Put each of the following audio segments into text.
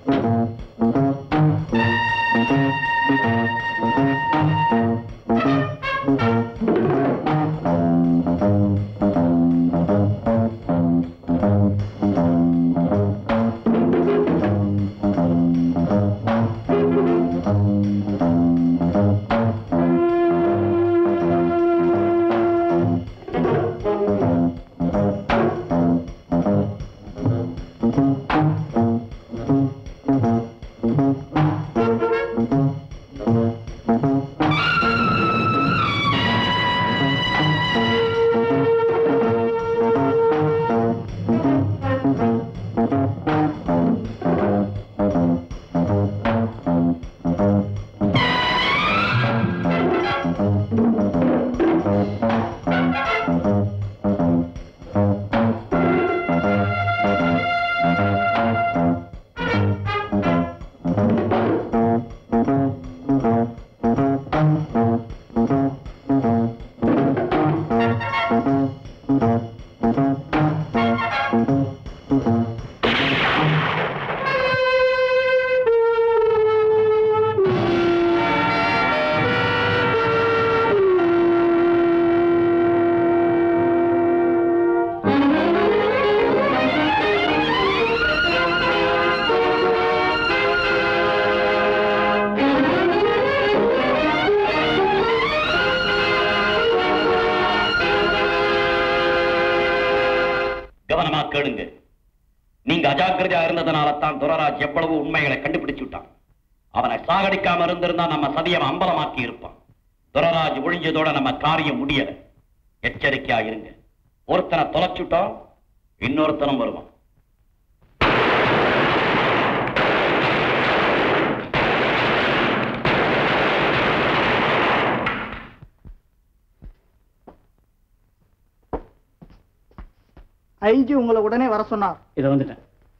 கவனமா கேளுங்க நீங்க அஜாக்கிரதையா இருந்ததுனால தான் துரராஜ் எவ்வளவு உண்மைகளை கண்டுபிடிச்சு விட்டான் அவனை சாகடிக்காம இருந்திருந்தா நம்ம சதியம் அம்பலமாக்கி இருப்பான் துரராஜ் ஒழிஞ்சதோட நம்ம காரியம் முடியல எச்சரிக்கையா இருங்க ஒருத்தனை தொலைச்சுட்டோம் இன்னொருத்தனும் வருவான் ஐஜி உங்களை உடனே வர சொன்னார் இதை வந்துட்டேன்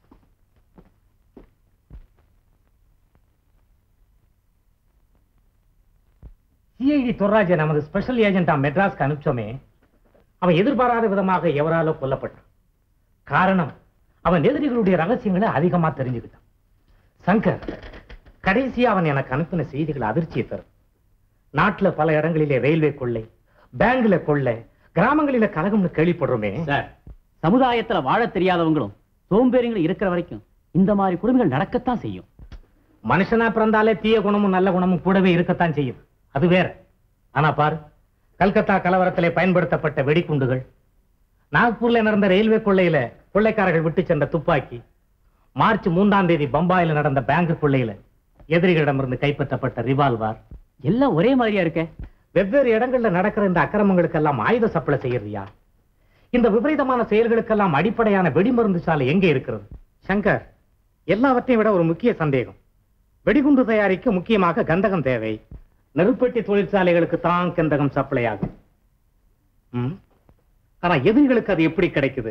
சிஐடி துர்ராஜை நமது ஸ்பெஷல் ஏஜென்டா மெட்ராஸ்க்கு அனுப்பிச்சோமே அவன் எதிர்பாராத விதமாக எவராலோ கொல்லப்பட்டான் காரணம் அவன் எதிரிகளுடைய ரகசியங்களை அதிகமா தெரிஞ்சுக்கிட்டான் சங்கர் கடைசியா அவன் எனக்கு அனுப்பின செய்திகள் அதிர்ச்சியை தரும் நாட்டுல பல இடங்களிலே ரயில்வே கொள்ளை பேங்க்ல கொள்ளை கிராமங்களில கலகம்னு கேள்விப்படுறோமே சார் சமுதாயத்துல வாழ தெரியாதவங்களும் சோம்பேறிங்களும் இருக்கிற வரைக்கும் இந்த மாதிரி கொடுமைகள் நடக்கத்தான் செய்யும் மனுஷனா பிறந்தாலே தீய குணமும் நல்ல குணமும் கூடவே இருக்கத்தான் செய்யும் அது வேற ஆனா பாரு கல்கத்தா கலவரத்திலே பயன்படுத்தப்பட்ட வெடிகுண்டுகள் நாக்பூர்ல நடந்த ரயில்வே கொள்ளையில கொள்ளைக்காரர்கள் விட்டு சென்ற துப்பாக்கி மார்ச் மூன்றாம் தேதி பம்பாயில நடந்த பேங்க் கொள்ளையில எதிரிகளிடமிருந்து கைப்பற்றப்பட்ட ரிவால்வார் எல்லாம் ஒரே மாதிரியா இருக்க வெவ்வேறு இடங்கள்ல நடக்கிற இந்த அக்கிரமங்களுக்கெல்லாம் ஆயுத சப்ளை செய்யறியா இந்த விபரீதமான செயல்களுக்கெல்லாம் அடிப்படையான வெடிமருந்து சாலை எங்கே இருக்கிறது சங்கர் எல்லாவற்றையும் விட ஒரு முக்கிய சந்தேகம் வெடிகுண்டு தயாரிக்க முக்கியமாக கந்தகம் தேவை நெருப்பெட்டி தொழிற்சாலைகளுக்கு தான் கந்தகம் சப்ளை ஆகும் ம்? ஆனா எதிரிகளுக்கு அது எப்படி கிடைக்குது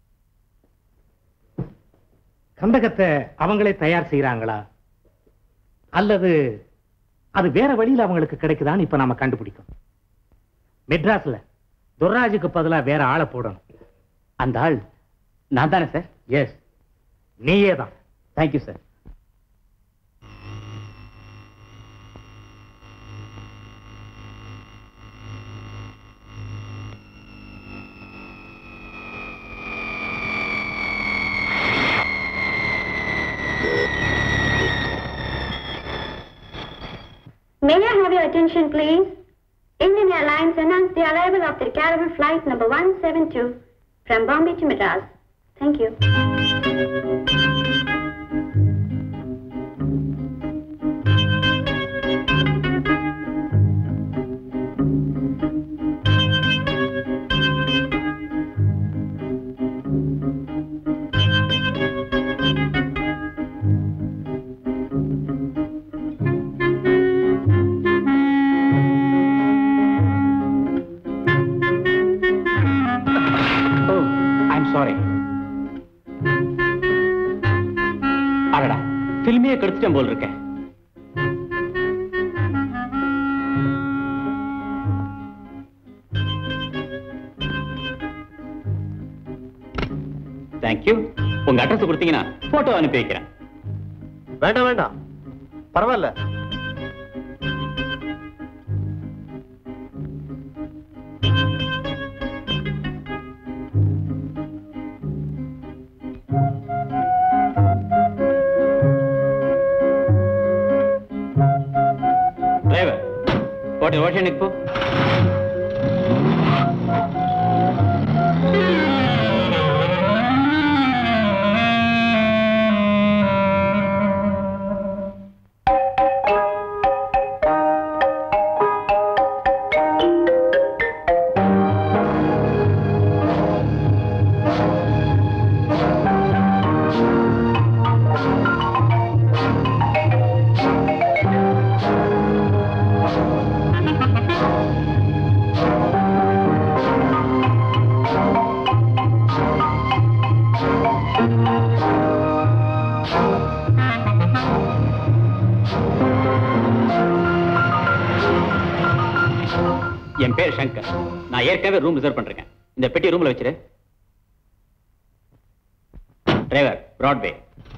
கந்தகத்தை அவங்களே தயார் செய்யறாங்களா அல்லது அது வேற வழியில அவங்களுக்கு கிடைக்குதான்னு இப்ப நாம கண்டுபிடிக்கணும் மெட்ராஸ்ல துர்ராஜுக்கு பதிலா வேற ஆளை போடணும் அந்த ஆள் நான் தானே சார் எஸ் நீயே தான் thank you sir May I have your attention, please? Indian Airlines announced the arrival of their Caravan flight number 172 from Bombay to Madras. Thank you. ஓ ஐம் சாரி அடடா ஃபில்மையே கெடுத்துட்டேன் போல் இருக்கேன் தேங்க்யூ உங்க அட்ரஸ் கொடுத்தீங்கன்னா போட்டோ அனுப்பி வைக்கிறேன் வேண்டாம் வேண்டாம் பரவாயில்ல டிரைவர் போட்டு ஓஷனுக்கு போ என் பேர் சங்கர் நான் ஏற்கனவே ரூம் ரிசர்வ் பண்றேன் இந்த பெட்டி ரூம்ல வச்சிரு driver Broadway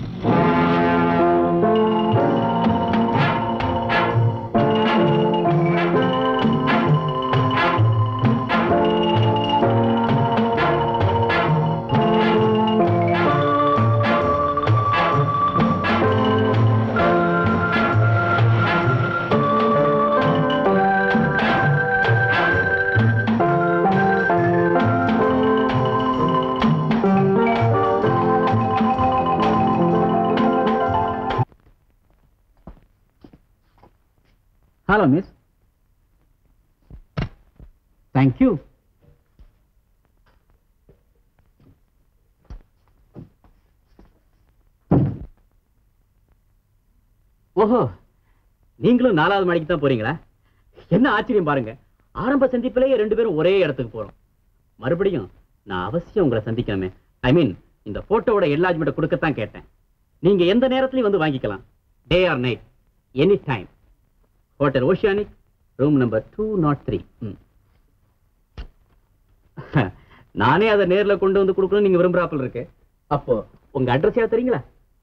hello miss thank you ஓஹோ நீங்களும் நாலாவது மணிக்கு தான் போறீங்களா என்ன ஆச்சரியம் பாருங்க ஆரம்ப சந்திப்பிலேயே ரெண்டு பேரும் ஒரே இடத்துக்கு போறோம் மறுபடியும் நான் அவசியம் உங்களை சந்திக்கணுமே ஐ மீன் இந்த போட்டோவோட எல்லாஜ்மெண்ட் கொடுக்கத்தான் கேட்டேன் நீங்க எந்த நேரத்திலையும் வந்து வாங்கிக்கலாம் day or night any time hotel Oceanic room number two naught three நானே அதை நேர்ல கொண்டு வந்து கொடுக்கணும் நீங்க விரும்புறாப்புல இருக்கு அப்போ உங்க அட்ரஸ் யாவது தெரியுங்களா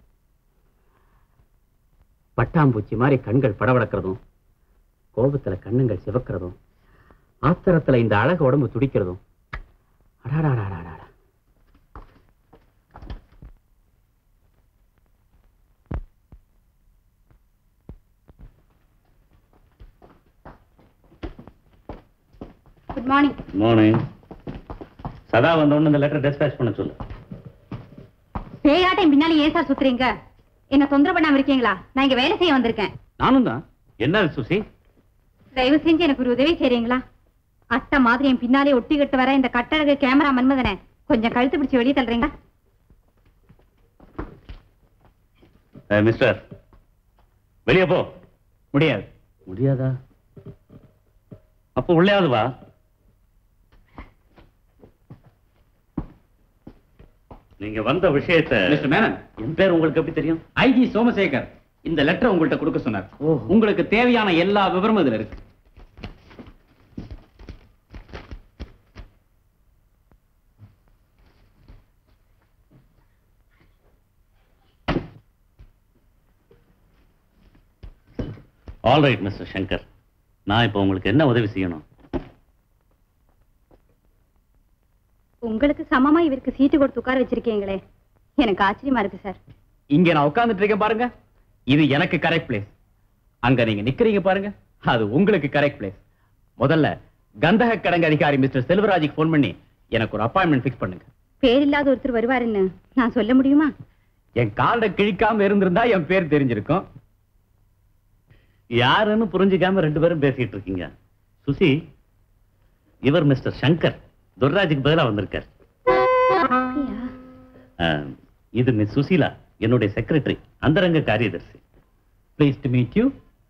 பட்டாம்பூச்சி மாதிரி கண்கள் படபடக்கிறதும் கோபத்துல கண்ணுங்கள் சிவக்கிறதும் ஆத்திரத்துல இந்த அழகு உடம்பு துடிக்கிறதும் அடாடாடாடாடா குட் மார்னிங் மார்னிங் சதா வந்தோன்னு இந்த லெட்டர் டிஸ்பேச் பண்ண சொல்லு பேயாட்டம் பின்னால ஏன் சார் சுத்துறீங்க என்ன தொந்தரவு பண்ணாம இருக்கீங்களா நான் இங்க வேலை செய்ய வந்திருக்கேன் நானும் தான் என்ன சுசி தயவு செஞ்சு எனக்கு ஒரு உதவி செய்றீங்களா அட்டை மாதிரி என் பின்னாலே ஒட்டிக்கிட்டு வர இந்த கட்டழகு கேமரா மன்மதனை கொஞ்சம் கழுத்து பிடிச்சு வெளியே தள்ளுறீங்களா மிஸ்டர் வெளியே போ முடியாது முடியாதா அப்போ உள்ளேயாவது வா நீங்க வந்த விஷயத்தை மிஸ்டர் மேனன் என் பேர் உங்களுக்கு எப்படி தெரியும் ஐஜி சோமசேகர் இந்த லெட்டர் உங்கள்ட்ட கொடுக்க சொன்னார் உங்களுக்கு தேவையான எல்லா விவரமும் இதுல இருக்கு ஆல் ரைட் மிஸ்டர் சங்கர் நான் இப்போ உங்களுக்கு என்ன உதவி செய்யணும் உங்களுக்கு சமமா இவருக்கு சீட்டு கொடுத்து உட்கார வச்சிருக்கீங்களே எனக்கு ஆச்சரியமா இருக்கு சார் இங்க நான் உட்கார்ந்துட்டு இருக்கேன் பாருங்க இது எனக்கு கரெக்ட் பிளேஸ் அங்க நீங்க நிக்கிறீங்க பாருங்க அது உங்களுக்கு கரெக்ட் பிளேஸ் முதல்ல கந்தக கடங்க அதிகாரி மிஸ்டர் செல்வராஜுக்கு ஃபோன் பண்ணி எனக்கு ஒரு அப்பாயின்மெண்ட் ஃபிக்ஸ் பண்ணுங்க பேர் இல்லாத ஒருத்தர் வருவாருன்னு நான் சொல்ல முடியுமா என் கார்டை கிழிக்காம இருந்திருந்தா என் பேர் தெரிஞ்சிருக்கும் யாருன்னு புரிஞ்சுக்காம ரெண்டு பேரும் பேசிட்டு இருக்கீங்க சுசி இவர் மிஸ்டர் சங்கர் துர்ராஜுக்கு பதிலா வந்திருக்கார் அப்படியா அஹ், இது மிஸ் சுசீலா என்னுடைய செக்ரட்டரி அந்தரங்க காரியதர்சி ப்ளீஸ் டு மீட் யூ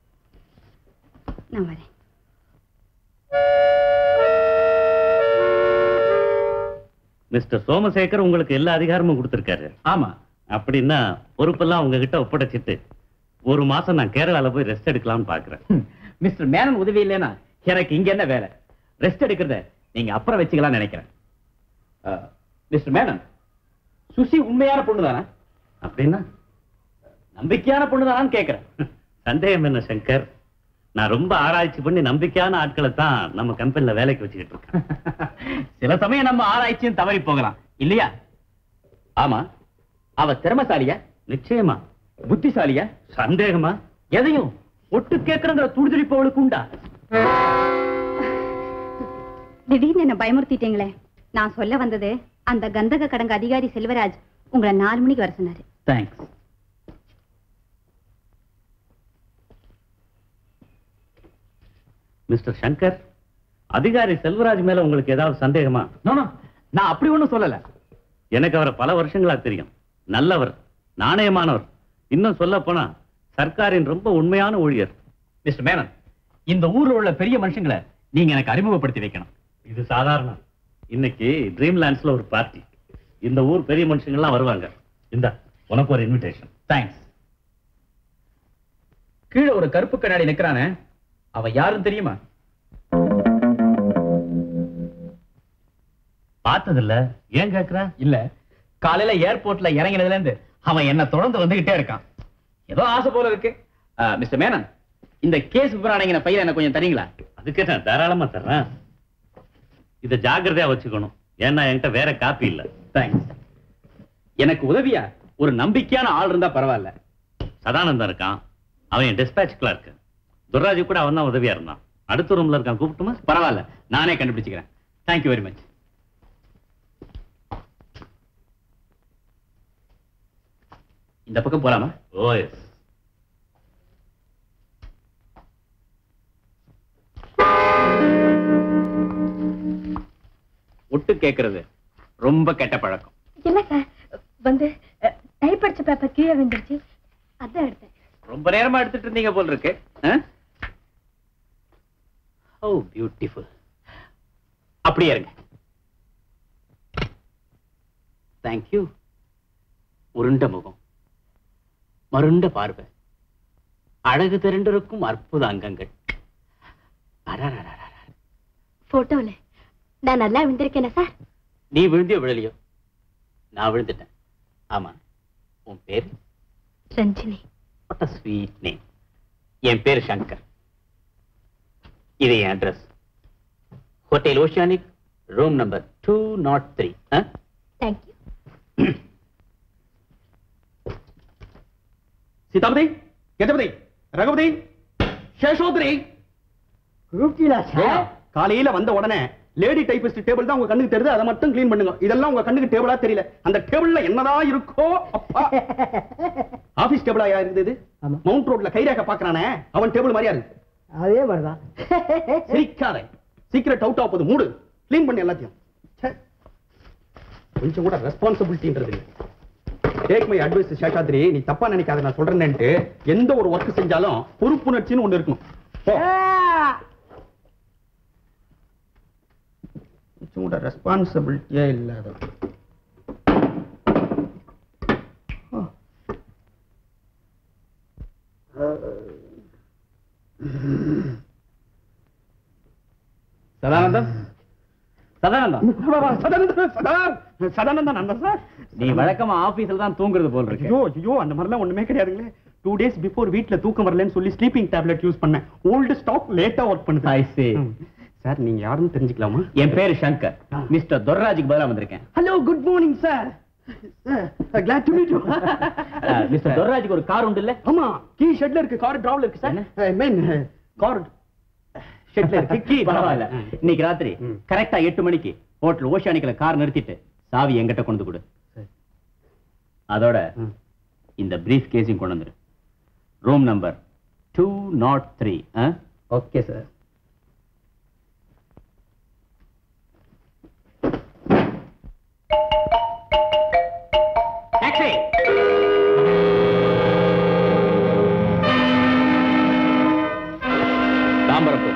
நான் வரேன் மிஸ்டர் சோமசேகர் உங்களுக்கு எல்லா அதிகாரமும் கொடுத்திருக்காரு ஆமா அப்படின்னா பொறுப்பெல்லாம் உங்ககிட்ட ஒப்படைச்சிட்டு ஒரு மாசம் நான் கேரளால போய் ரெஸ்ட் எடுக்கலாம்னு பாக்குறேன் மிஸ்டர் மேனன் உதவி இல்லைன்னா எனக்கு இங்க என்ன வேலை ரெஸ்ட் எடுக்கிறத நீங்க அப்புறம் வச்சுக்கலாம்னு நினைக்கிறேன் மிஸ்டர் மேனன் சுசி உண்மையான பொண்ணு தானே அப்படின்னா நம்பிக்கையான பொண்ணுதானான்னு கேக்குறேன் சந்தேகம் என்ன சங்கர் நான் ரொம்ப ஆராய்ச்சி பண்ணி நம்பிக்கையான ஆட்களை தான் நம்ம கம்பெனில வேலைக்கு வச்சுக்கிட்டு இருக்கேன் சில சமயம் நம்ம ஆராய்ச்சியும் தவறி போகலாம் இல்லையா ஆமா அவ திறமசாலியா நிச்சயமா புத்திசாலியா சந்தேகமா எதையும் ஒட்டு கேட்கறங்கிற துடிதுடிப்பு அவளுக்கு உண்டா திடீர்னு என்ன பயமுறுத்திட்டீங்களே நான் சொல்ல வந்தது அந்த கந்தக கடங்க அதிகாரி செல்வராஜ் உங்களை நாலு மணிக்கு வர சொன்னாரு தேங்க்ஸ் மிஸ்டர் சங்கர் அதிகாரி செல்வராஜ் மேல உங்களுக்கு ஏதாவது சந்தேகமா நோ நோ நான் அப்படி ஒண்ணும் சொல்லல எனக்கு அவரை பல வருஷங்களா தெரியும் நல்லவர் நாணயமானவர் இன்னும் சொல்ல போனா சர்க்காரின் ரொம்ப உண்மையான ஊழியர் மிஸ்டர் மேனன் இந்த ஊர்ல உள்ள பெரிய மனுஷங்களை நீங்க எனக்கு அறிமுகப்படுத்தி வைக்கணும் இது சாதாரணம் இன்னைக்கு ட்ரீம் லேண்ட்ஸ்ல ஒரு பார்ட்டி இந்த ஊர் பெரிய மனுஷங்கள்லாம் வருவாங்க இந்த உனக்கு ஒரு இன்விடேஷன் தேங்க்ஸ் கீழே ஒரு கருப்பு கண்ணாடி நிக்கிறானே அவன் யாருன்னு தெரியுமா பார்த்ததில்ல ஏன் கேக்குற இல்ல காலையில ஏர்போர்ட்ல இறங்கினதுல இருந்து அவன் என்ன தொடர்ந்து வந்துகிட்டே இருக்கான் ஏதோ ஆசை போல இருக்கு மிஸ்டர் மேனன் இந்த கேஸ் விவராணிங்கிற பையில எனக்கு கொஞ்சம் தரீங்களா அதுக்கு நான் தாராளமா தர்றேன் இத ஜாக்கிரதையா வச்சுக்கணும் ஏன்னா என்கிட்ட வேற காப்பி இல்ல தேங்க்ஸ் எனக்கு உதவியா ஒரு நம்பிக்கையான ஆள் இருந்தா பரவாயில்ல சதானந்தம் இருக்கான் அவன் என் டிஸ்பேச் கிளார்க் துர்ராஜு கூட அவன் தான் உதவியா இருந்தான் அடுத்த ரூம்ல இருக்கான் கூப்பிட்டுமா பரவாயில்ல நானே கண்டுபிடிச்சுக்கிறேன் தேங்க்யூ வெரி மச் இந்த பக்கம் போலாமா ஓ எஸ் ஒட்டு கேட்கறது ரொம்ப கெட்ட பழக்கம் இல்ல சார் வந்து டைப் அடிச்ச பேப்பர் கீழே விழுந்துருச்சு அதான் எடுத்தேன் ரொம்ப நேரமா எடுத்துட்டு இருந்தீங்க போல் இருக்கு ஓ பியூட்டிஃபுல் அப்படியே இருங்க தேங்க்யூ உருண்ட முகம் மருண்ட பார்வை அழகு திரண்டிருக்கும் அற்புத அங்கங்கள் அடடடடட. போட்டோல நான் நல்லா விழுந்திருக்கேனா சார் நீ விழுந்தியோ விழலையோ நான் விழுந்துட்டேன் ஆமா உன் பேரு Ranjini what a sweet name என் பேரு சங்கர் இது என் address hotel Oceanic room number two naught three thank you Seethapathi Gajapathi Raghupathi Seshodari காலையில வந்த உடனே லேடி டைபிஸ்ட் டேபிள் தான் உங்க கண்ணுக்கு தெரியுது அதை மட்டும் க்ளீன் பண்ணுங்க இதெல்லாம் உங்க கண்ணுக்கு டேபிளா தெரியல அந்த டேபிள்ல என்னதான் இருக்கோ அப்பா ஆபீஸ் டேபிளா இருந்தது மவுண்ட் ரோட்ல கைரேகை பாக்குறானே அவன் டேபிள் மாதிரியா இருக்கு அதே மாதிரிதான் சிரிக்காத சீக்கிரம் அவுட் ஆகுது மூடு க்ளீன் பண்ணி எல்லாத்தையும் ச்சே. கொஞ்சம் கூட ரெஸ்பான்சிபிலிட்டின்றது இல்லை டேக் மை அட்வைஸ் சேஷாத்ரி நீ தப்பா நினைக்காத நான் சொல்றேன்னுட்டு எந்த ஒரு ஒர்க் செஞ்சாலும் பொறுப்புணர்ச்சின்னு ஒண்ணு இருக்கணும் போ. கொஞ்சம் கூட ரெஸ்பான்சிபிலிட்டியே இல்லாத சதானந்தம் சதானந்தம் சதானந்தன் சார் சதானந்தன் அண்ணன் சார் நீ வழக்கமா ஆபீஸ்ல தான் தூங்குறது போல் இருக்கு ஐயோ ஐயோ அந்த மாதிரிலாம் ஒண்ணுமே கிடையாதுங்களே டூ டேஸ் பிஃபோர் வீட்ல தூக்கம் வரலன்னு சொல்லி ஸ்லீப்பிங் டேப்லெட் யூஸ் பண்ணேன் ஓல்டு ஸ்டாக் லேட்டா ஒர்க் பண்ணுது I see. ம். சார் நீங்க யாருன்னு தெரிஞ்சுக்கலாமா என் பேரு சங்கர் மிஸ்டர் துர்ராஜுக்கு பதிலா வந்திருக்கேன் hello good morning sir glad to meet you mister துர்ராஜுக்கு ஒரு கார் உண்டு இல்ல ஆமா கீ ஷெட்ல இருக்கு கார் டிராவல் இருக்கு சார் ஐ மீன் கார் ஷெட்ல இருக்கு கீ பரவாயில்ல இன்னைக்கு ராத்திரி ம். கரெக்டா எட்டு மணிக்கு ஹோட்டல் ஓஷானிக்கல கார் நிறுத்திட்டு சாவி என்கிட்ட கொண்டு கொடு அதோட ம். இந்த பிரீஃப் கேஸையும் கொண்டு வந்துரு room number two naught three okay sir taxi தாம்பரப்பூர்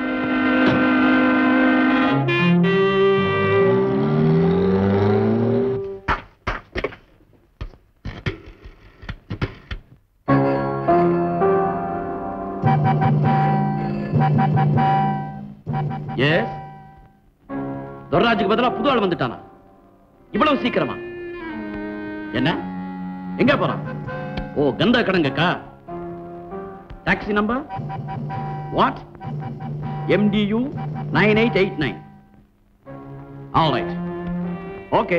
எஸ் துர்ராஜுக்கு பதிலா புது ஆள் வந்துட்டானா இவ்வளவு சீக்கிரமா என்ன எங்க போறான் ஓ கந்தா கடங்கக்கா taxi number what MTU nine eight eight nine all right okay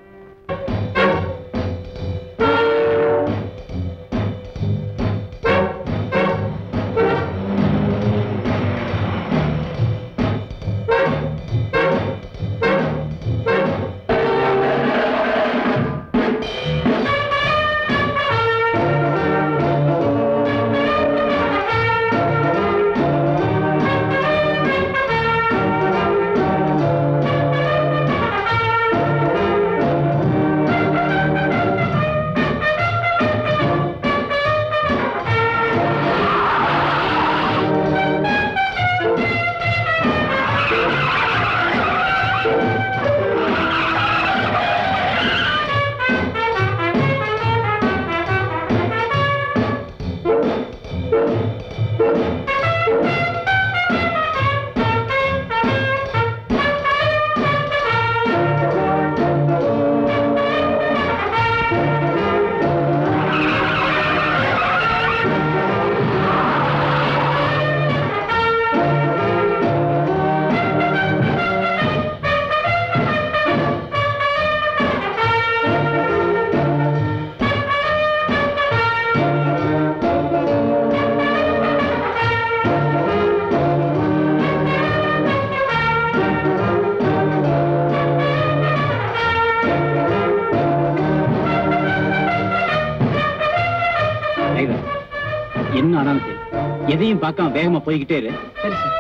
driver என்ன ஆனாலும் சரி எதையும் பார்க்காம வேகமா போய்கிட்டே இரு சரி சார்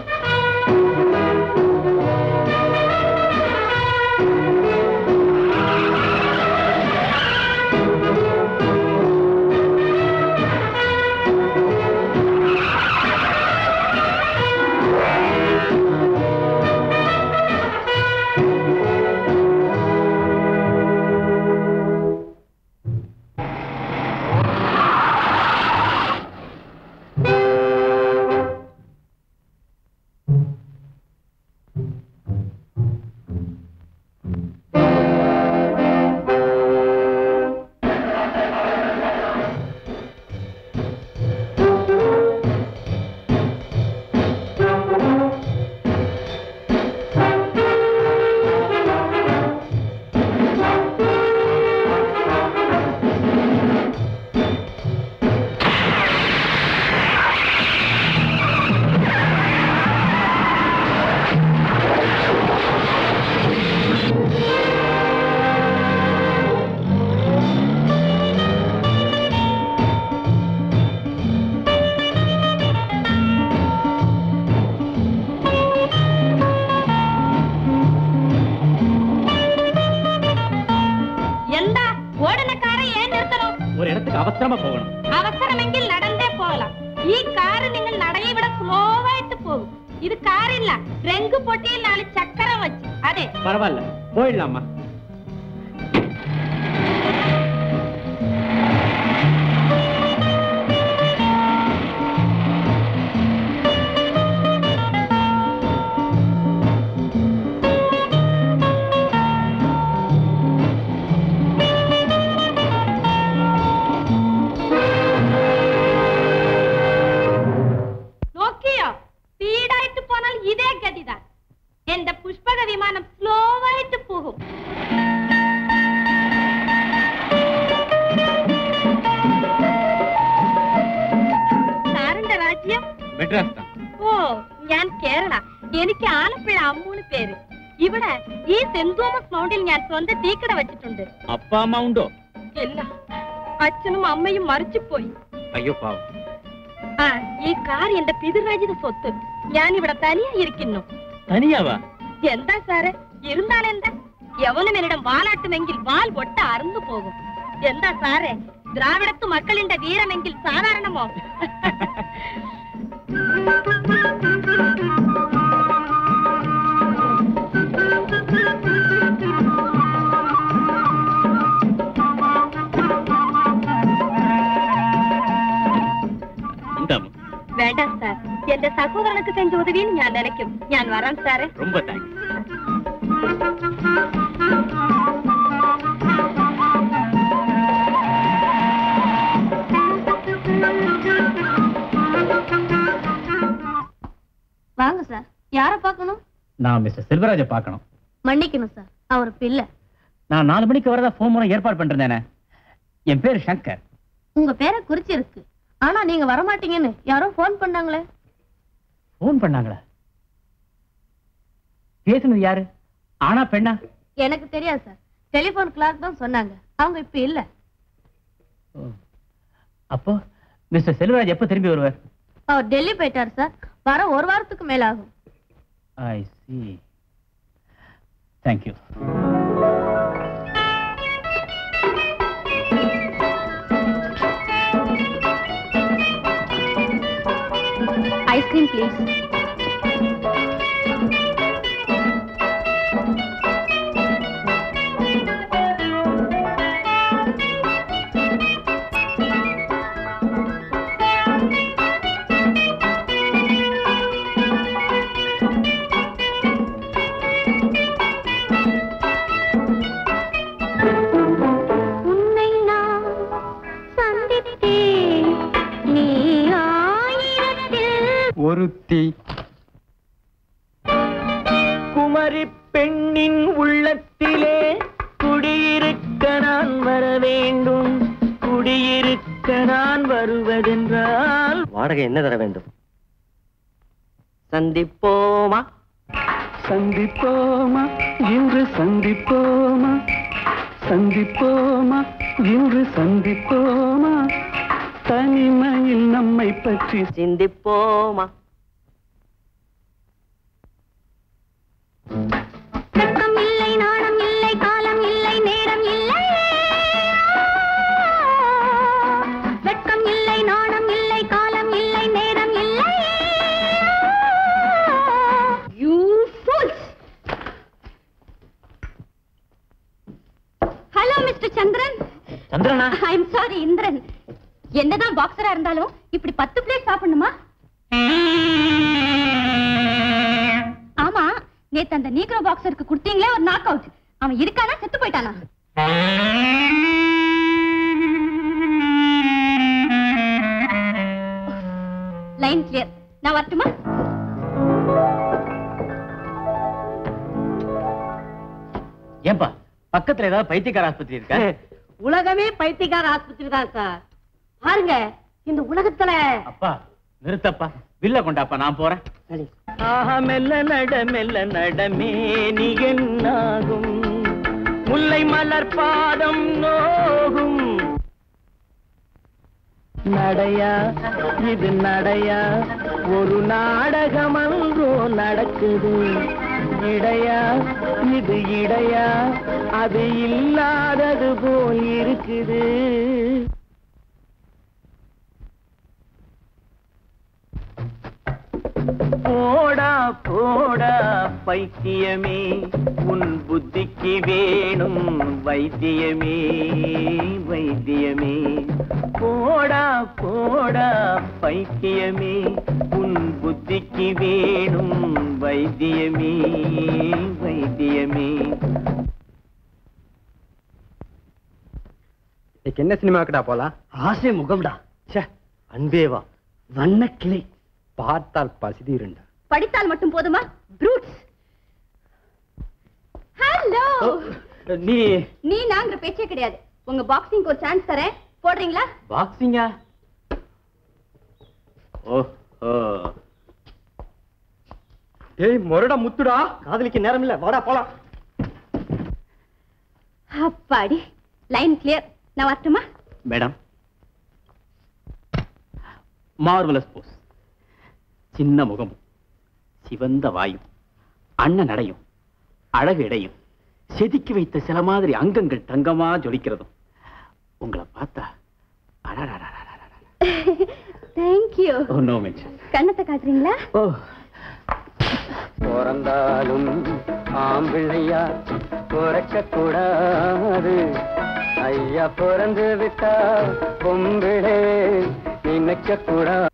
എന്താ ഓടുന്ന കാറ് ഏൻ നിർത്തണം ஒரு இடத்துக்கு அவசரமா போகணும் അവസരമെങ്കിൽ നടന്നേ പോകലാം ഈ കാറ് നിങ്ങൾ നടയെ ഇവിടെ സ്ലോ ആയിട്ട് പോകും ഇത് കാറില്ല രംഗ് പൊട്ടിയിൽ നാല് ചക്കരം വെച്ച് അതെ பரவாயில்ல போயிடலாமா നോക്കിയോ സ്പീഡായിട്ട് പോന്നാൽ ഇതേ ഗതിതാ എന്റെ പുഷ്പക വിമാനം സ്ലോ ആയിട്ട് പോകും സാറിന്റെ രാജ്യം மெட்ராஸ் தான் ഓ ഞാൻ കേരള എനിക്ക് ആലപ്പുഴ അമ്മൂന്ന് പേര് ഇവിടെ ഈ സെന്റ് തോമസ് മൗണ്ടിൽ ഞാൻ സ്വന്തം തീക്കട വെച്ചിട്ടുണ്ട് அப்பா அம்மா உண்டோ ഇല്ല അച്ഛനും അമ്മയും മറിച്ചുപോയി ஐயோ பாவம் ആ ഈ കാർ എന്റെ പിതൃരാജിത സ്വത്ത് ഞാൻ ഇവിടെ തനിയായിരിക്കുന്നു தனியாவா എന്താ സാറ് ഇരുന്നാലെന്താ യവനും എന്നിടം വാലാട്ടുമെങ്കിൽ വാൽ പൊട്ട അറന്നു പോകും എന്താ സാറേ ദ്രാവിഡത്തു മക്കളിന്റെ വീരമെങ്കിൽ സാധാരണമോ இந்தாம்மா வேண்டாம் சார் എന്റെ സഹോദരനുക്ക് സെഞ്ച ഉദവിയിൽ ഞാൻ നിലയ്ക്കും ഞാൻ വരാം സാറേ ரொம்ப தேங்க்ஸ் நான் மிஸ்டர் செல்வராஜை பார்க்கணும் மன்னிக்கணும் சார் அவர் இப்ப இல்ல நான் நாலு மணிக்கு வரதா ஃபோன் மூலம் ஏற்பாடு பண்றேனே என் பேர் சங்கர் உங்க பேரை குறிச்சிருக்கு ஆனா நீங்க வரமாட்டீங்கன்னு யாரோ ஃபோன் பண்ணாங்களே ஃபோன் பண்ணாங்களா பேசுனது யாரு ஆனா பெண்ணா எனக்கு தெரியாது சார் டெலிபோன் கிளாக் தான் சொன்னாங்க அவங்க இப்ப இல்ல அப்போ மிஸ்டர் செல்வராஜ் எப்போ திரும்பி வருவார் அவர் டெல்லி போயிட்டார் சார் வர ஒரு வாரத்துக்கு மேல ஆகும் I see thank you ice cream please உன்னை நான் சந்தித்தேன் நீ ஆயிரத்தில் ஒருத்தி குமரி பெண்ணின் உள்ளத்திலே குடியிருக்க நான் வர வேண்டும் குடியிருக்க நான் வருவதென்றால் வாடகை என்ன தர வேண்டும் சந்திப்போமா சந்திப்போமா இன்று சந்திப்போமா சந்திப்போமா இன்று சந்திப்போமா தனிமையில் நம்மை பற்றி சிந்திப்போமா வெட்கம் இல்லை நாணம் இல்லை காலம் இல்லை நேரம் இல்லை வெட்கம் இல்லை நாணம் இல்லை காலம் இல்லை நேரம் இல்லை you fools hello mister Chandran சந்திரனா ஐ எம் சாரி இந்திரன் என்னதான் பாக்ஸரா இருந்தாலும் இப்படி பத்து பிளேட் சாப்பிடணுமா ஆமா நேத்து அந்த நீக்ரோ பாக்ஸருக்கு கொடுத்தீங்களே ஒரு நாக் அவுட் அவன் இருக்கானா செத்து போயிட்டானா லைன் கிளியர் நான் வரட்டுமா ஏன்பா பக்கத்துல ஏதாவது பைத்தியக்கார ஆஸ்பத்திரி இருக்கா உலகமே பைத்தியக்கார ஆஸ்பத்திரி தான் சார் பாருங்க இந்த உலகத்துல அப்பா நிறுத்தப்பா வில்ல கொண்டாப்பா நான் போறேன் ஆஹா மெல்ல நட மெல்ல நடமே நீ என்னாகும் முல்லை மலர் பாதம் நோகும் நடையா இது நடையா ஒரு நாடகம் அன்றோ நடக்குது இடையா இது இடையா அது இல்லாதது போல் இருக்குது போடா போடா பைத்தியமே உன் புத்திக்கு வேணும் வைத்தியமே வைத்தியமே போடா போடா பைத்தியமே உன் புத்திக்கு வேணும் வைத்தியமே வைத்தியமே இன்னைக்கு என்ன சினிமாக்குடா போலாம் ஆசை முகம்டா ச்சே அன்பேவா வண்ணக்கிளை பார்த்தால் பசிதீருண்டா படித்தால் மட்டும் போதுமா ப்ரூட்ஸ் ஹலோ நீ நீ நாங்கிற பேச்சே கிடையாது உங்க பாக்ஸிங்க்கு ஒரு சான்ஸ் தரேன் போடுறீங்களா பாக்ஸிங்கா ஓஹோ ஏய் மொரடா முத்துடா காதலிக்க நேரம் இல்ல வாடா போலாம் அப்பாடி லைன் கிளியர் நான் வரட்டுமா மேடம் மார்வலஸ் போஸ் சின்ன முகமும் சிவந்த வாயும் அண்ணன் நடையும் அழகு இடையும் செதுக்கி வைத்த சில மாதிரி அங்கங்கள் தங்கமா ஜொலிக்கிறதும் உங்களை பார்த்தா தேங்க்யூ ஓ நோ மென்ஷன் கண்ணத்தை காட்டுறீங்களா ஓ பிறந்தாலும் ஆம்பிள்ளையா பிறக்க கூடாது ஐயா பிறந்து விட்டா பொம்பிளே நினைக்க கூடாது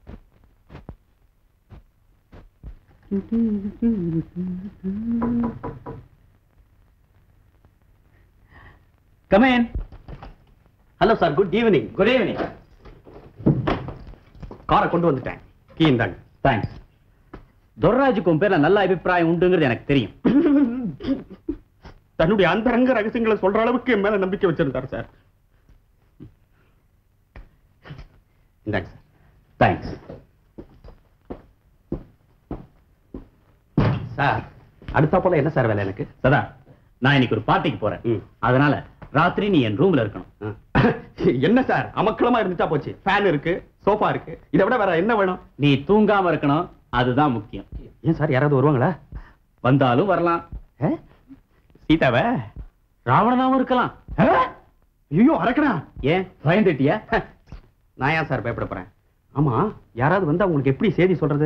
come on hello sir good evening good evening காரை கொண்டு வந்துட்டேன் கீ இந்தாங்க தேங்க்ஸ் துர்ராஜுக்கு உன் பேர்ல நல்ல அபிப்பிராயம் உண்டுங்கிறது எனக்கு தெரியும் தன்னுடைய அந்தரங்க ரகசியங்களை சொல்ற அளவுக்கு என் மேல நம்பிக்கை வச்சிருந்தார் சார் இந்தாங்க சார் தேங்க்ஸ் சார் அடுத்த போல என்ன சார் வேலை எனக்கு சதா நான் இன்னைக்கு ஒரு பார்ட்டிக்கு போறேன் ம். அதனால ராத்திரி நீ என் ரூம்ல இருக்கணும் ஆ. என்ன சார் அமக்களமா இருந்துச்சா போச்சு ஃபேன் இருக்கு சோஃபா இருக்கு இதை விட வேற என்ன வேணும் நீ தூங்காம இருக்கணும் அதுதான் முக்கியம் ஏன் சார் யாராவது வருவாங்களா வந்தாலும் வரலாம் சீதாவை ராவணனாவும் இருக்கலாம் ஐயோ அரக்கணா ஏன் பயந்துட்டியா நான் ஏன் சார் பயப்பட போறேன் ஆமா யாராவது வந்தா உங்களுக்கு எப்படி செய்தி சொல்றது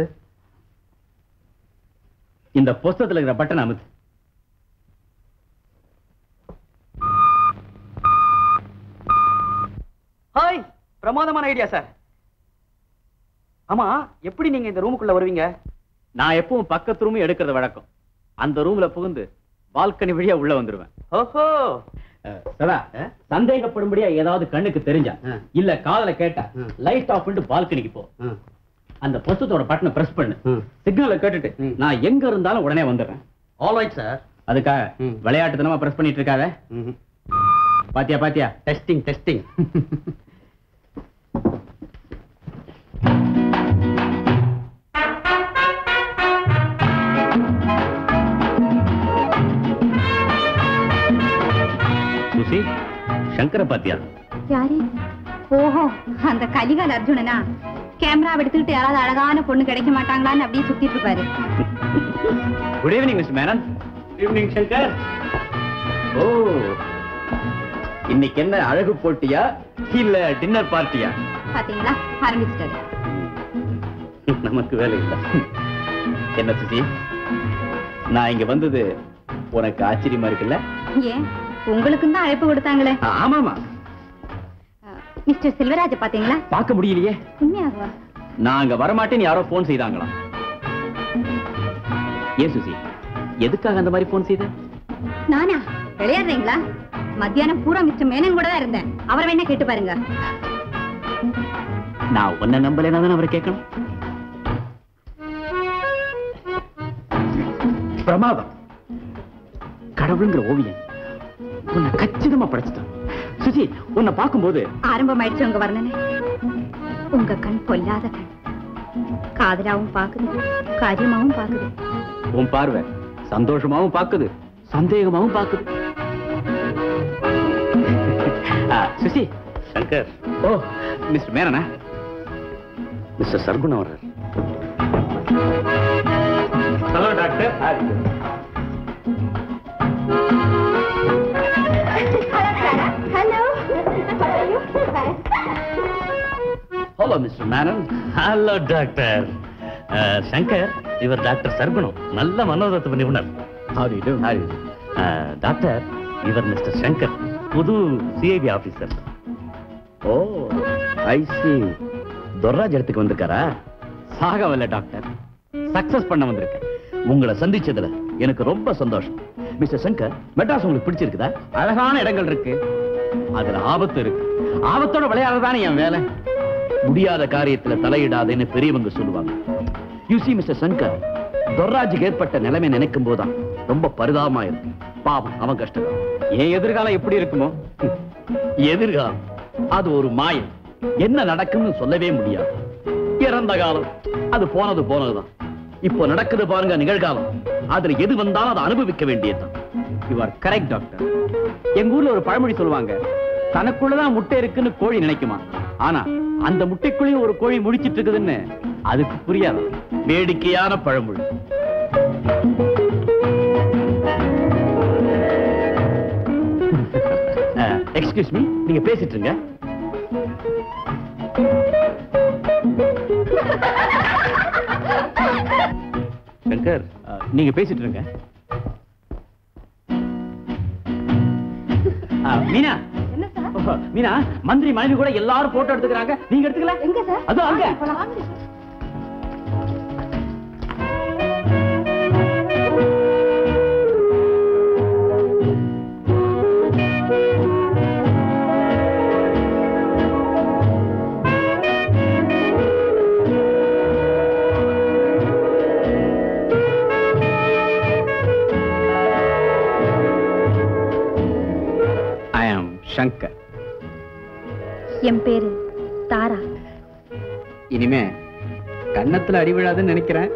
இந்த புஸ்தகத்துல இருக்கிற பட்டன் அமுத்து ஹாய் பிரமாதமான ஐடியா சார் ஆமா எப்படி நீங்க இந்த ரூமுக்குள்ள வருவீங்க நான் எப்பவும் பக்கத்து ரூம் எடுக்கிறது வழக்கம் அந்த ரூம்ல புகுந்து பால்கனி வழியா உள்ள வந்துருவேன் ஓஹோ அஹ், சதா சந்தேகப்படும்படியா ஏதாவது கண்ணுக்கு தெரிஞ்சா ஆ. இல்ல காதல கேட்டா ம். லைட் ஆஃப் பண்ணிட்டு பால்கனிக்கு போ அந்த புஸ்தகத்தோட பட்டனை பிரஸ் பண்ணு ம். சிக்னலை கேட்டுட்டு ம். நான் எங்க இருந்தாலும் உடனே வந்துடுறேன் ஆல் ரைட் சார் அதுக்காக ம். விளையாட்டு தினமா பிரஸ் பண்ணிட்டு இருக்காத பாத்தியா பாத்தியா டெஸ்டிங் டெஸ்டிங் சுசி சங்கர பாத்தியா யாரு ஓஹோ அந்த கலிகால் அர்ஜுனனா கேமரா எடுத்துக்கிட்டு யாராவது அழகான பொண்ணு கிடைக்க மாட்டாங்களான்னு அப்படியே சுத்திட்டு இருப்பாரு good evening mister Menon evening Shankar ஓ இன்னைக்கு என்ன அழகு போட்டியா இல்ல டின்னர் பார்ட்டியா பாத்தீங்களா ஆரம்பிச்சிட்டாரு நமக்கு வேலை இல்ல என்ன சுசி நான் இங்க வந்தது உனக்கு ஆச்சரியமா இருக்குல்ல ஏன் உங்களுக்கும் தான் அழைப்பு கொடுத்தாங்களே ஆமாமா மிஸ்டர் செல்வராஜ பாத்தீங்களா பார்க்க முடியலையே உண்மையாகவா நான் அங்க வரமாட்டேன்னு யாரோ போன் செய்தாங்களாம் ஏன் சுசி எதுக்காக அந்த மாதிரி போன் செய்த நானா விளையாடுறீங்களா மத்தியானம் பூரா மிஸ்டர் மேனன் கூட தான் இருந்தேன் அவரை வேணா கேட்டு பாருங்க நான் உன்னை நம்பலைன்னா தானே அவரை கேட்கணும் பிரமாதம் கடவுளுங்கிற ஓவியம் உன்னை கச்சிதமா படைச்சிட்டான் சுஜி உன்னை பார்க்கும்போது ஆரம்பமாயிடுச்சு உங்க வர்ணனை உங்க கண் பொல்லாத கண் காதலாவும் பாக்குது காரியமாவும் பாக்குது உன் பார்வை சந்தோஷமாவும் பாக்குது சந்தேகமாவும் பாக்குது ஆ, சுசி சங்கர் ஓ மிஸ்டர் மேனனா மிஸ்டர் சர்குணம் வர்றார் hello doctor hello hello mister Menon hello doctor Shankar இவர் டாக்டர் சர்குணம் நல்ல மனோதத்துவ நிபுணர் ஹாரி டு ஹாரி அஹ், டாக்டர் இவர் மிஸ்டர் சங்கர் புது சிஐடி ஆபீசர் ஓ ஐ சி துர்ராஜ் இடத்துக்கு வந்திருக்காரா சாகவல்ல டாக்டர் சக்சஸ் பண்ண வந்திருக்கேன் உங்களை சந்திச்சதுல எனக்கு ரொம்ப சந்தோஷம் மிஸ்டர் சங்கர் மெட்ராஸ் உங்களுக்கு பிடிச்சிருக்குதா அழகான இடங்கள் இருக்கு அதுல ஆபத்து இருக்கு ஆபத்தோட விளையாடுறதானே என் வேலை முடியாத காரியத்துல தலையிடாதேன்னு பெரியவங்க சொல்லுவாங்க யூ சி மிஸ்டர் சங்கர் துர்ராஜுக்கு ஏற்பட்ட நிலைமை நினைக்கும் போதுதான் ரொம்ப பரிதாபமா இருக்கு பாவம் அவன் கஷ்டம் என் எதிர்காலம் எப்படி இருக்குமோ ஹம், எதிர்காலம் அது ஒரு மாயம் என்ன நடக்கும்னு சொல்லவே முடியாது இறந்த காலம் அது போனது போனதுதான் இப்போ நடக்குது பாருங்க நிகழ்காலம் அதுல எது வந்தாலும் அதை அனுபவிக்க வேண்டியதுதான் யூ ஆர் கரெக்ட் டாக்டர் எங்க ஊர்ல ஒரு பழமொழி சொல்லுவாங்க தனக்குள்ளதான் முட்டை இருக்குன்னு கோழி நினைக்குமா ஆனா அந்த முட்டைக்குள்ளேயும் ஒரு கோழி முடிச்சிட்டு இருக்குதுன்னு அதுக்கு புரியாது வேடிக்கையான பழமொழி எக்ஸ்கியூஸ் மீ நீங்க பேசிட்டு இருங்க சங்கர் அஹ், நீங்க பேசிட்டு இருங்க அஹ், மீனா என்ன சார் ஓஹோ, மீனா மந்திரி மனைவி கூட எல்லாரும் போட்டோ எடுத்துக்கிறாங்க நீங்க எடுத்துக்கல எங்க சார் அதோ அங்க சங்கர் என் பேரு தாரா இனிமே கன்னத்துல அடி விழாதுன்னு நினைக்கிறேன்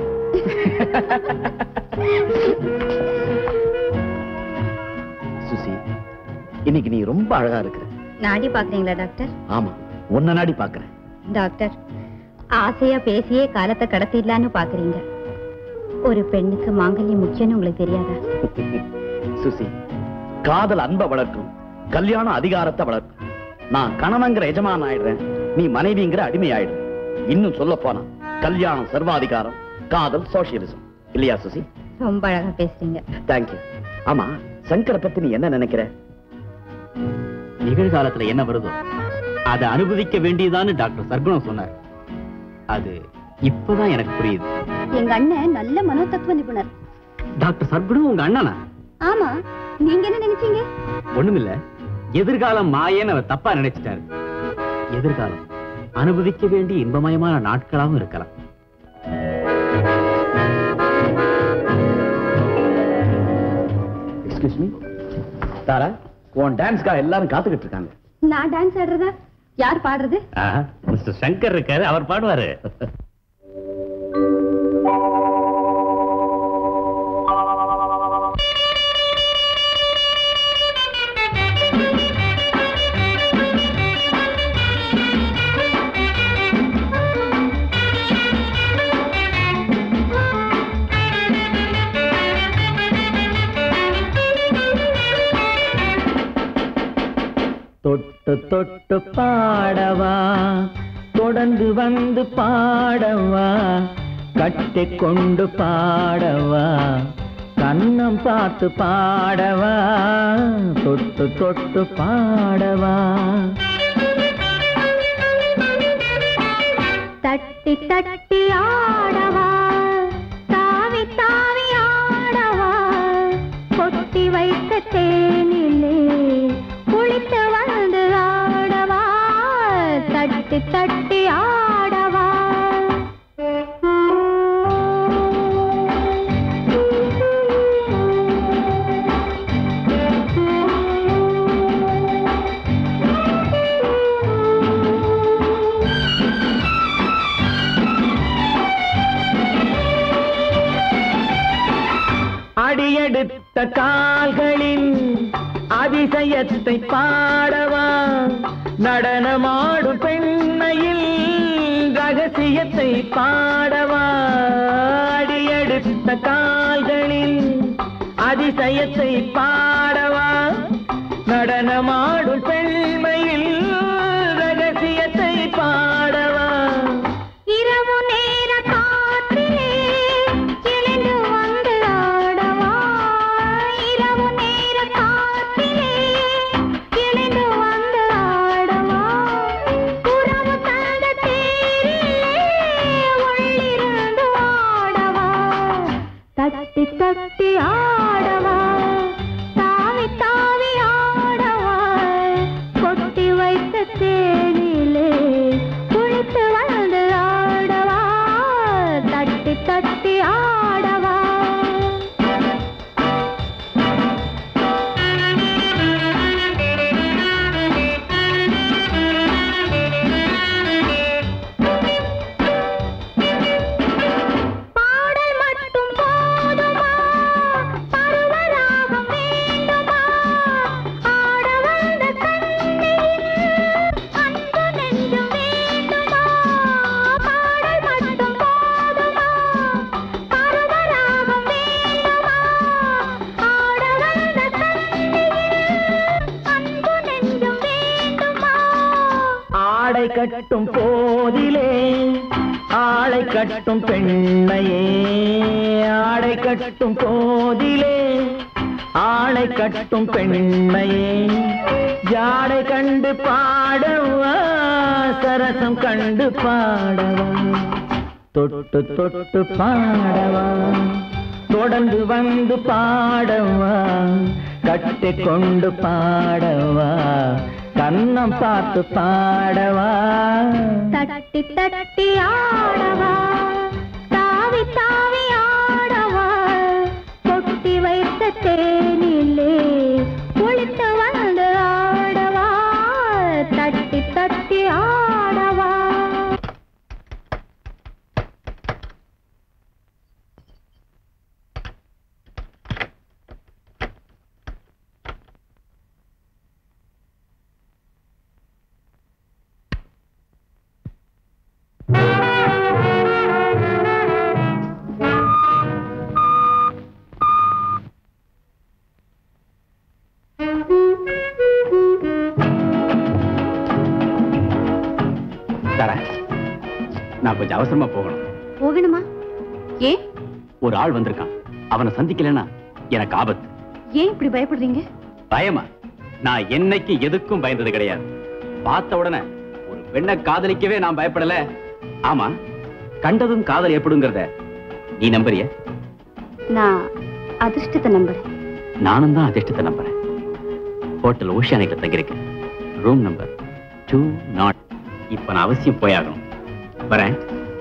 சுசி இன்னைக்கு நீ ரொம்ப அழகா இருக்கிற நாடி பாக்குறீங்களா டாக்டர் ஆமா உன்ன நாடி பாக்குறேன் டாக்டர் ஆசையா பேசியே காலத்தை கடத்திடலான்னு பாக்குறீங்க ஒரு பெண்ணுக்கு மாங்கல்யம் முக்கியம்னு உங்களுக்கு தெரியாதா சுசி காதல் அன்பை வளர்க்கும் கல்யாணம் அதிகாரத்தை வளர்க்கும் நான் கணவங்கிற எஜமான் ஆயிடுறேன் நீ மனைவிங்கிற அடிமை ஆயிடுற இன்னும் சொல்ல போனா கல்யாணம் சர்வாதிகாரம் காதல் சோசியலிசம் இல்லையா சுசி ரொம்ப அழகா பேசுறீங்க தேங்க்யூ ஆமா சங்கரை பத்தி நீ என்ன நினைக்கிற நிகழ்காலத்துல என்ன வருதோ அதை அனுபவிக்க வேண்டியதான்னு டாக்டர் சர்க்குணம் சொன்னார் அது இப்பதான் எனக்கு புரியுது எங்க அண்ணன் நல்ல மனோதத்துவ நிபுணர் டாக்டர் சர்க்குணம் உங்க அண்ணனா ஆமா நீங்க என்ன நினைச்சீங்க ஒண்ணுமில்ல எதிர்காலம் மாயேன்னு அவர் தப்பா நினைச்சிட்டாரு எதிர்காலம் அனுபவிக்க வேண்டிய இன்பமயமான நாட்களாகவும் இருக்கலாம் எக்ஸ்கியூஸ் மீ தாரா உன் டான்ஸ்க்காக எல்லாரும் காத்துக்கிட்டு இருக்காங்க நான் டான்ஸ் ஆடுறதா யார் பாடுறது மிஸ்டர் சங்கர் இருக்காரு அவர் பாடுவாரு தொட்டு தொட்டு பாடவா தொடர்ந்து வந்து பாடவா கட்டி கொண்டு பாடவா கண்ணம் பார்த்து பாடவா தொட்டு தொட்டு பாடவா தட்டி தட்டி ஆடவா தாவி தாவி ஆடவா கொட்டி வைத்த தேனிலே குளித்து வந்து ஆடவா தட்டி தட்டி ஆடவா அடியெடுத்த கால்களின் அதிசயத்தை பாடவா நடனமாடும் பெண்மையில் ரகசியத்தை பாடவா அடியெடுத்த கால்களின் அதிசயத்தை பாடவா நடனமாடும் பெண்மையில் ரகசியத்தை பாடவா இரவு நேர காற்றிலே எழுந்து வந்து ஆடவா இரவு நேர காற்றிலே எழுந்து வந்து ஆடவா உறவு தந்த தேரிலே உள்ளிருந்து ஆடவா தட்டி தட்டி ஆடவா தாவி தாவி ஆடவா கொட்டி வைத்த தேனிலே குளித்து வந்து ஆடவா தட்டி தட்டி ஆடவா பாடல் மட்டும் போதுமா பருவராகம் வேண்டுமா ஆட வந்த கண்ணில் அன்பு நெஞ்சம் வேண்டுமா பாடல் மட்டும் போதுமா பருவராகம் வேண்டுமா ஆட வந்த கண்ணில் அன்பு நெஞ்சம் வேண்டுமா ஆடை கட்டும் போதிலே ஆளை கட்டும் பெண்மையே ஆடை கட்டும் போதிலே ஆளை கட்டும் பெண்மையே ஜாடை கண்டு பாடவா சரசம் கண்டு பாடவா தொட்டு தொட்டு பாடவா தொடர்ந்து வந்து பாடவா கட்டி கொண்டு பாடவா கண்ணம் பார்த்து பாடவா தட்டி தட்டி ஆடவா தாவி தாவி ஆடவா கொட்டி வைத்த தேனிலே குளித்து வந்து ஆடவா நான் கொஞ்சம் அவசரமா போகணும் போகணுமா ஏன் ஒரு ஆள் வந்திருக்கான் அவனை சந்திக்கலைன்னா எனக்கு ஆபத்து ஏன் இப்படி பயப்படுறீங்க பயமா நான் என்னைக்கு எதுக்கும் பயந்தது கிடையாது பார்த்த உடனே ஒரு பெண்ணை காதலிக்கவே நான் பயப்படல ஆமா கண்டதும் காதல் ஏற்படுங்கிறத நீ நம்புறிய நான் அதிர்ஷ்டத்தை நம்புறேன் நானும் தான் அதிர்ஷ்டத்தை நம்புறேன் ஹோட்டல் ஓஷியானிக்ல தங்கியிருக்கேன் ரூம் நம்பர் டூ நாட் இப்ப நான் அவசியம் போயாகணும் வரேன்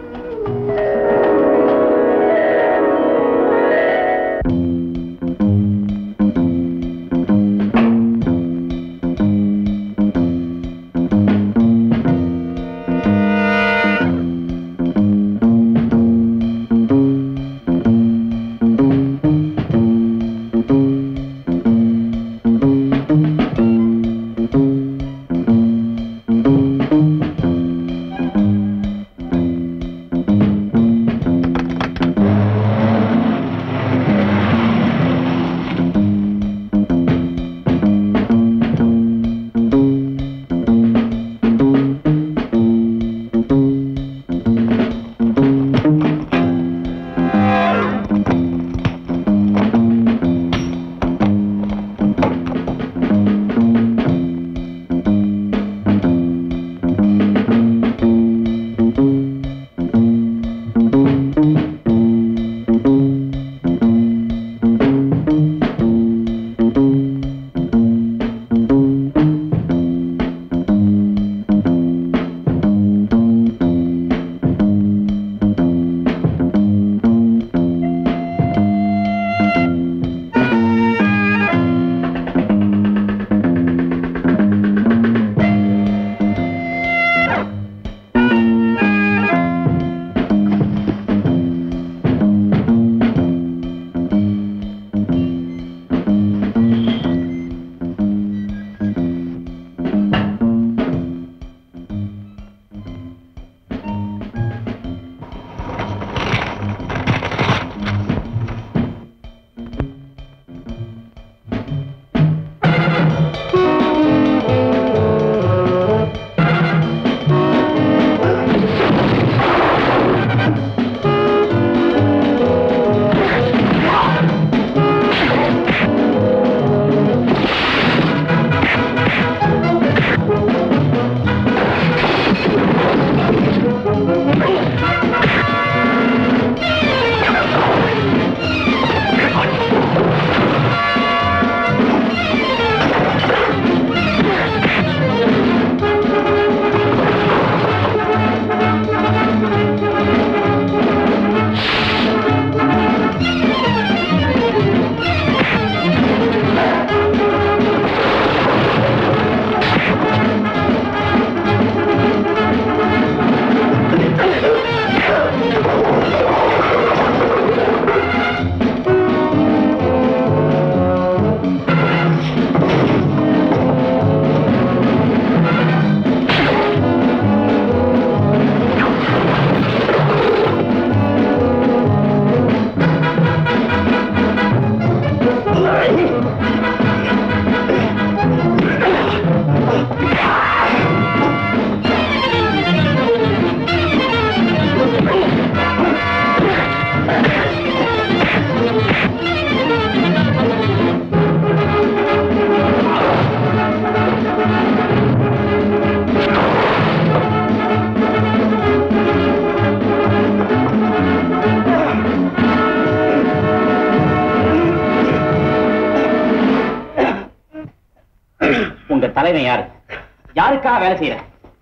உங்க தலைவன் யாரு யாருக்காக வேலை செய்யற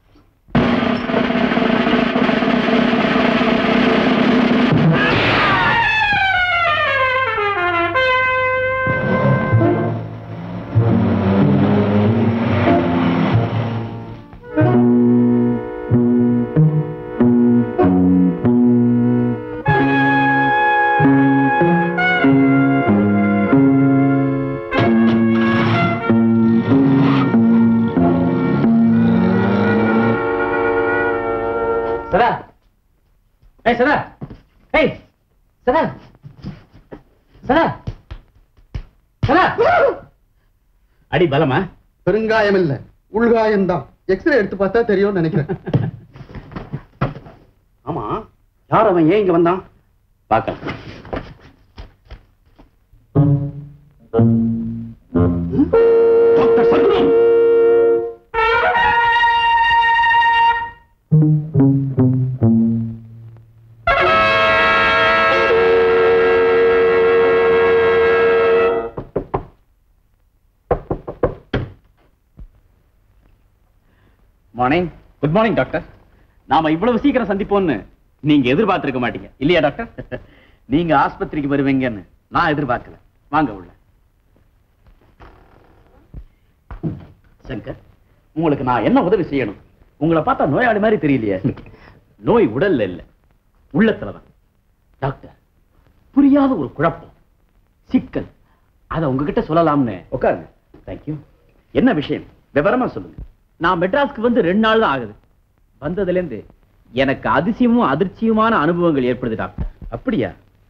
சதா ஏய் சதா ஏய் சதா சதா சதா அடி பலமா பெருங்காயம் இல்ல உள்காயம் தான் எக்ஸ்ரே எடுத்து பார்த்தா தெரியும்னு நினைக்கிறேன் ஆமா யார் அவன் ஏன் இங்க வந்தான் பார்க்கலாம் doctor Sarkunam morning good morning doctor நாம இவ்வளவு சீக்கிரம் சந்திப்போம்னு நீங்க எதிர்பார்த்திருக்க மாட்டீங்க இல்லையா டாக்டர் நீங்க ஆஸ்பத்திரிக்கு வருவீங்கன்னு நான் எதிர்பார்க்கல வாங்க உள்ள சங்கர் உங்களுக்கு நான் என்ன உதவி செய்யணும் உங்களை பார்த்தா நோயாளி மாதிரி தெரியலையே நோய் உடல்ல இல்ல உள்ளத்துலதான் டாக்டர் புரியாத ஒரு குழப்பம் சிக்கல் அத உங்ககிட்ட சொல்லலாம்னு உட்காருங்க தேங்க்யூ என்ன விஷயம் விவரமா சொல்லுங்க நான் மெட்ராஸ்க்கு வந்து ரெண்டு நாள் தான் ஆகுது வந்ததுல இருந்து எனக்கு அதிசயமும் அதிர்ச்சியுமான அனுபவங்கள் ஏற்படுது டாக்டர் அப்படியா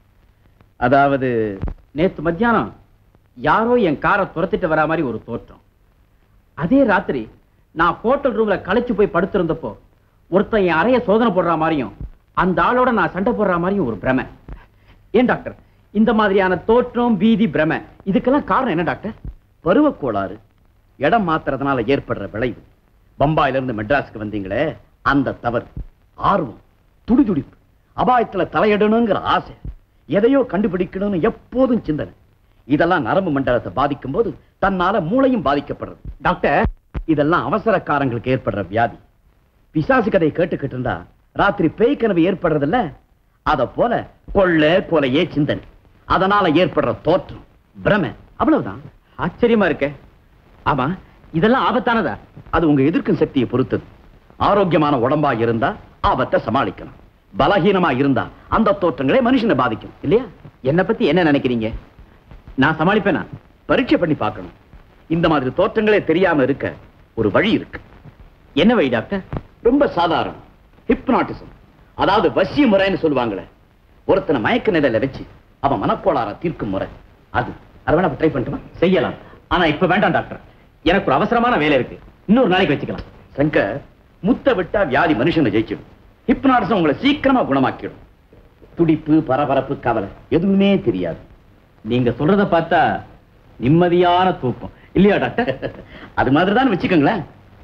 அதாவது நேத்து மத்தியானம் யாரோ என் காரை துரத்திட்டு வரா மாதிரி ஒரு தோற்றம் அதே ராத்திரி நான் ஹோட்டல் ரூம்ல களைச்சு போய் படுத்திருந்தப்போ ஒருத்தன் என் அறைய சோதனை போடுற மாதிரியும் அந்த ஆளோட நான் சண்டை போடுற மாதிரியும் ஒரு பிரமை ஏன் டாக்டர் இந்த மாதிரியான தோற்றம் பீதி பிரமை இதுக்கெல்லாம் காரணம் என்ன டாக்டர் பருவ கோளாறு இடம் மாத்துறதுனால ஏற்படுற விளைவு பம்பாயில இருந்து மெட்ராஸ்க்கு வந்தீங்களே அந்த தவறு ஆர்வம் துடிதுடிப்பு அபாயத்துல தலையிடணுங்கிற ஆசை எதையோ கண்டுபிடிக்கணும்னு எப்போதும் சிந்தனை இதெல்லாம் நரம்பு மண்டலத்தை பாதிக்கும் போது தன்னால மூளையும் பாதிக்கப்படுறது டாக்டர் இதெல்லாம் அவசரக்காரங்களுக்கு ஏற்படுற வியாதி பிசாசு கதையை கேட்டுக்கிட்டு இருந்தா ராத்திரி பேய் கனவு ஏற்படுறதில்ல அத போல கொள்ள கொலையே சிந்தனை அதனால ஏற்படுற தோற்றம் பிரமை அவ்வளவுதான் ஆச்சரியமா இருக்க ஆமா இதெல்லாம் ஆபத்தானதா அது உங்க எதிர்க்கும் சக்தியை பொறுத்தது ஆரோக்கியமான உடம்பா இருந்தா ஆபத்தை சமாளிக்கலாம் பலகீனமா இருந்தா அந்த தோற்றங்களே மனுஷனை பாதிக்கும் இல்லையா என்ன பத்தி என்ன நினைக்கிறீங்க நான் சமாளிப்பேனா பரீட்சை பண்ணி பார்க்கணும் இந்த மாதிரி தோற்றங்களே தெரியாம இருக்க ஒரு வழி இருக்கு என்ன வழி டாக்டர் ரொம்ப சாதாரணம் ஹிப்னாட்டிசம் அதாவது வசிய முறைன்னு சொல்லுவாங்களே ஒருத்தனை மயக்க நிலையில வச்சு அவன் மனக்கோளாற தீர்க்கும் முறை அது அதை வேணா ட்ரை பண்ணட்டுமா செய்யலாம் ஆனா இப்ப வேண்டாம் டாக்டர் எனக்கு ஒரு அவசரமான வேலை இருக்கு இன்னொரு நாளைக்கு வச்சுக்கலாம் சங்கர் முத்த விட்டா வியாதி மனுஷனை ஜெயிச்சிடும் ஹிப்னாட்டிசம் உங்களை சீக்கிரமா குணமாக்கிடும் துடிப்பு பரபரப்பு கவலை எதுவுமே தெரியாது நீங்க சொல்றத பார்த்தா நிம்மதியான தூக்கம் இல்லையா டாக்டர் அது மாதிரி தான் வச்சுக்கோங்களேன்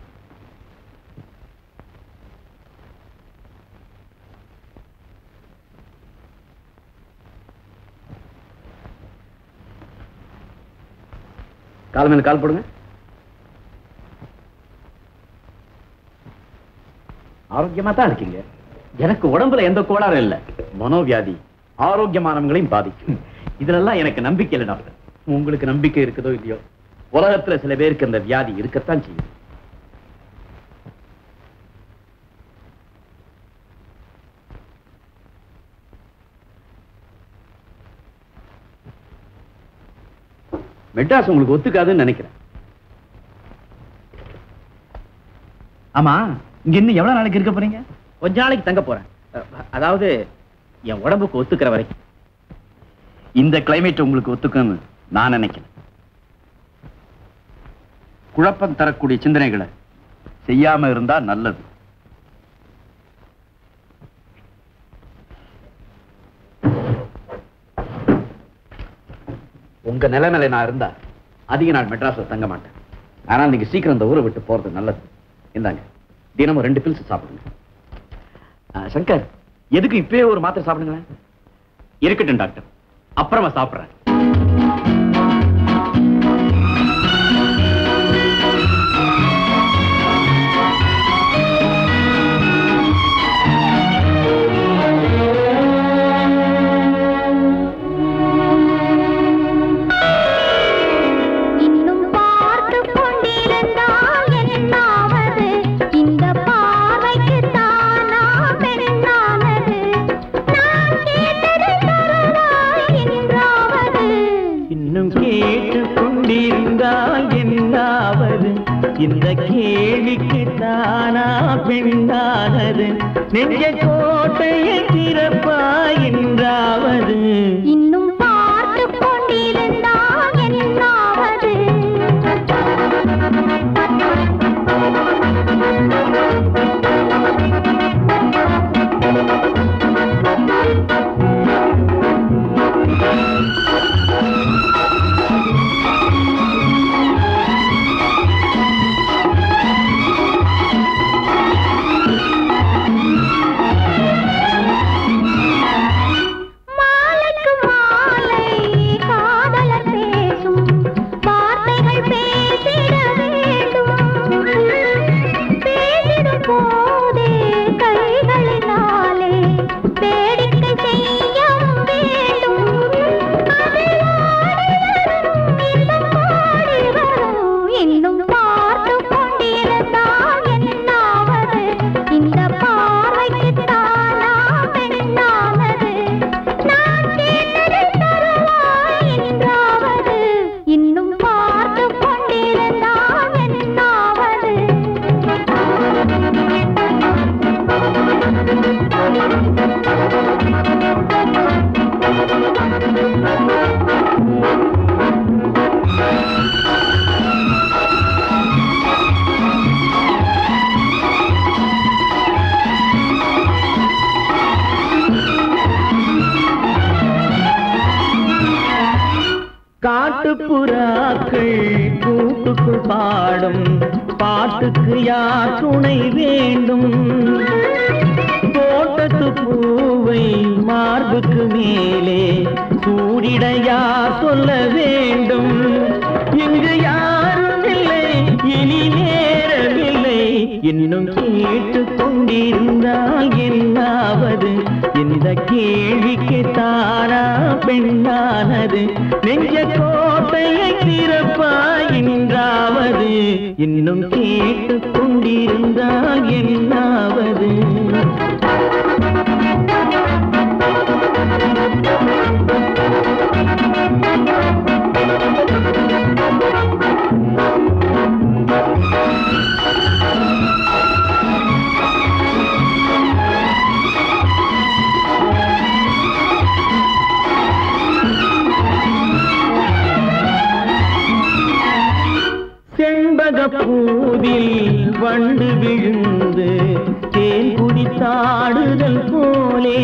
கால் மேல கால் போடுங்க ஆரோக்கியமா தான் இருக்கீங்க எனக்கு உடம்புல எந்த கோளாறும் இல்ல மனோவியாதி ஆரோக்கியமானவங்களையும் பாதிக்கும் இதுலெல்லாம் எனக்கு நம்பிக்கை இல்லை டாக்டர் உங்களுக்கு நம்பிக்கை இருக்குதோ இல்லையோ உலகத்துல சில பேருக்கு அந்த வியாதி இருக்கத்தான் செய்யும் மெட்ராஸ் உங்களுக்கு ஒத்துக்காதுன்னு நினைக்கிறேன் ஆமா இங்க இன்னும் எவ்வளவு நாளைக்கு இருக்க போறீங்க கொஞ்ச நாளைக்கு தங்க போறேன் அஹ், அதாவது என் உடம்புக்கு ஒத்துக்கிற வரைக்கும் இந்த கிளைமேட் உங்களுக்கு ஒத்துக்குன்னு நான் நினைக்கிறேன் குழப்பம் தரக்கூடிய சிந்தனைகளை செய்யாம இருந்தா நல்லது உங்க நிலைமையில நான் இருந்தா அதிக நாள் மெட்ராஸ்ல தங்க மாட்டேன் ஆனா நீங்க சீக்கிரம் இந்த ஊரை விட்டு போறது நல்லது இந்தாங்க தினமும் ரெண்டு பில்ஸ் சாப்பிடுங்க ஆ, சங்கர் எதுக்கு இப்பவே ஒரு மாத்திரை சாப்பிடுங்களேன் இருக்கட்டும் டாக்டர் அப்புறமா சாப்பிடுறேன் இன்னும் பார்த்து கொண்டிருந்தால் என்னாவது இந்த பார்வைக்கு தானா பெண்ணானது நான் கேட்டது தருவாய் என்றாவது இன்னும் கேட்டு கொண்டிருந்தால் என்னாவது இந்த கேள்விக்கு தானா பெண்ணானது நெஞ்ச கோட்டையை திறப்பாய் என்றாவது இன்னும் பார்த்து கொண்டிருந்தால் என்னாவது காட்டுப்புறாக்கள் கூட்டுக்குள் பாடும் பாட்டுக்கு யார் துணை வேண்டும் தோட்டத்து பூவை மார்புக்கு மேலே சூடிட யார் சொல்ல வேண்டும் இங்கு யாரும் இல்லை இனி நேரமில்லை இன்னும் கேட்டுக் கொண்டிருந்தால் என்னாவது இந்த கேள்விக்கு தானா பெண்ணானது நெஞ்ச கோட்டையை திறப்பாயின்றாவது இன்னும் கேட்டுக் கொண்டிருந்தால் என்னாவது செண்பக பூவில் வண்டு விழுந்து தேன் குடித்தாடுதல் போலே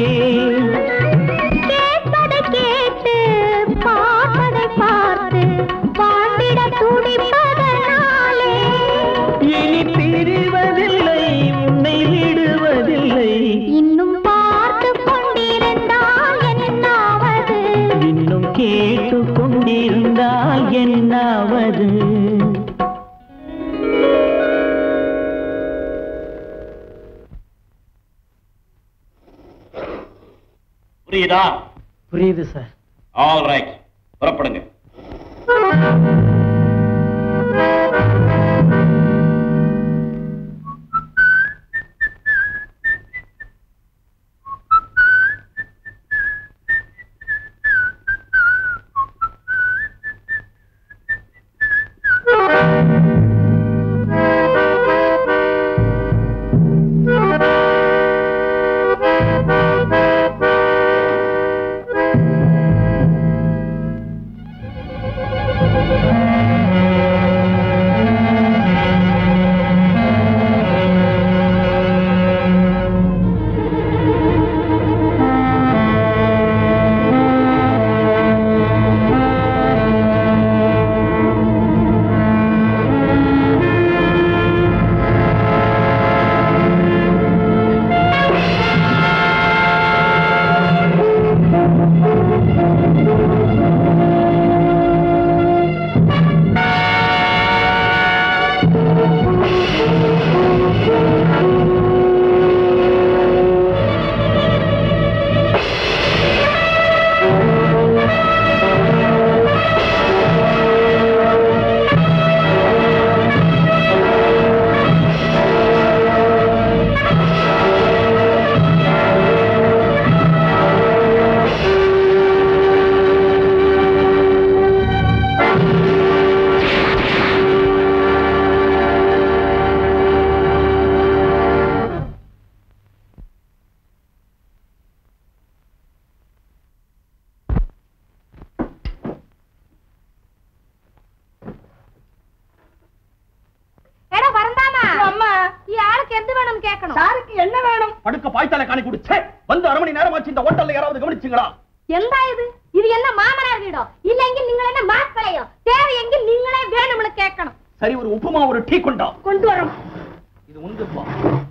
கேட்பதை கேட்டு பார்ப்பதை பார்த்து வாழ்ந்திட துடிப்பதனாலே இனி பிரிவதில்லை உன்னை விடுவதில்லை இன்னும் பார்த்து கொண்டிருந்தால் என்னாவது இன்னும் கேட்டு கொண்டிருந்தால் என்னாவது புரியுதா புரியுது சார் ஆல் ரைட் புறப்படுங்க എടാ വരണ്ടാമാ അമ്മ ഈ ആൾക്ക് എന്ത് വേണം കേക്കണം സാർക്ക് என்ன வேணும் படுக்க பாய்த்தால காணி கொடு ச்சே, வந்து அரை மணி நேரமாச்சு இந்த ஹோட்டல்ல யாராவது கவனிச்சுங்களா എന്താ ഇത് ഇത് എന്ന മാമനാർ വീടോ ഇല്ലെങ്കിൽ നിങ്ങൾ എന്നെ മാക്കളെയോ தேவைയെങ്കിൽ നിങ്ങളെ വേണമെന്ന് കേൾക്കണം சரி ஒரு உப்புமா ஒரு டீ கொண்டா കൊണ്ടുവരണം இது உண்டுப்பா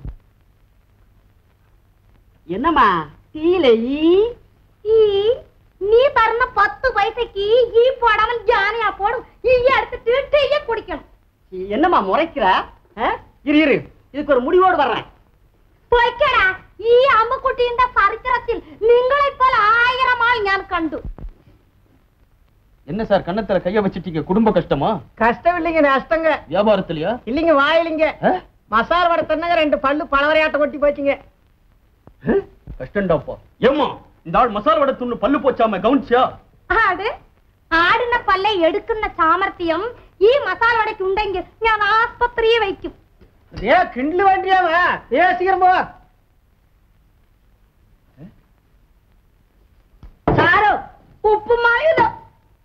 என்னம்மா டீல ஈ ഈ നീ പറഞ്ഞ പത്ത് പൈസക്ക് ഈ പോടാമൻ ജാനിയാ പോടും ഈ എടുത്തിട്ട് ടീയെ കുടിക്കണം என்னம்மா முறைக்கிற ஆ? இரு இரு இதுக்கு ஒரு முடிவோடு வர்றேன் പൊയ്ക്കടാ ഈ അമ്മക്കുട്ടിയുടെ ചരിത്രത്തിൽ നിങ്ങളെ പോലെ ആയിരം ആൾ ഞാൻ കണ്ടു என்ன சார் கண்ணத்துல கைய வச்சிட்டீங்க குடும்ப கஷ்டமா கஷ்டம் இல்லைங்க நஷ்டங்க வியாபாரத்திலயா இல்லைங்க வாயிலிங்க மசால் வடை தின்னங்க ரெண்டு பல்லு பழவரையாட்டம் கொட்டி போச்சுங்க கஷ்டம்டாப்பா ஏம்மா இந்த ஆள் மசாலா வடை துண்ணு பல்லு போச்சாம கவனிச்சியா ആട് ആടുന്ന പല്ല എടുക്കുന്ന സാമർത്ഥ്യം ഈ മസാല വടയ്ക്ക് ഉണ്ടെങ്കിൽ ഞാൻ ആസ്പത്രിയെ വയ്ക്കും ஏ கிண்டல் வேண்டியாவ ஏ சீக்கிரம் போ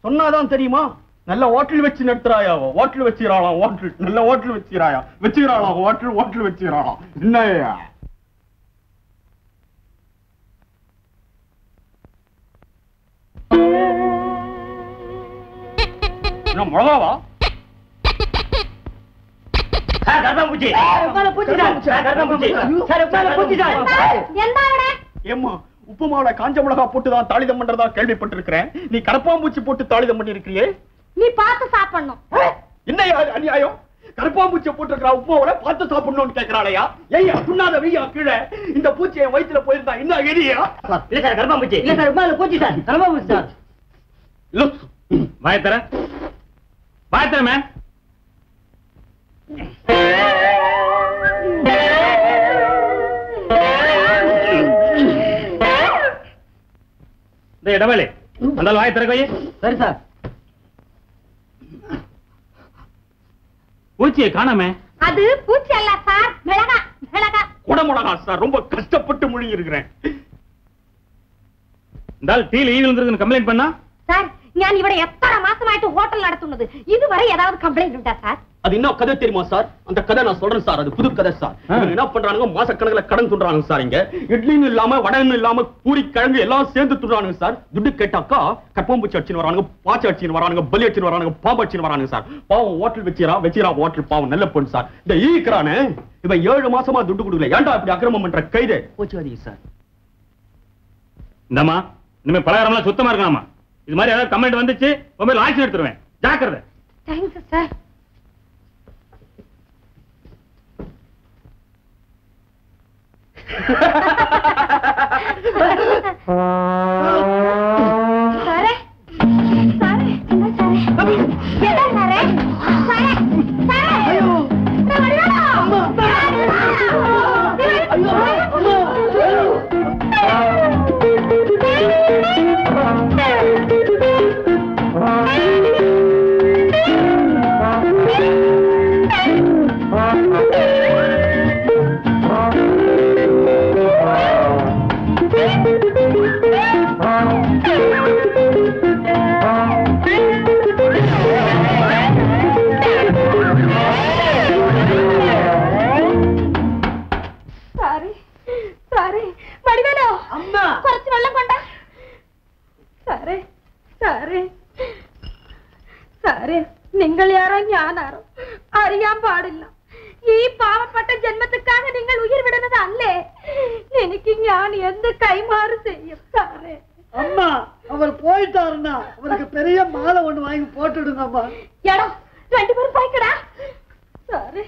சொன்னாதான் தெரியுமா நல்ல ஹோட்டல் வச்சு நடத்துறாயா ஹோட்டல் வச்சுக்கிறாளாம் ஹோட்டல் நல்ல ஹோட்டல் வச்சுக்கிறாயா வச்சுக்கிறாளாம் ஹோட்டல் ஹோட்டல் வச்சுக்கிறாளாம் என்னய்யா என்ன மிளகாவா ஏம்மா உப்பு மாவுல காஞ்ச மிளகா போட்டு தான் தாளிதம் பண்றதா கேள்விப்பட்டிருக்கிறேன் நீ கரப்பாம்பூச்சி போட்டு தாளிதம் பண்ணிருக்கிறியே நீ பார்த்து சாப்பிடணும் என்ன அநியாயம் கருப்பாம்பூச்சியை போட்டிருக்கிறா உப்புமாவோட பார்த்து சாப்பிடணும்னு கேக்குறாளையா ஏய்யா துண்ணாத வெய்யா கீழே இந்த பூச்சி என் வயித்துல போயிருந்தா என்ன எரியா இல்ல சார் கருப்பாம்பூச்சி இல்ல சார் உமால பூச்சி சார் கருப்பாம்பூச்சி சார் வாயத்தர வாயத்தர மேம் இந்த இடவேளை அந்த வாய் திறக்க வையே சரி சார் பூச்சியை காணாமே அது பூச்சி அல்ல சார் மிளகா மிளகா குடமுடகா சார் ரொம்ப கஷ்டப்பட்டு முழுங்கி இருக்கிறேன் இந்த ஆள் டீல ஈ விழுந்திருக்குன்னு கம்ப்ளைண்ட் பண்ணா சார் ഞാൻ ഇവിടെ എത്ര മാസമായിട്ട് ഹോട്ടൽ നടത്തുന്നത് ഇതുവരെ ഏதாவது കംപ്ലൈന്റ് ഉണ്ടാ സാർ அது என்ன கதை தெரியுமா சார் அந்த கதை நான் சொல்றேன் சார் அது புது கதை சார் இவங்க என்ன பண்றாங்க மாசக்கணக்கில் கடன் துண்றாங்க சார் இங்க இட்லின்னு இல்லாம வடன்னு இல்லாம பூரி கிழங்கு எல்லாம் சேர்ந்து துண்றானுங்க சார் துட்டு கேட்டாக்கா கப்பம்பூச்சி அடிச்சுன்னு வரானுங்க பாச்சி அடிச்சுன்னு வரானுங்க பலி அடிச்சுன்னு வரானுங்க பாம்பு அடிச்சுன்னு வரானுங்க சார் பாவம் ஹோட்டல் வச்சிரா வச்சிரா ஹோட்டல் பாவம் நல்ல பொண்ணு சார் இந்த ஈக்கிறானே இவன் ஏழு மாசமா துட்டு கொடுக்கல ஏன்டா இப்படி அக்கிரமம் பண்ற கைது போச்சுவாதீங்க சார் இந்தம்மா இனிமே பலகாரம்லாம் சுத்தமா இருக்கணுமா இது மாதிரி ஏதாவது கமெண்ட் வந்துச்சு உங்க ஆக்ஷன் எடுத்துருவேன் ஜாக்கிரதை தேங்க்ஸ் சார் സാറേ സാറേ എന്താ സാറേ എന്താ സാറേ സാറേ സാറേ സാറേ സാറേ വടിവേലോ അമ്മ കുറച്ച് വെള്ളം കൊണ്ട സാറേ സാറേ സാറേ നിങ്ങൾ യാരോ ഞാനാരോ അറിയാൻ പാടില്ല ഈ പാവപ്പെട്ട ജന്മത്തിക്കാக നിങ്ങൾ ഉയർ വിടുന്നതല്ലേ എനിക്ക് ഞാൻ എന്ത് കൈമാறு செய்யும் സാറേ அம்மா அவர் போயிட்டாருன்னா அவருக்கு பெரிய மாலை ஒண்ணு வாங்கி போட்டுடுங்க அம்மா എടോ രണ്ടുപേരും പോയിക്കടാ സാറേ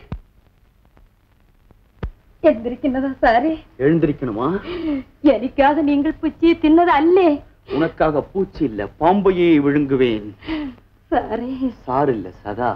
എന്തിരിക്കുന്നതാ സാറേ எழுந்திருக்கணுமா എനിക്കാതെ നിങ്ങൾ പുച്ചി തിന്നതല്ലേ உனக்காக பூச்சி இல்ல பாம்பையே விழுங்குவேன் സാറേ சார் இல்ல சதா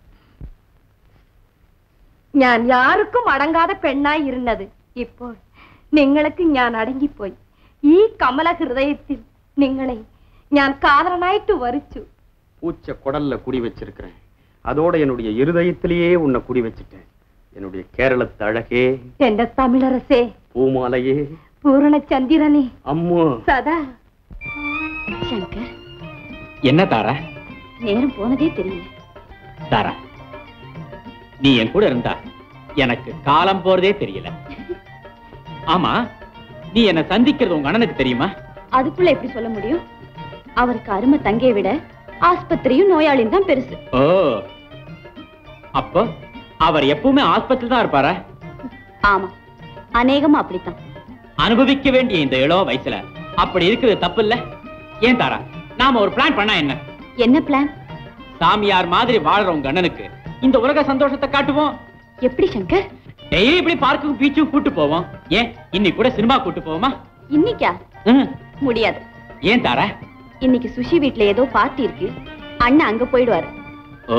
ഞാൻ യാർക്കും അടങ്ങാതെ പെണ്ണായി ഇരുന്നത് ഇപ്പോൾ നിങ്ങൾക്ക് ഞാൻ അടങ്ങിപ്പോയി ഈ കമല ഹൃദയത്തിൽ നിങ്ങളെ ഞാൻ കാതറനായിട്ട് വരിച്ചു பூச்ச குடல்ல குடி வச்சிருக்கிறேன் அதோட என்னுடைய இருதயத்திலேயே உன்னை குடி வச்சிட்டேன் என்னுடைய கேரளத்து அழகே എന്റെ തമിഴരസേ பூமாலையே പൂർണ്ണചന്ദ്രനെ அம்மு സദാ சங்கர் என்ன தாரா நேரம் போனதே தெரியல தாரா நீ என் கூட இருந்தா எனக்கு காலம் போறதே தெரியல ஆமா நீ என்ன சந்திக்கிறது உங்க அண்ணனுக்கு தெரியுமா அதுக்குள்ள எப்படி சொல்ல முடியும் அவருக்கு அருமை தங்கையை விட ஆஸ்பத்திரியும் நோயாளியும் தான் பெருசு ஓ அப்போ அவர் எப்பவுமே ஆஸ்பத்திரி தான் இருப்பாரா ஆமா அநேகமா அப்படித்தான் அனுபவிக்க வேண்டிய இந்த இளம் வயசுல அப்படி இருக்கிறது தப்பு இல்ல ஏன் தாரா நாம ஒரு பிளான் பண்ணா என்ன என்ன பிளான் சாமியார் மாதிரி வாழற உங்க அண்ணனுக்கு இந்த உலக சந்தோஷத்தை காட்டுவோம் எப்படி சங்கர் டெய்லி இப்படி பார்க்கும் பீச்சும் கூட்டு போவோம் ஏன் இன்னைக்கு கூட சினிமா கூட்டு போவோமா இன்னைக்கா ம், முடியாது ஏன் தாரா இன்னைக்கு சுஷி வீட்ல ஏதோ பார்ட்டி இருக்கு அண்ணன் அங்க போயிடுவாரு ஓ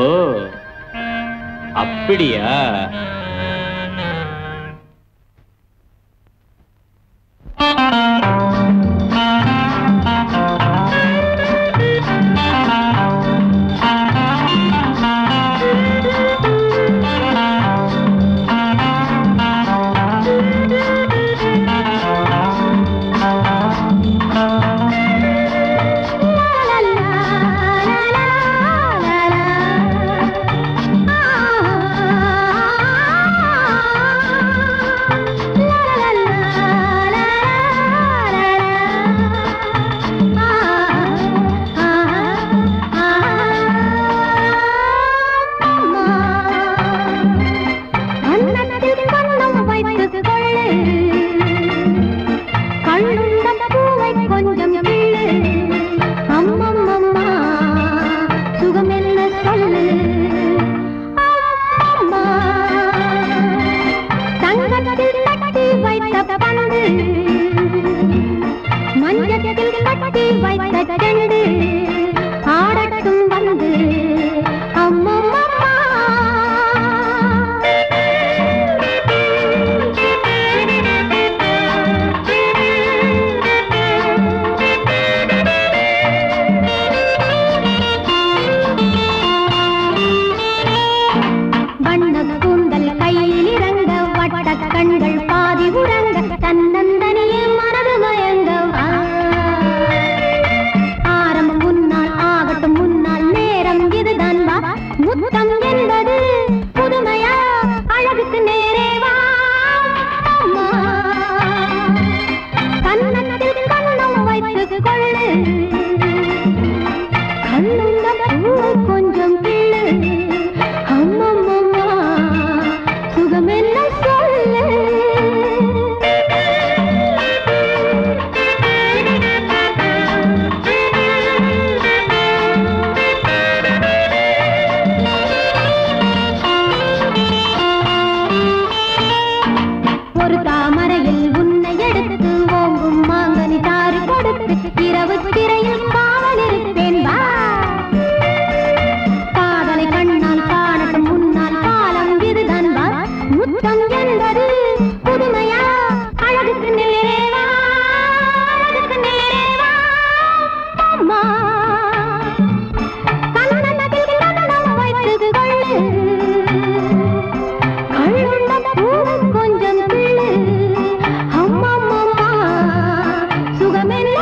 அப்படியா la la la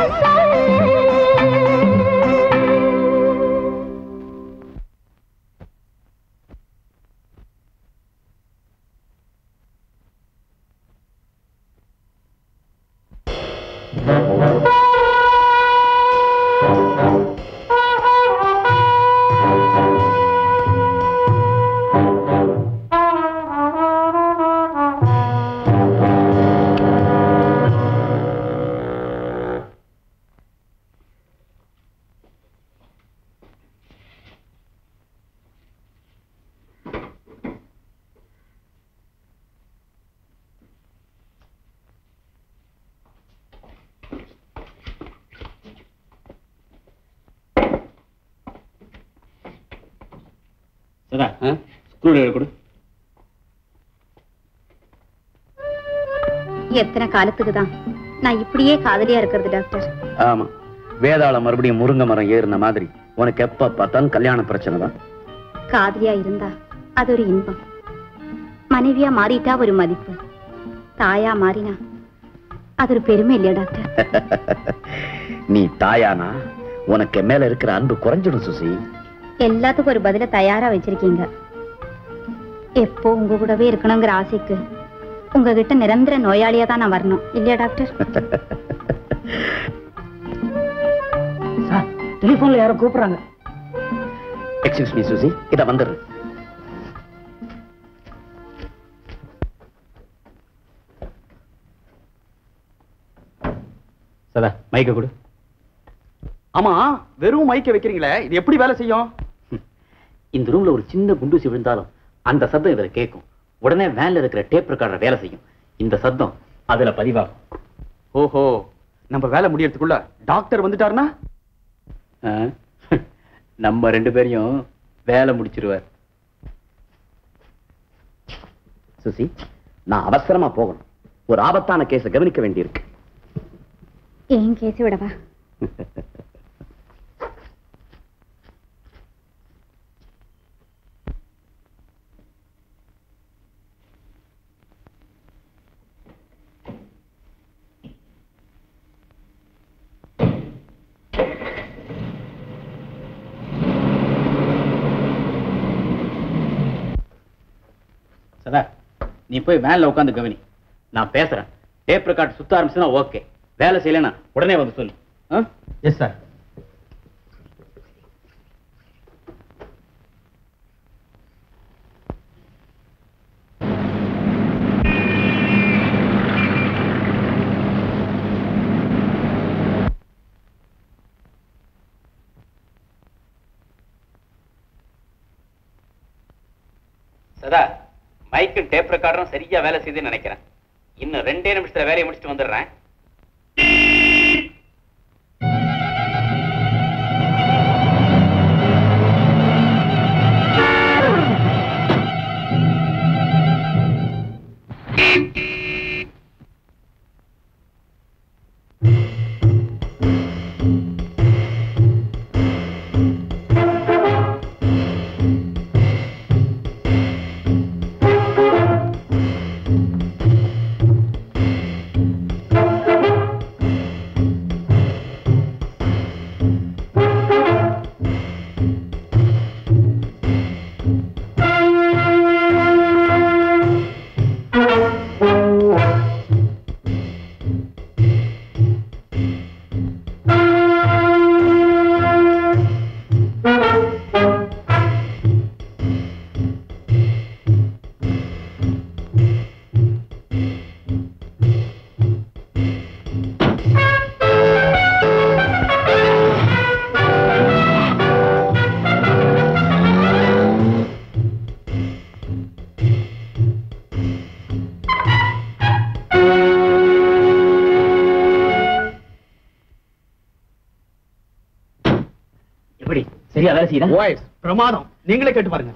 சதா ஸ்க்ரூ டிரைவர் கொடு எத்தனை காலத்துக்கு தான் நான் இப்படியே காதலியா இருக்கிறது டாக்டர் ஆமா வேதாள மறுபடியும் முருங்க மரம் ஏறின மாதிரி உனக்கு எப்ப பார்த்தாலும் கல்யாண பிரச்சனை தான் காதலியா இருந்தா அது ஒரு இன்பம் மனைவியா மாறிட்டா ஒரு மதிப்பு தாயா மாறினா அது ஒரு பெருமை இல்லையா டாக்டர் நீ தாயானா உனக்கு என் மேல இருக்கிற அன்பு குறைஞ்சிடும் சுசி எல்லாத்துக்கும் ஒரு பதில தயாரா வச்சிருக்கீங்க எப்போ உங்க கூடவே இருக்கணுங்கிற ஆசைக்கு உங்ககிட்ட நிரந்தர நோயாளியா தான் நான் வரணும் இல்லையா டாக்டர் சார் டெலிபோன்ல யாரோ கூப்பிடுறாங்க எக்ஸ்கியூஸ் மீ சுசி இத வந்துடு சதா மைக்க கொடு ஆமா வெறும் மைக்க வைக்கிறீங்களே இது எப்படி வேலை செய்யும் இந்த ரூம்ல ஒரு சின்ன குண்டூசி விழுந்தாலும் அந்த சத்தம் இதுல கேட்கும் உடனே வேன்ல இருக்கிற டேப் ரெக்கார்டர் வேலை செய்யும் இந்த சத்தம் அதுல பதிவாகும் ஓஹோ நம்ம வேலை முடியறதுக்குள்ள டாக்டர் வந்துட்டாருன்னா ஆ? நம்ம ரெண்டு பேரையும் வேலை முடிச்சிருவார் சுசி நான் அவசரமா போகணும் ஒரு ஆபத்தான கேஸை கவனிக்க வேண்டியிருக்கு ஏன் கேசி விடவா சதா நீ போய் வேன்ல உட்காந்து கவனி நான் பேசுறேன் டேப் ரெக்கார்ட் சுத்த ஆரம்பிச்சுன்னா ஓகே வேலை செய்யலைன்னா உடனே வந்து சொல்லு எஸ் சார் சதா மைக்கும் டேப் ரெக்கார்டரும் சரியா வேலை செய்யுதுன்னு நினைக்கிறேன் இன்னும் ரெண்டே நிமிஷத்துல வேலையை முடிச்சுட்டு வந்துடுறேன் எப்படி சரியா வேலை செய்யுதா வாய்ஸ் பிரமாதம் நீங்களே கேட்டு பாருங்க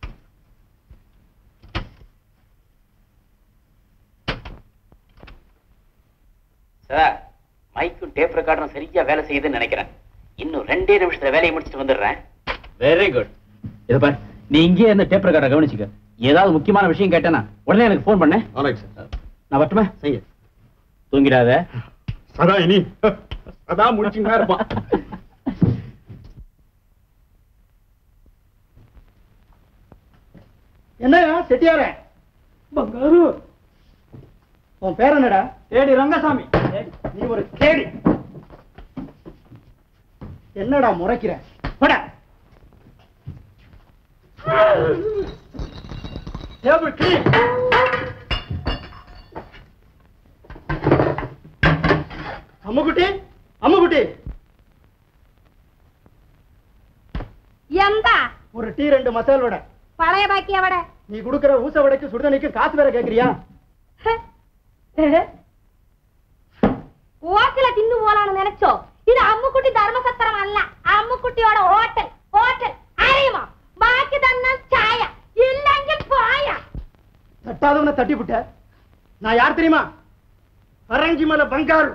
சார் மைக்கும் டேப் ரெக்கார்டரும் சரியா வேலை செய்யுதுன்னு நினைக்கிறேன் இன்னும் ரெண்டே நிமிஷத்துல வேலையை முடிச்சுட்டு வந்துடுறேன் வெரி குட் இத பாரு நீ இங்கேயே இந்த டேப் ரெக்கார்டரை கவனிச்சுக்க ஏதாவது முக்கியமான விஷயம் கேட்டேன்னா உடனே எனக்கு ஃபோன் பண்ண ஆல்ரைட் சார் நான் வரட்டுமா செய்ய தூங்கிடாத சதா இனி அதான் முடிச்சுன்னா இருப்பான் என்னையா செட்டியார பங்காரு உன் பேர் என்னடா ஏடி ரங்கசாமி ஏய், நீ ஒரு கேடி என்னடா முறைக்கிற போட டேபிள் கிளீன் அம்முக்குட்டி அம்முக்குட்டி எந்தா ஒரு டீ ரெண்டு மசால் வடை பழைய பாக்கிய விட நீ கொடுக்கிற ஊச வடைக்கு சுடுதண்ணிக்கு காசு வேற கேக்குறியா ஓசில தின்னு போலான்னு நினைச்சோ இது அம்முக்குட்டி தர்மசத்திரம் அல்ல அம்முக்குட்டியோட ஹோட்டல் ஹோட்டல் அறியுமா பாக்கி தன்னா சாய இல்லங்க போயா தட்டாதவனை தட்டி விட்ட நான் யார் தெரியுமா பரங்கி மலை பங்காரு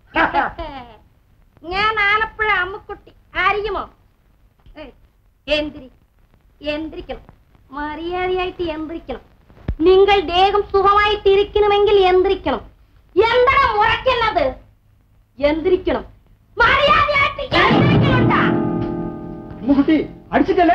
ഞാൻ ആലപ്പുഴ അമ്മുക്കുട്ടി അറിയുമോ ഏയ്, എந்திരി എந்திരിക്കണം മര്യാദയായിട്ട് എந்திരിക്കണം നിങ്ങൾ ദേഹം സുഖമായിട്ട് ഇരിക്കണമെങ്കിൽ എந்திരിക്കണം എന്താണ് മുറയ്ക്കുന്നത് എந்திരിക്കണം മര്യാദയായിട്ട് എந்திരിക്കണുണ്ടാ அம்முக்குட்டி அடிச்சுட்டல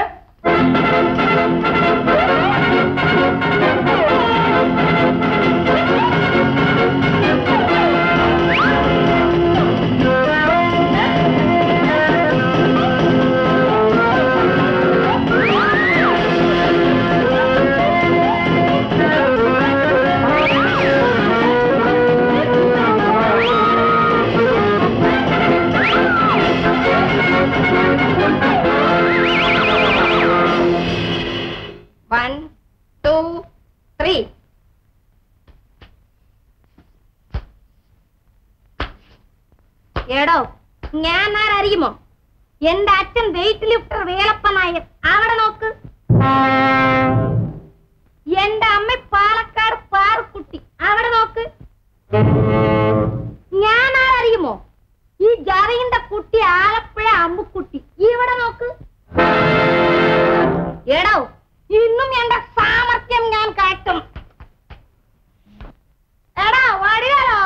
വൺ ടു ത്രീ എടോ ഞാൻ ആരറിയുമോ എന്റെ അച്ഛൻ വെയിറ്റ് ലിഫ്റ്റർ വേലപ്പ നായർ അവിടെ നോക്ക് എന്റെ അമ്മ പാലക്കാട് പാറുക്കുട്ടി അവിടെ നോക്ക് ഞാൻ ആരറിയുമോ ഈ ജറിയുടെ കുട്ടി ആലപ്പുഴ അമ്മുക്കുട്ടി ഇവിടെ നോക്ക് എടോ ഇന്നും എന്റെ സാമർത്ഥ്യം ഞാൻ കാട്ടും എടാ വടിയാലോ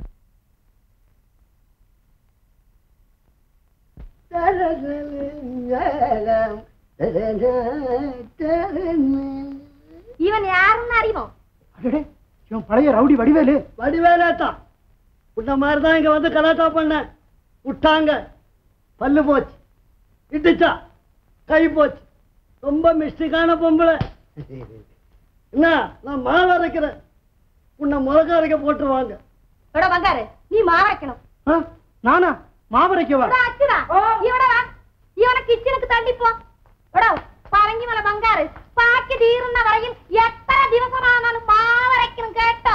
இவன் யாருன்னு அறியுமோ அடடே, இவன் பழைய ரவுடி வடிவேலு வடிவேலேத்தான் உன்ன மாதிரி தான் இங்க வந்து கலாட்டா பண்ண விட்டாங்க பல்லு போச்சு இட்டுச்சா கை போச்சு ரொம்ப மிஸ்டேக்கான பொம்பளை என்ன நான் மாவு அரைக்கிறேன் உன்னை முளக அரைக்க போட்டுருவாங்க എടാ ബംഗാറ് നീ മാവരക്കണം ஆ, நானா மாவரைக்கவா എടാ അച്ഛനാ ഇവിടെ വാ ഇവനെ കിച്ചണക്ക് തള്ളിപ്പോ എടോ പറഞ്ഞു മല ബംഗാറ് ബാക്കി തീരുന്ന വരയിൽ എത്ര ദിവസമാണെന്നാലും മാവരക്കണം കേട്ടോ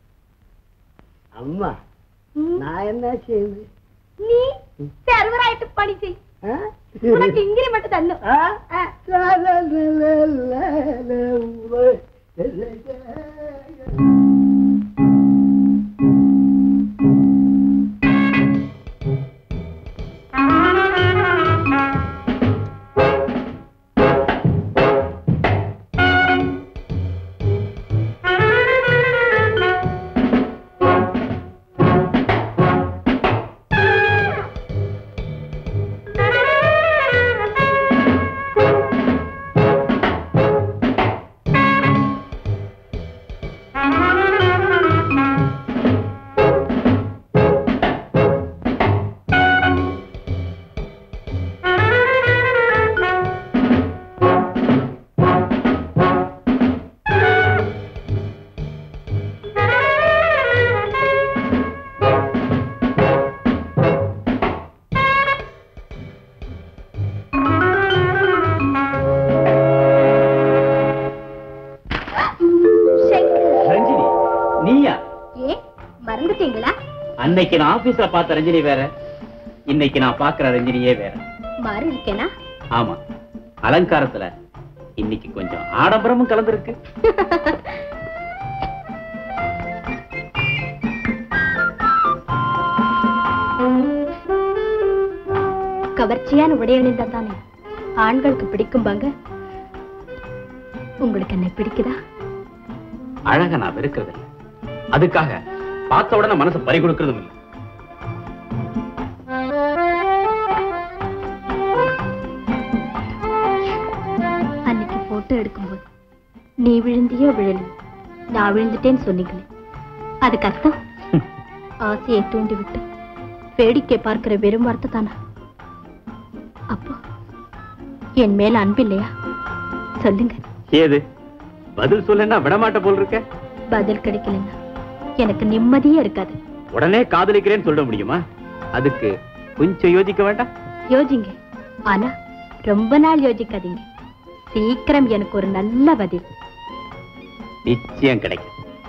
அம்மா நான் என்ன செய்யுது നീ സെർവറായിട്ട് പണി ചെയ് ഉനക്ക് ഇൻക്രിമെന്റ് തന്നു ആ. ரஞ்சினி நீயா ஏ மறந்துட்டீங்களா அன்னைக்கு நான் ஆபீஸ்ல பார்த்த ரஞ்சினி வேற இன்னைக்கு நான் பாக்குற ரஞ்சினியே வேற மாறி இருக்கேனா ஆமா அலங்காரத்துல இன்னைக்கு கொஞ்சம் ஆடம்பரமும் கலந்துருக்கு கவர்ச்சியான உடை அணிந்தா தானே ஆண்களுக்கு பிடிக்கும் பாங்க உங்களுக்கு என்ன பிடிக்குதா அழக நான் வெறுக்கிறது இல்ல அதுக்காக பார்த்த உடனே மனசு பறி கொடுக்கறதும் இல்ல நீ விழுந்தியோ விழலி நான் விழுந்துட்டேன்னு சொன்னீங்களே அதுக்கு அர்த்தம் ஆசையை தூண்டிவிட்டு வேடிக்கை பார்க்கிற வெறும் வார்த்தை தானா அப்போ என் மேல அன்பில்லையா சொல்லுங்க ஏது பதில் சொல்லனா விடமாட்ட போல் இருக்க பதில் கிடைக்கலன்னா எனக்கு நிம்மதியே இருக்காது உடனே காதலிக்கிறேன்னு சொல்ல முடியுமா அதுக்கு கொஞ்சம் யோசிக்க வேண்டாம் யோசிங்க ஆனா ரொம்ப நாள் யோசிக்காதீங்க சீக்கிரம் எனக்கு ஒரு நல்ல பதில் நிச்சயம் கிடைக்கும்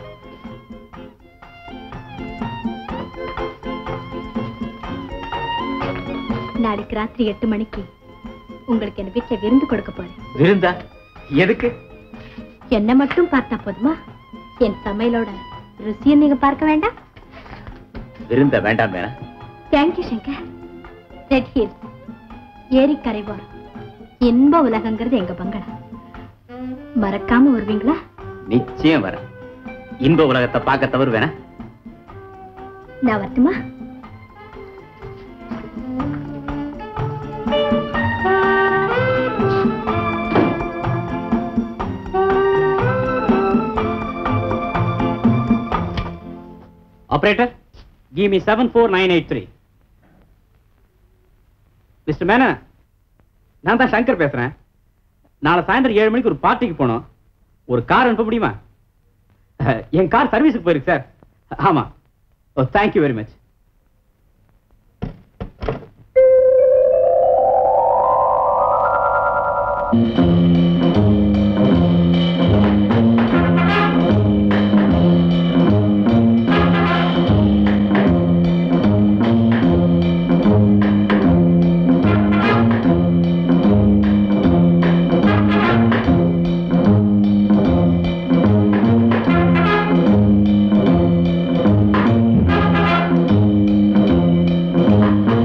நாளைக்கு ராத்திரி எட்டு மணிக்கு உங்களுக்கு என் வீட்டுல விருந்து கொடுக்க போறேன் விருந்தா எதுக்கு என்ன மட்டும் பார்த்தா போதுமா என் சமையலோட ருசியை நீங்க பார்க்க வேண்டாம் விருந்த வேண்டாம் வேணா தேங்க்யூ சங்கர் ரெட் ஹில் ஏரிக்கரை ஓரம் இன்ப உலகங்கிறது எங்க பங்களா மறக்காம வருவீங்களா நிச்சயம் வரேன் இன்ப உலகத்தை பார்க்க தவறு வேணா நான் வரட்டுமா operator give me seven four nine eight three mister Menon நான் தான் சங்கர் பேசுறேன் நாளை சாயந்தரம் ஏழு மணிக்கு ஒரு பார்ட்டிக்கு போனோம் ஒரு கார் அனுப்ப முடியுமா அஹ், என் கார் சர்வீஸுக்கு போயிருக்கு சார் ஆமா ஓ தேங்க்யூ வெரி மச்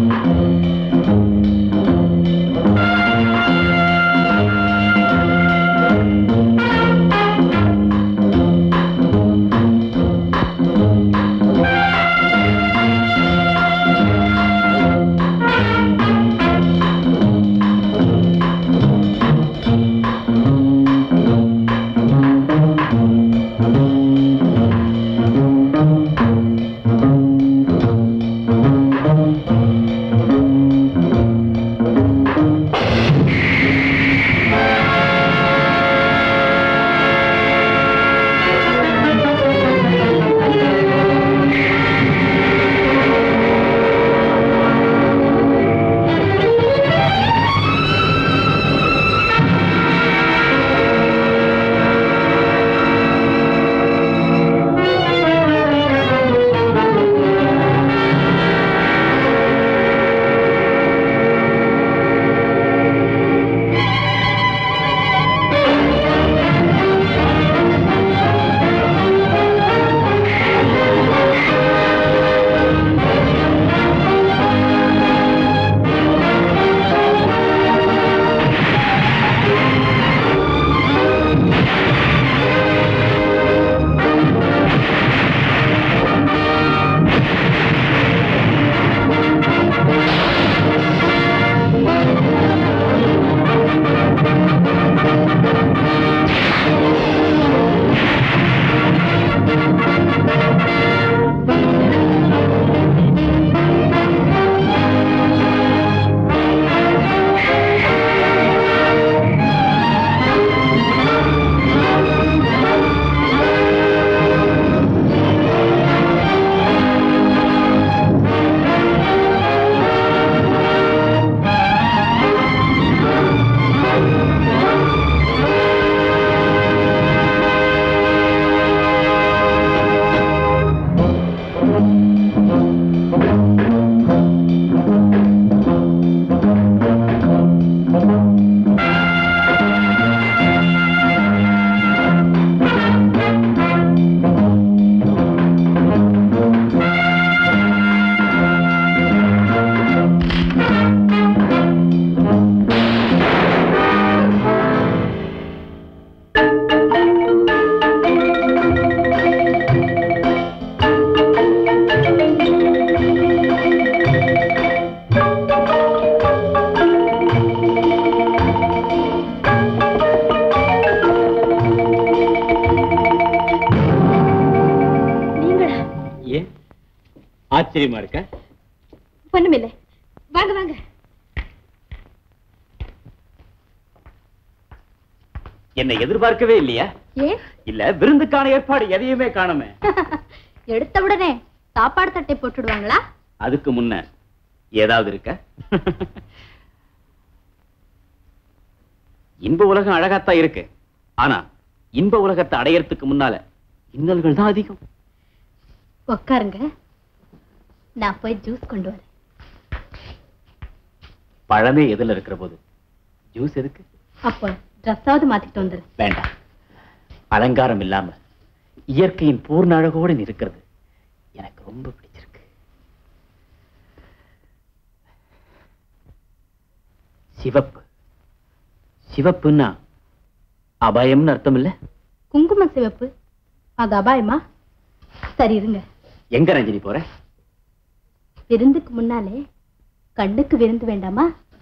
ஆ ஆச்சரியமா இருக்க ஒண்ணுமில்லை வாங்க வாங்க என்னை எதிர்பார்க்கவே இல்லையா ஏன் இல்ல விருந்துக்கான ஏற்பாடு எதையுமே காணுமே எடுத்த உடனே சாப்பாடு தட்டை போட்டுடுவாங்களா அதுக்கு முன்ன ஏதாவது இருக்க இன்ப உலகம் அழகாத்தான் இருக்கு ஆனா இன்ப உலகத்தை அடையறதுக்கு முன்னால இன்னல்கள் தான் அதிகம் உட்காருங்க நான் போய் ஜூஸ் கொண்டு வரேன் பழமே எதுல இருக்கிற போது ஜூஸ் எதுக்கு அப்போ ட்ரெஸ்ஸாவது மாத்திட்டு வந்துரு வேண்டாம் அலங்காரம் இல்லாம இயற்கையின் பூர்ண அழகோடு நீ இருக்கிறது எனக்கு ரொம்ப பிடிச்சிருக்கு சிவப்பு சிவப்புன்னா அபாயம்னு அர்த்தம் இல்ல குங்கும சிவப்பு அது அபாயமா சரி இருங்க எங்க ரஞ்சினி போற விருந்துக்கு முன்னாலே கண்ணுக்கு விருந்து வேண்டாமா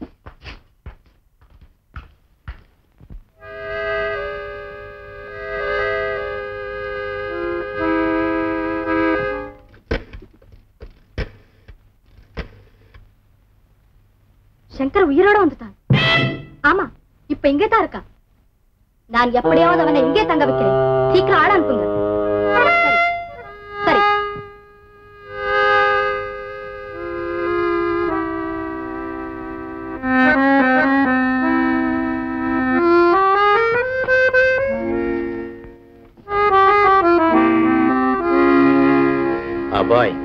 சங்கர் உயிரோட வந்துட்டான் ஆமா இப்ப இங்கே தான் இருக்கான் நான் எப்படியாவது அவனை இங்கே தங்க வைக்கிறேன் சீக்கிரம் ஆட அனுப்புங்க சரி சரி அபாய்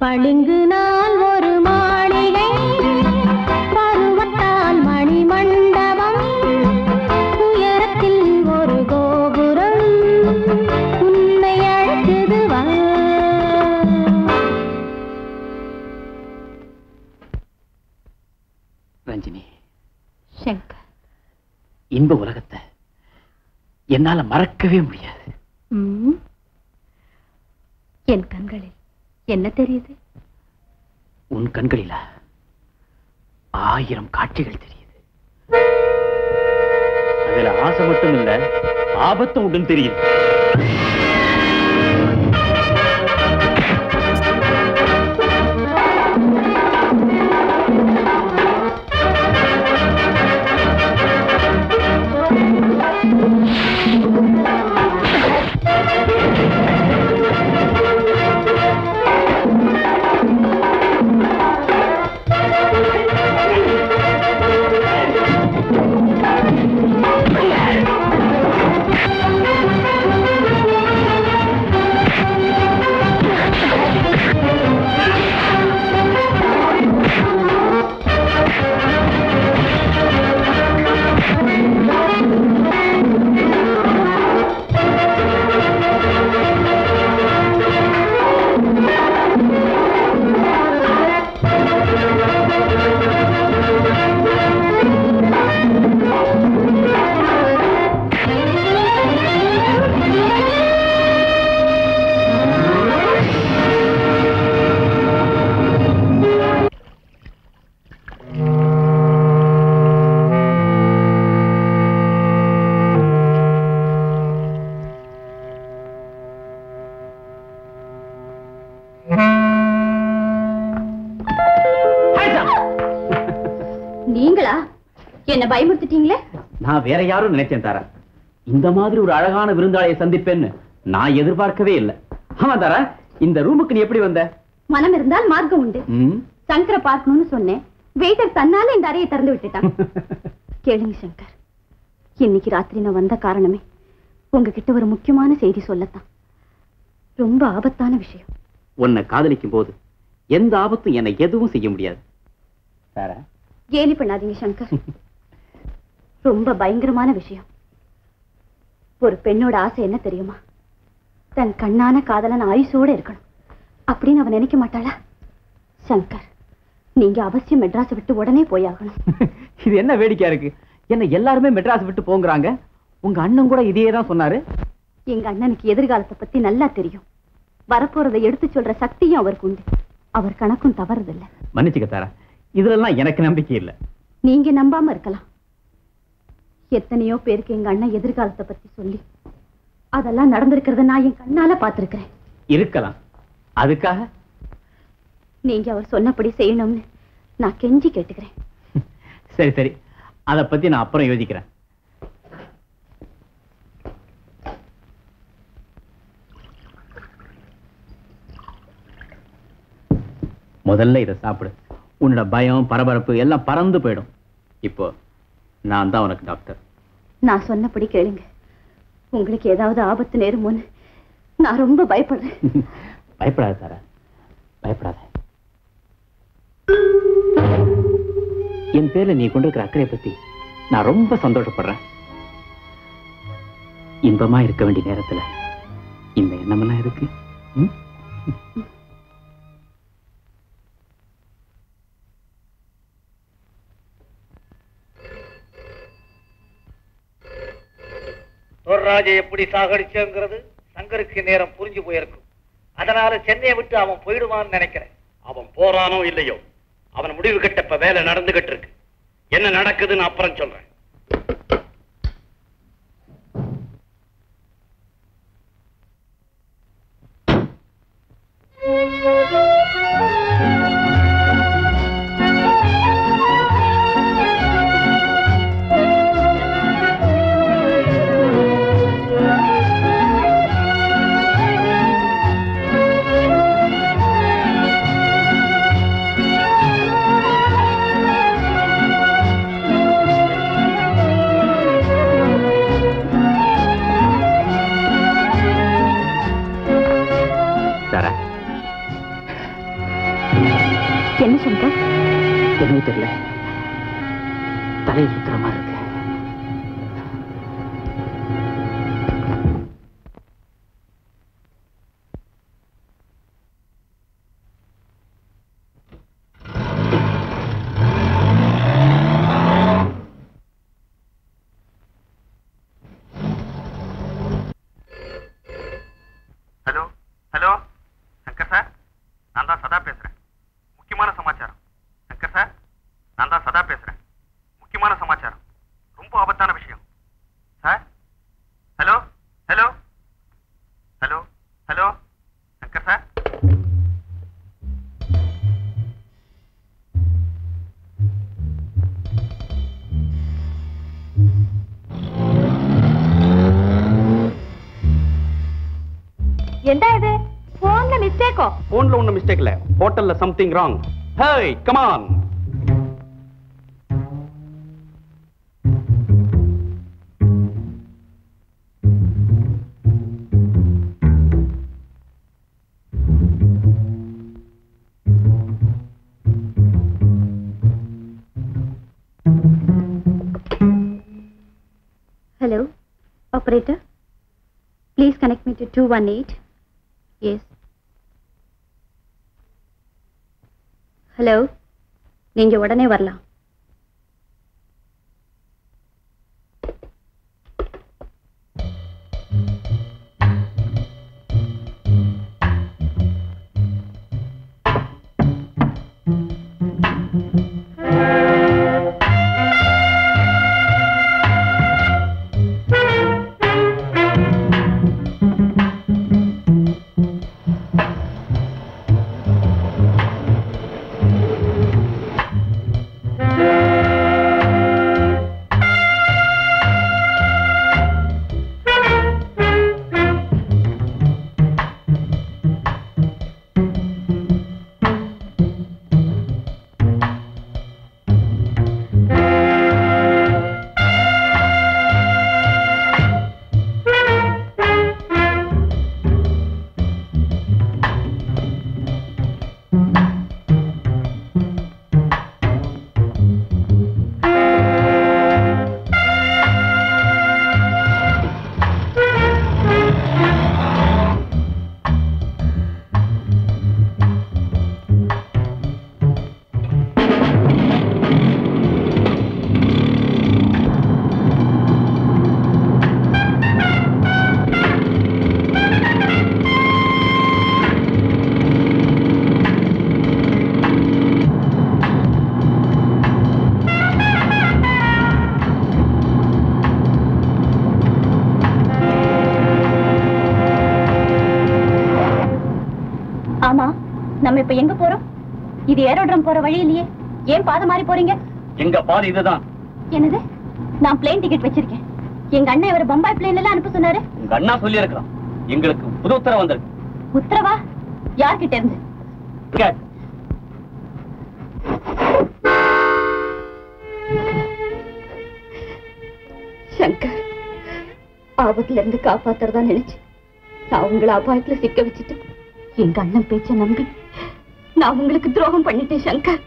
பளிங்கு நாள் ஒரு மாளிகை பருவத்தால் மணிமண்டபம் உயரத்தில் ஒரு கோபுரம் உன்னை அழைக்குது வா ரஞ்சினி சங்கர் இன்ப உலகத்தை என்னால மறக்கவே முடியாது ம். என் கண்களில் என்ன தெரியுது உன் கண்களில ஆயிரம் காட்சிகள் தெரியுது அதுல ஆசை மட்டும் இல்ல ஆபத்தும் உண்டுன்னு தெரியுது நீங்களா என்ன பயமுறுத்திட்டீங்களே நான் வேற யாரும் நினைச்சேன் தாரா இந்த மாதிரி ஒரு அழகான விருந்தாளியை சந்திப்பேன்னு நான் எதிர்பார்க்கவே இல்லை ஆமா தாரா இந்த ரூமுக்கு நீ எப்படி வந்த மனம் இருந்தால் மார்க்கம் உண்டு ம் சங்கரை பார்க்கணும்னு சொன்னேன் வெயிட்டர் தன்னால இந்த அறையை திறந்து விட்டுட்டான் கேளுங்க சங்கர் இன்னைக்கு ராத்திரி நான் வந்த காரணமே உங்ககிட்ட ஒரு முக்கியமான செய்தி சொல்லத்தான் ரொம்ப ஆபத்தான விஷயம் உன்னை காதலிக்கும் போது எந்த ஆபத்தும் என்னை எதுவும் செய்ய முடியாது தாரா கேலி பண்ணாதீங்க சங்கர் ரொம்ப பயங்கரமான விஷயம் ஒரு பெண்ணோட ஆசை என்ன தெரியுமா தன் கண்ணான காதலன் ஆயுசோட இருக்கணும் அப்படின்னு அவ நினைக்க மாட்டாளா சங்கர் நீங்க அவசியம் மெட்ராஸை விட்டு உடனே போயாகணும் இது என்ன வேடிக்கையா இருக்கு என்ன எல்லாருமே மெட்ராஸ் விட்டு போங்கறாங்க உங்க அண்ணன் கூட இதையே தான் சொன்னாரு எங்க அண்ணனுக்கு எதிர்காலத்தை பத்தி நல்லா தெரியும் வரப்போறதை எடுத்து சொல்ற சக்தியும் அவருக்கு உண்டு அவர் கணக்கும் தவறுதில்லை மன்னிச்சுக்க தாரா இதுலலாம் எனக்கு நம்பிக்கை இல்லை நீங்க நம்பாம இருக்கலாம் எத்தனையோ பேருக்கு எங்க அண்ணன் எதிர்காலத்தை பத்தி சொல்லி அதெல்லாம் நடந்திருக்கிறத நான் என் கண்ணால பார்த்திருக்கிறேன் இருக்கலாம் அதுக்காக நீங்க அவர் சொன்னபடி செய்யணும்னு நான் கெஞ்சி கேட்டுக்கிறேன் சரி சரி அதை பத்தி நான் அப்புறம் யோசிக்கிறேன் முதல்ல இதை சாப்பிடு உன்னோட பயம் பரபரப்பு எல்லாம் பறந்து போயிடும் இப்போ நான் தான் உனக்கு டாக்டர் நான் சொன்னபடி கேளுங்க உங்களுக்கு ஏதாவது ஆபத்து நேருமோன்னு நான் ரொம்ப பயப்படுறேன் பயப்படாத தாரா பயப்படாத என் பேர்ல நீ கொண்டிருக்கிற அக்கறை பத்தி நான் ரொம்ப சந்தோஷப்படுறேன் இன்பமா இருக்க வேண்டிய நேரத்துல இந்த எண்ணமெல்லாம் இருக்கு ம்? துர்ராஜை எப்படி சாகடிச்சங்கிறது சங்கருக்கு நேரம் புரிஞ்சு போயிருக்கும் அதனால சென்னையை விட்டு அவன் போயிடுவான்னு நினைக்கிறேன் அவன் போறானோ இல்லையோ அவன் முடிவு கட்ட இப்ப வேலை நடந்துகிட்டு இருக்கு என்ன நடக்குதுன்னு அப்புறம் சொல்றேன் தாரா என்ன சங்கர் என்னவே தெரியல தலையை சுத்துற மாதிரி இருக்கு ஹலோ ஹலோ சங்கர் சார் நான் தான் சதா பேசுறேன் முக்கியமான சமாச்சாரம் சங்கர் சார் நான் தான் சதா பேசுறேன் முக்கியமான சமாச்சாரம் ரொம்ப ஆபத்தான விஷயம் sir hello hello hello hello Shankar sir என்ன இது போன்ல மிஸ்டேக்கோ போன்ல ஒண்ணும் மிஸ்டேக் இல்ல ஹோட்டல்ல something wrong hey come on Hello, operator. Please connect me to 218. Yes. ஹலோ நீங்க உடனே வரலாம் ஆமா நம்ம இப்ப எங்க போறோம் இது ஏரோட்ரம் போற வழி இல்லையே ஏன் பாதை மாறி போறீங்க எங்க பாதி இதுதான் என்னது நான் பிளேன் டிக்கெட் வச்சிருக்கேன் எங்க அண்ணன் இவரை பம்பாய் பிளேன்ல எல்லாம் அனுப்ப சொன்னாரு உங்க அண்ணா சொல்லி இருக்கிறான் எங்களுக்கு புது உத்தரவு வந்திருக்கு உத்தரவா யார்கிட்ட இருந்து கேட். சங்கர் ஆபத்துல இருந்து காப்பாத்துறதா நினைச்சு நான் உங்களை அபாயத்துல சிக்க வச்சுட்டு எங்க அண்ணன் பேச்ச நம்பி நான் உங்களுக்கு துரோகம் பண்ணிட்டேன் சங்கர்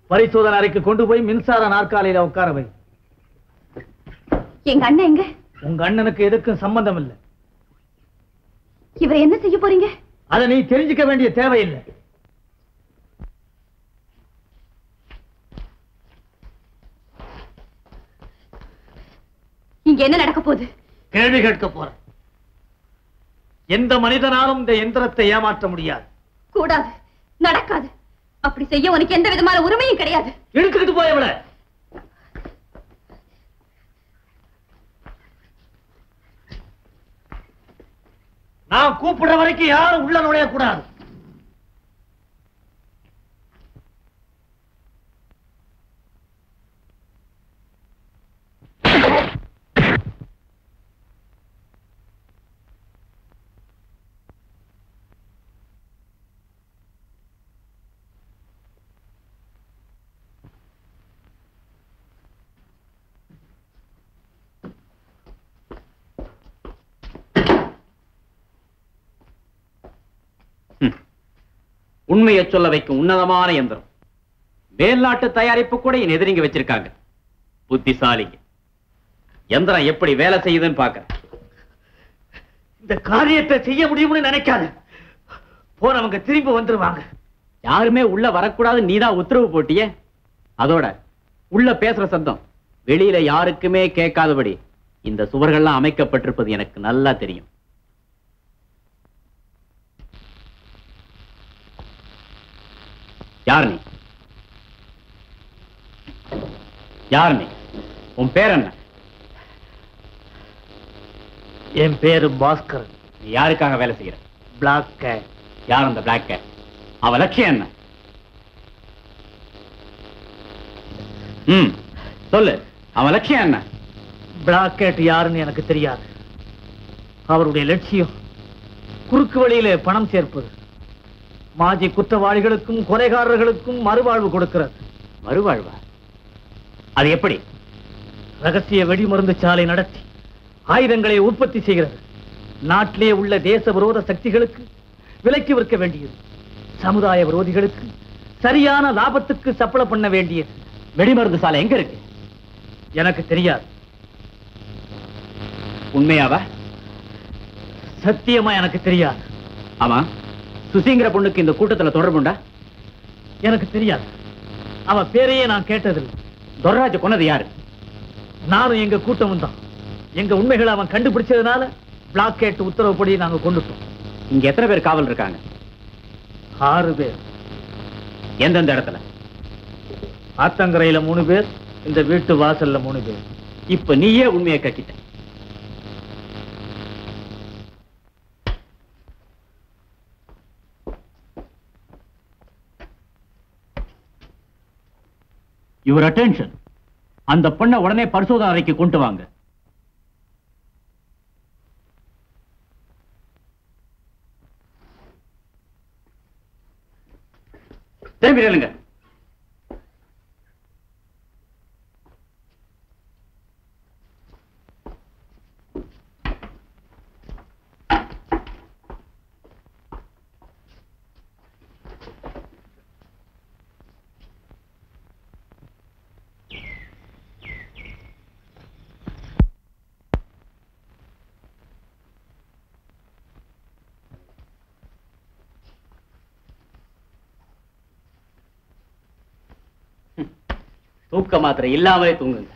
பரிசோதனை அறைக்கு கொண்டு போய் மின்சார நாற்காலியில உட்கார வை எங்க அண்ணன் எங்க உங்க அண்ணனுக்கு எதுக்கும் சம்பந்தம் இல்லை இவர் என்ன செய்ய போறீங்க அதை நீ தெரிஞ்சுக்க வேண்டிய தேவையில்லை இங்க என்ன நடக்க போகுது கேள்வி கேட்க போறேன் எந்த மனிதனாலும் இந்த எந்திரத்தை ஏமாற்ற முடியாது கூடாது நடக்காது அப்படி செய்ய உனக்கு எந்த விதமான உரிமையும் கிடையாது இழுத்துக்கிட்டு போய் இவள நான் கூப்பிடுற வரைக்கும் யாரும் உள்ள நுழைய கூடாது உண்மையை சொல்ல வைக்கும் உன்னதமான எந்திரம் மேல்நாட்டு தயாரிப்பு கூட என் எதிரிங்க வச்சிருக்காங்க புத்திசாலிங்க எந்திரம் எப்படி வேலை செய்யுதுன்னு பாக்குறேன் இந்த காரியத்தை செய்ய முடியும்னு நினைக்காத போனவங்க திரும்பி வந்துருவாங்க யாருமே உள்ள வரக்கூடாது நீதான் உத்தரவு போட்டியே அதோட உள்ள பேசுற சத்தம் வெளியில யாருக்குமே கேட்காதபடி இந்த சுவர்கள்லாம் அமைக்கப்பட்டிருப்பது எனக்கு நல்லா தெரியும் யார் நீ யார் நீ உன் பேர் என்ன என் பேரு பாஸ்கர் நீ யாருக்காக வேலை செய்யற பிளாக் கேட் யார் அந்த பிளாக் கேட் அவ லட்சியம் என்ன ம் சொல்லு அவன் லட்சியம் என்ன பிளாக் கேட் யாருன்னு எனக்கு தெரியாது அவருடைய லட்சியம் குறுக்கு வழியில பணம் சேர்ப்பது மாஜி குற்றவாளிகளுக்கும் கொலைகாரர்களுக்கும் மறுவாழ்வு கொடுக்கிறது மறுவாழ்வா அது எப்படி ரகசிய வெடிமருந்து சாலை நடத்தி ஆயுதங்களை உற்பத்தி செய்கிறது நாட்டிலே உள்ள தேச விரோத சக்திகளுக்கு விலைக்கு விற்க வேண்டியது சமுதாய விரோதிகளுக்கு சரியான லாபத்துக்கு சப்பளை பண்ண வேண்டியது வெடிமருந்து சாலை எங்க இருக்கு எனக்கு தெரியாது உண்மையாவா சத்தியமா எனக்கு தெரியாது ஆமா சுசிங்கிற பொண்ணுக்கு இந்த கூட்டத்துல தொடர்புண்டா எனக்கு தெரியாது அவ பேரையே நான் கேட்டதில்லை துர்ராஜ கொன்னது யாரு நானும் எங்க கூட்டமும் தான் எங்க உண்மைகளை அவன் கண்டுபிடிச்சதுனால பிளாக் கேட் உத்தரவுப்படி நாங்க கொண்டுட்டோம் இங்க எத்தனை பேர் காவல் இருக்காங்க ஆறு பேர் எந்தெந்த இடத்துல ஆத்தங்கரையில மூணு பேர் இந்த வீட்டு வாசல்ல மூணு பேர் இப்ப நீயே உண்மையை கக்கிட்ட யுவர் அட்டென்ஷன் அந்த பொண்ணை உடனே பரிசோதனை அறைக்கு கொண்டு வாங்க திரும்பி நில்லுங்க தூக்க மாத்திரை இல்லாமலே தூங்குங்க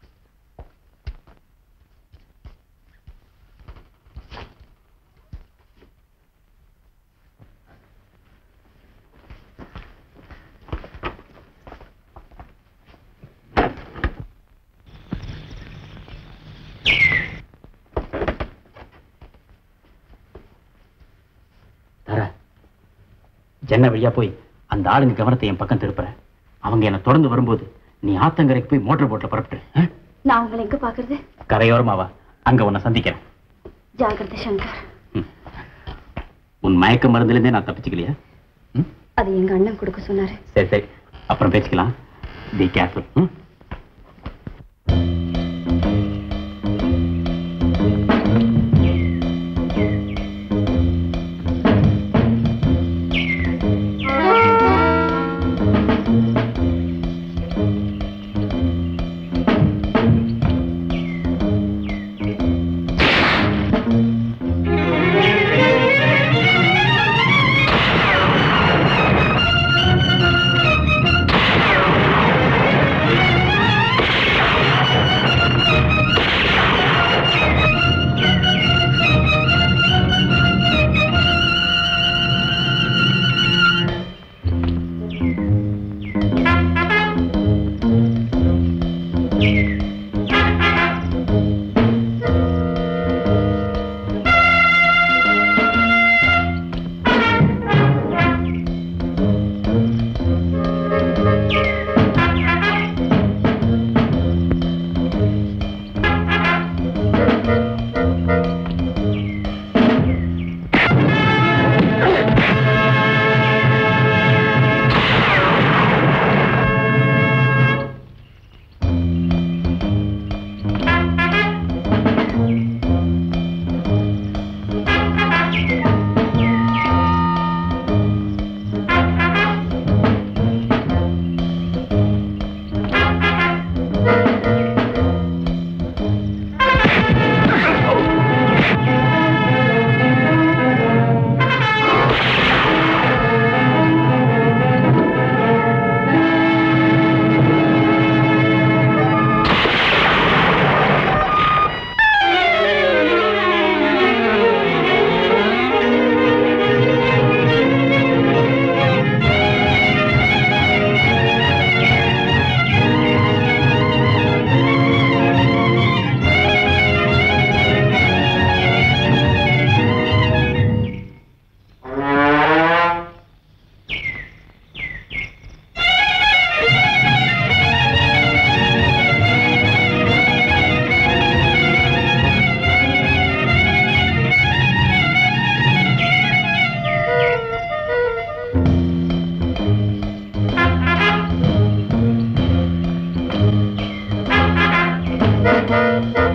தர ஜன்ன வழியா போய் அந்த ஆளுங்க கவனத்தை என் பக்கம் திருப்புற அவங்க என்ன தொடர்ந்து வரும்போது நீ ஆத்தங்கரைக்கு போய் மோட்டர் போட்ல புறப்பட்டு ஆ? நான் உங்களை எங்க பாக்குறது கரையோரமாவா அங்க உன்னை சந்திக்கிறேன் ஜாகிரதை சங்கர் உன் மயக்க மருந்துல இருந்தே நான் தப்பிச்சுக்கலையா அது எங்க அண்ணன் கொடுக்க சொன்னாரு சரி சரி அப்புறம் பேசிக்கலாம் பி கேர்ஃபுல்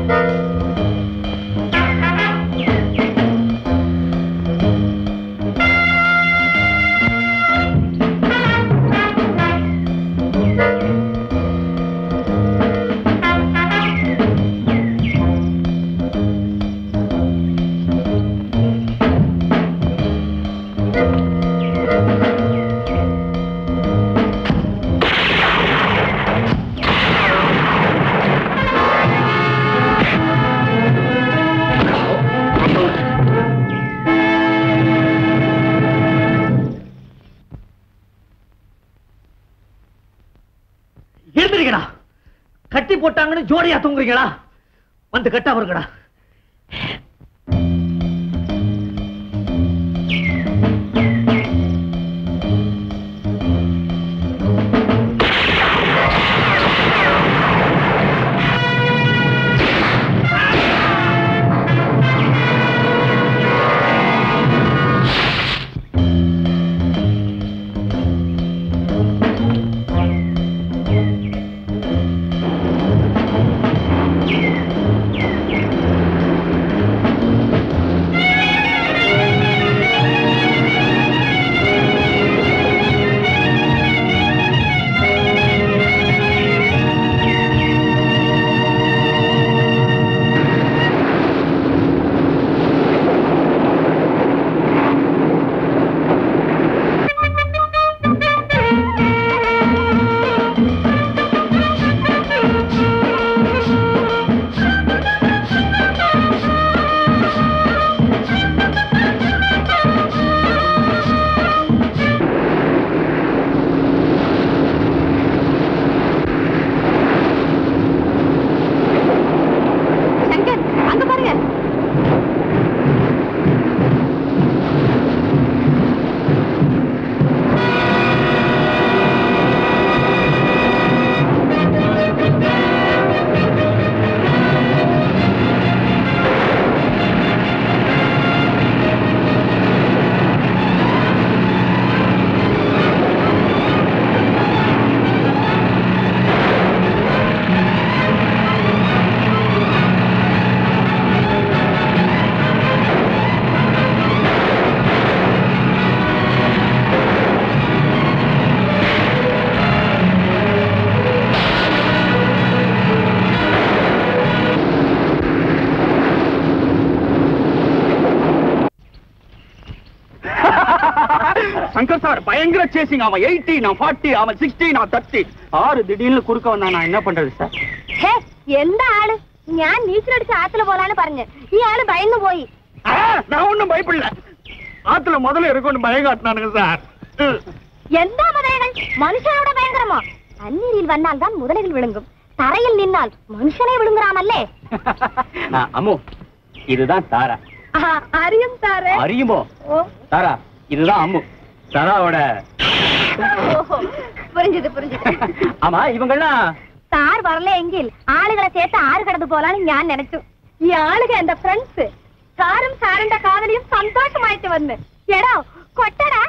எழுந்திருக்கடா கட்டி போட்டாங்கன்னு ஜோடியா தூங்குறீங்களா வந்து கட்டா வருங்கடா சங்கர் அங்க பாருங்க சங்கர் சார் பயங்கர சேசிங் அவன் எயிட்டி நான் ஃபார்ட்டி அவன் சிக்ஸ்டி நான் தேர்ட்டி ஆறு திடீர்னு குறுக்க வந்தா நான் என்ன பண்றது சார் ഹേ, എന്താ ആള് ഞാൻ നീച്ചലടിച്ച് ആത്തില് പോലാണ് പറഞ്ഞ് ഈ ആള് ഭയന്നു പോയി நான் ஒண்ணும் பயப்படல ஆத்துல முதல்ல இருக்கும்னு பயம் காட்டினானுங்க சார் എന്താ മതകൾ മനുഷ്യനോട് ഭയങ്കരമോ അന്നീരിൽ വന്നാൽ താൻ മുതലുകൾ വിളുങ്ങും തറയിൽ നിന്നാൽ മനുഷ്യനെ വിളുങ്ങുറാമല്ലേ அம்மு இதுதான் தாரா അറിയും സാറേ அறியுமோ ഓ தாரா இதுதான் அம்மு தாராவோட ഓഹോ പുരിഞ്ചത് പുരിഞ്ചത് ஆமா இவங்கெல்லாம் സാർ വരലെങ്കിൽ ആളുകളെ ചേർത്ത് ആറ് കടന്നു പോലാണ് ഞാൻ നനച്ചു ഈ ആളുകൾ എന്റെ ഫ്രണ്ട്സ് സാറും സാറിന്റെ കാവലിയും സന്തോഷമായിട്ട് വന്ന് എടോ കൊട്ടടാ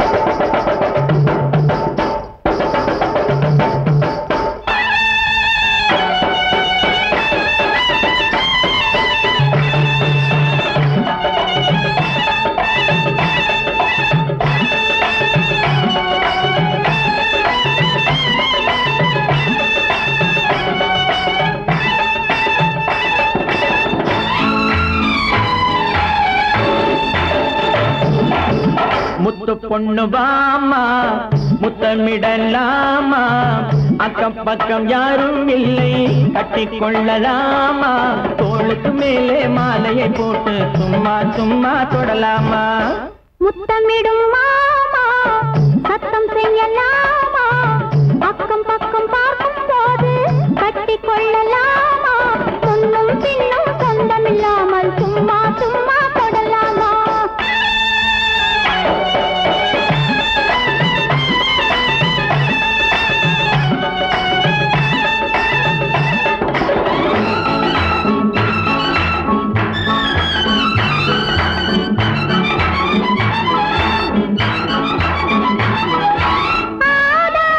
முத்து பொண்ணு வாமா முத்தமிடலாமா அக்கம் பக்கம் யாரும் இல்லை கட்டி கொள்ளலாமா தோளுக்கு மேலே மாலையை போட்டு சும்மா சும்மா தொடலாமா முத்தமிடும் மாமா சத்தம் செய்யலாமா பக்கம் பக்கம் பார்க்கும் போது கட்டி கொள்ளலாமா முன்னும் பின்னும் சொந்தமில்லாமல் சும்மா சும்மா தொடலாமா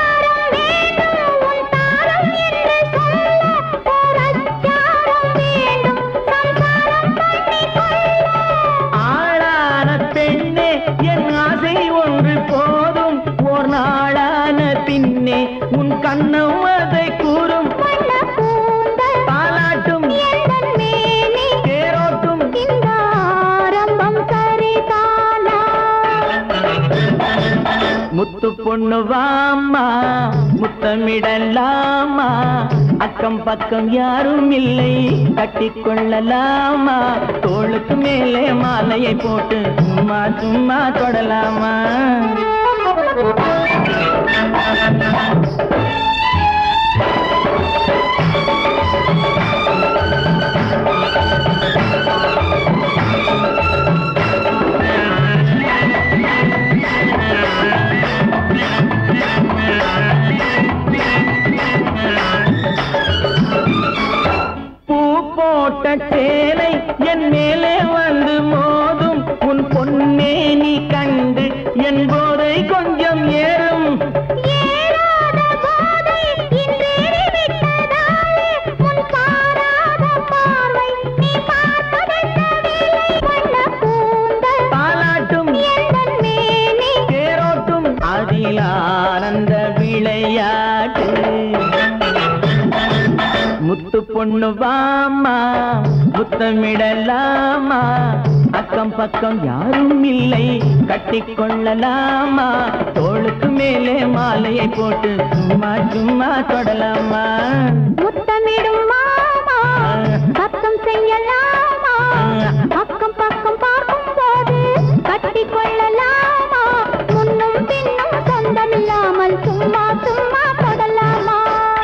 ஆதாரம் வேண்டும் உன் தாரம் என்று சொல்ல ஓர் அச்சாரம் முத்து பொண்ணு வாமா முத்தமிடலாமா அக்கம் பக்கம் யாரும் இல்லை கட்டிக்கொள்ளலாமா தோளுக்கு மேலே மாலையை போட்டு சும்மா சும்மா தொடலாமா பூ போட்ட சேலை என் மேலே வந்து மோதும் உன் பொன்னே நீ கண்டு என் போதை கொஞ்சம் ஏறும் பாலாட்டும் தேரோட்டும் அதில் ஆனந்த விளையாட்டு முத்து பொண்ணு வாமா முத்தமிடலாமா அக்கம் பக்கம் யாரும் இல்லை கட்டிக்கொள்ளலாமா தோளுக்கு மேலே மாலையை போட்டு சும்மா சும்மா தொடலாமா முத்தமிடும் மாமா சத்தம் செய்யலாமா பக்கம் பக்கம் பார்க்கும் போது கட்டி கொள்ளலாமா முன்னும் பின்னும் சொந்தமில்லாமல் சும்மா சும்மா தொடலாமா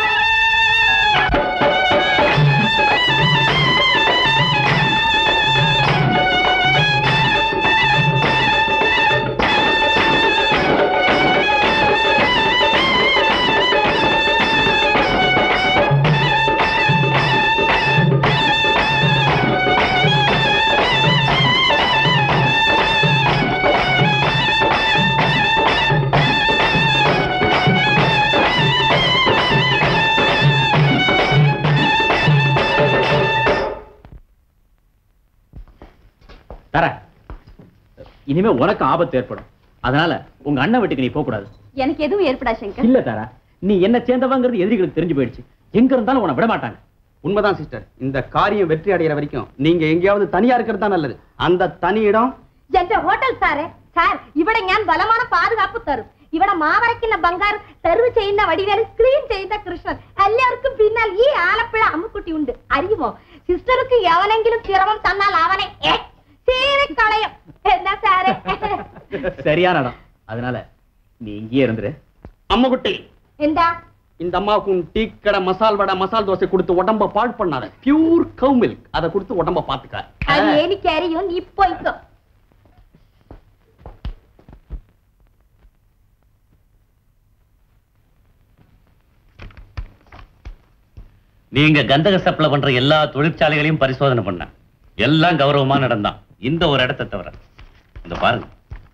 தர இனிமே உனக்கு ஆபத்து ஏற்படும் அதனால உங்க அண்ணன் வீட்டுக்கு நீ போக கூடாது எனக்கு எதுவும் ஏற்படா சங்கர் இல்ல தாரா நீ என்ன சேர்ந்தவங்கிறது எதிரிகளுக்கு தெரிஞ்சு போயிடுச்சு எங்க இருந்தாலும் உன்னை விட மாட்டாங்க உண்மைதான் சிஸ்டர் இந்த காரியம் வெற்றி அடைகிற வரைக்கும் நீங்க எங்கேயாவது தனியா இருக்கிறது தான் நல்லது அந்த தனி இடம் എന്റെ ഹോട്ടൽ സാറേ സാർ ഇവിടെ ഞാൻ ബലமான പാതുകാപ്പ് തരും ഇവിടെ മാവരയ്ക്കുന്ന ബംഗാർ തെറിവ് ചെയ്യുന്ന വടിവേൽ ക്ലീൻ ചെയ്യുന്ന കൃഷ്ണൻ എല്ലാവർക്കും പിന്നാൽ ഈ ആലപ്പുഴ അമ്മുക്കുട്ടി ഉണ്ട് അറിയുമോ സിസ്റ്റർക്ക് എവനെങ്കിലും ചിറവം തന്നാൽ അവനെ ഏ, ചീവിക്കളയും എന്താ സാറേ சரியான இடம் அதனால நீ இங்கேயே இருந்துரு அம்முக்குட்டி എന്താ இந்த அம்மாவுக்கு உன் டீ கடை மசால் வடை மசால் தோசை கொடுத்து உடம்ப பாழ் பண்ணாத பியூர் கவ் மில்க் அதை கொடுத்து உடம்ப பாத்துக்க അത് എനിക്കറിയും നീ പോയിക്കോ நீங்க கந்தக சப்ளை பண்ற எல்லா தொழிற்சாலைகளையும் பரிசோதனை பண்ண எல்லாம் கௌரவமா நடந்தான் இந்த ஒரு இடத்தை தவிர இந்த பாருங்க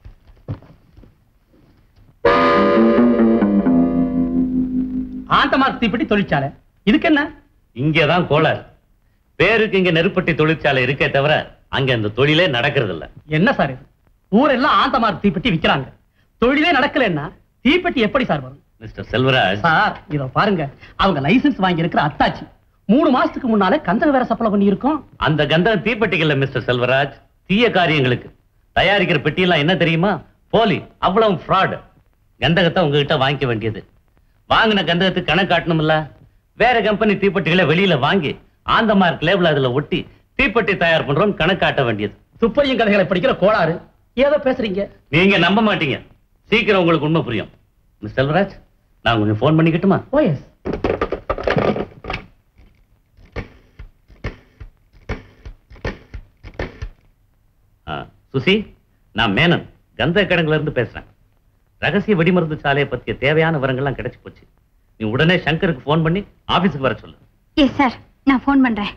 ஆண்டமார் தீப்பெட்டி தொழிற்சாலை இதுக்கு என்ன இங்கதான் கோளாறு பேருக்கு இங்க நெருப்பட்டி தொழிற்சாலை இருக்கே தவிர அங்க இந்த தொழிலே நடக்கிறது இல்ல என்ன சார் இது ஊரெல்லாம் ஆண்டமார் தீப்பெட்டி விக்கிறாங்க தொழிலே நடக்கலன்னா தீப்பெட்டி எப்படி சார் வரும் மிஸ்டர் செல்வராஜ் சார் இத பாருங்க அவங்க லைசென்ஸ் வாங்கி இருக்கிற அத்தாச்சி மூணு மாசத்துக்கு முன்னாலே கந்தக வேற சப்ளை பண்ணி இருக்கோம் அந்த கந்தக தீப்பெட்டிகள்ல மிஸ்டர் செல்வராஜ் தீய காரியங்களுக்கு தயாரிக்கிற பெட்டியெல்லாம் என்ன தெரியுமா போலி அவ்வளவு ஃப்ராட் கந்தகத்தை உங்ககிட்ட வாங்கிக்க வேண்டியது வாங்கின கந்தகத்துக்கு கணக்கு காட்டணும்ல வேற கம்பெனி தீப்பெட்டிகளை வெளியில வாங்கி ஆந்த மார்க் லேபிள் அதுல ஒட்டி தீப்பெட்டி தயார் பண்றோம் கணக்கு காட்ட வேண்டியது துப்பையும் கதைகளை படிக்கிற கோளாறு ஏதோ பேசுறீங்க நீங்க நம்ப மாட்டீங்க சீக்கிரம் உங்களுக்கு உண்மை புரியும் மிஸ் செல்வராஜ் நான் கொஞ்சம் ஃபோன் பண்ணிக்கட்டுமா ஓஎஸ் ஆ, சுசி நான் மேனன் கந்த கிடங்குல இருந்து பேசுறேன் ரகசிய வெடிமருந்து சாலையை பத்திய தேவையான விவரங்கள்லாம் கிடைச்சு போச்சு நீ உடனே சங்கருக்கு ஃபோன் பண்ணி ஆபீஸுக்கு வர சொல்லு எஸ் சார் நான் ஃபோன் பண்றேன்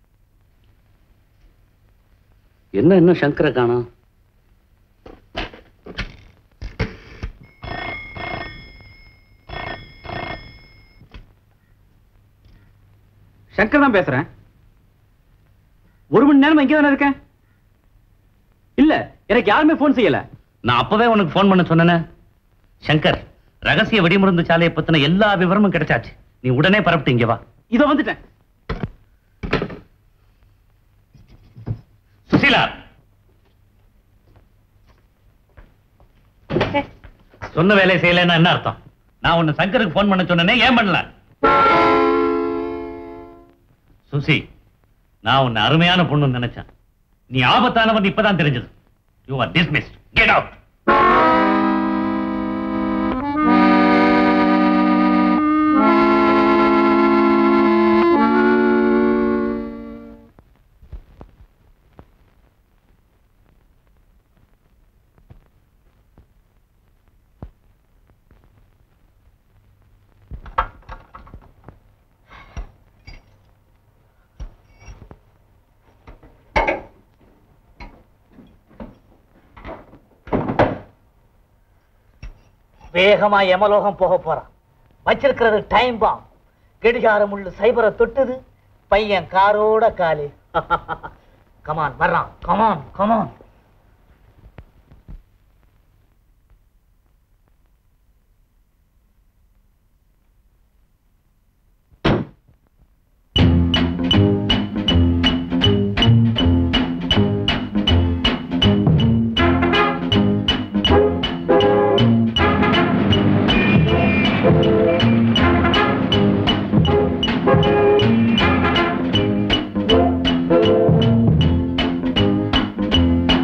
என்ன இன்னும் சங்கரை காணோம் சங்கர் தான் பேசுறேன் ஒரு மணி நேரம் இங்கே தானே இருக்கேன் இல்ல எனக்கு யாருமே ஃபோன் செய்யல நான் அப்பவே உனக்கு ஃபோன் பண்ண சொன்னேனே சங்கர் ரகசிய வெடிமருந்து சாலையை பத்தின எல்லா விவரமும் கிடைச்சாச்சு நீ உடனே பரப்பிட்டு இங்க வா இதோ வந்துட்டேன் சுசீலா சொன்ன வேலையை செய்யலைன்னா என்ன அர்த்தம் நான் உன்னை சங்கருக்கு ஃபோன் பண்ண சொன்னேனே ஏன் பண்ணல சுசி நான் உன்னை அருமையான பொண்ணுன்னு நினைச்சேன் நீ ஆபத்தானவன் இப்பதான் தெரிஞ்சது you are dismissed get out வேகமா யமலோகம் போக போறான் வச்சிருக்கிறது டைம் பாம் கெடிகாரம் உள்ள சைபரை தொட்டுது பையன் காரோட காலி கமான் வர்றான் கமான் கமான் Thank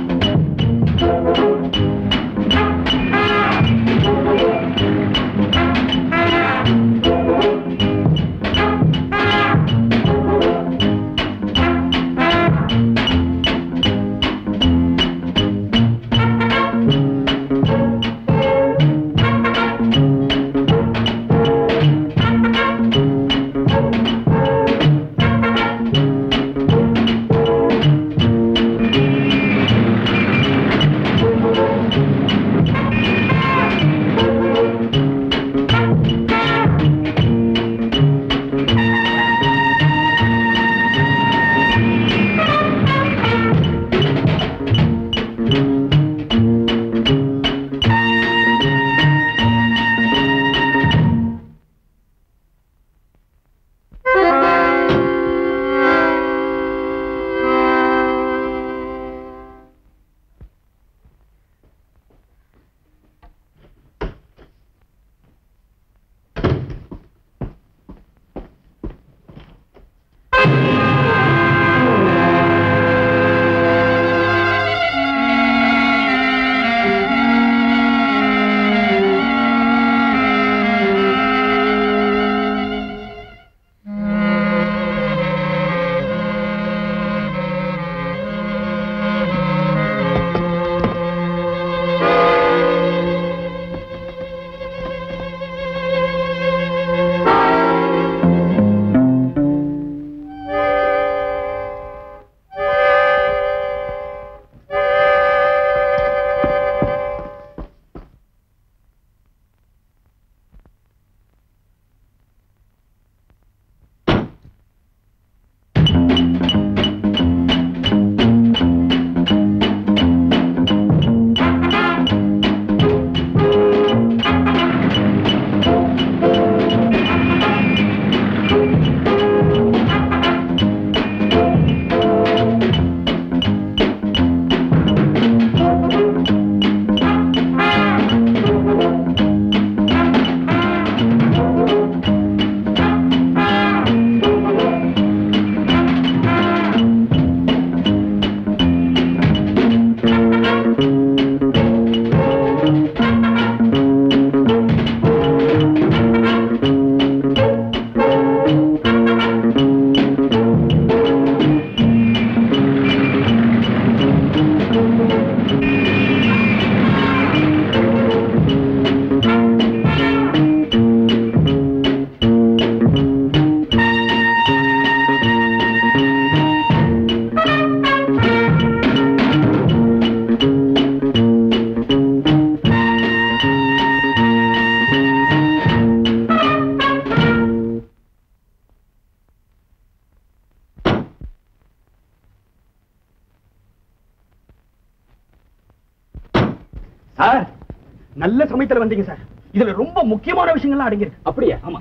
சார் நல்ல சமயத்துல வந்தீங்க சார் இதுல ரொம்ப முக்கியமான விஷயங்கள்லாம் அடங்கியிருக்கு அப்படியா ஆமா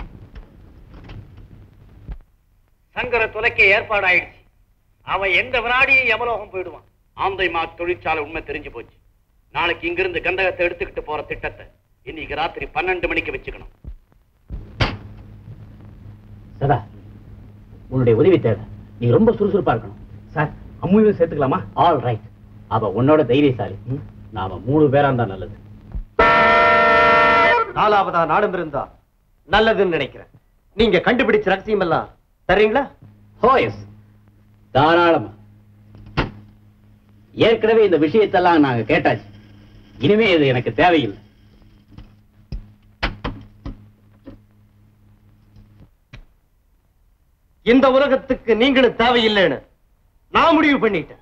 சங்கர துலைக்க ஏற்பாடாயிடுச்சு அவன் எந்த வினாடியும் யமலோகம் போயிடுவான் ஆந்தை மா தொழிற்சாலை உண்மை தெரிஞ்சு போச்சு நாளைக்கு இங்கிருந்து கந்தகத்தை எடுத்துக்கிட்டு போற திட்டத்தை இன்னைக்கு ராத்திரி பன்னெண்டு மணிக்கு வச்சுக்கணும் சதா உன்னுடைய உதவி தேவை நீ ரொம்ப சுறுசுறுப்பா இருக்கணும் சார் அம்முவையும் சேர்த்துக்கலாமா ஆல் ரைட் அவ உன்னோட தைரியசாலி நாம மூணு பேரா இருந்தா நல்லது நாலாவதா நாடும் இருந்தா நல்லதுன்னு நினைக்கிறேன் நீங்க கண்டுபிடிச்ச ரகசியம் எல்லாம் தர்றீங்களா ஹோயஸ் தாராளமா ஏற்கனவே இந்த விஷயத்தெல்லாம் நாங்க கேட்டாச்சு இனிமே இது எனக்கு தேவையில்லை இந்த உலகத்துக்கு நீங்களும் தேவையில்லைன்னு நான் முடிவு பண்ணிட்டேன்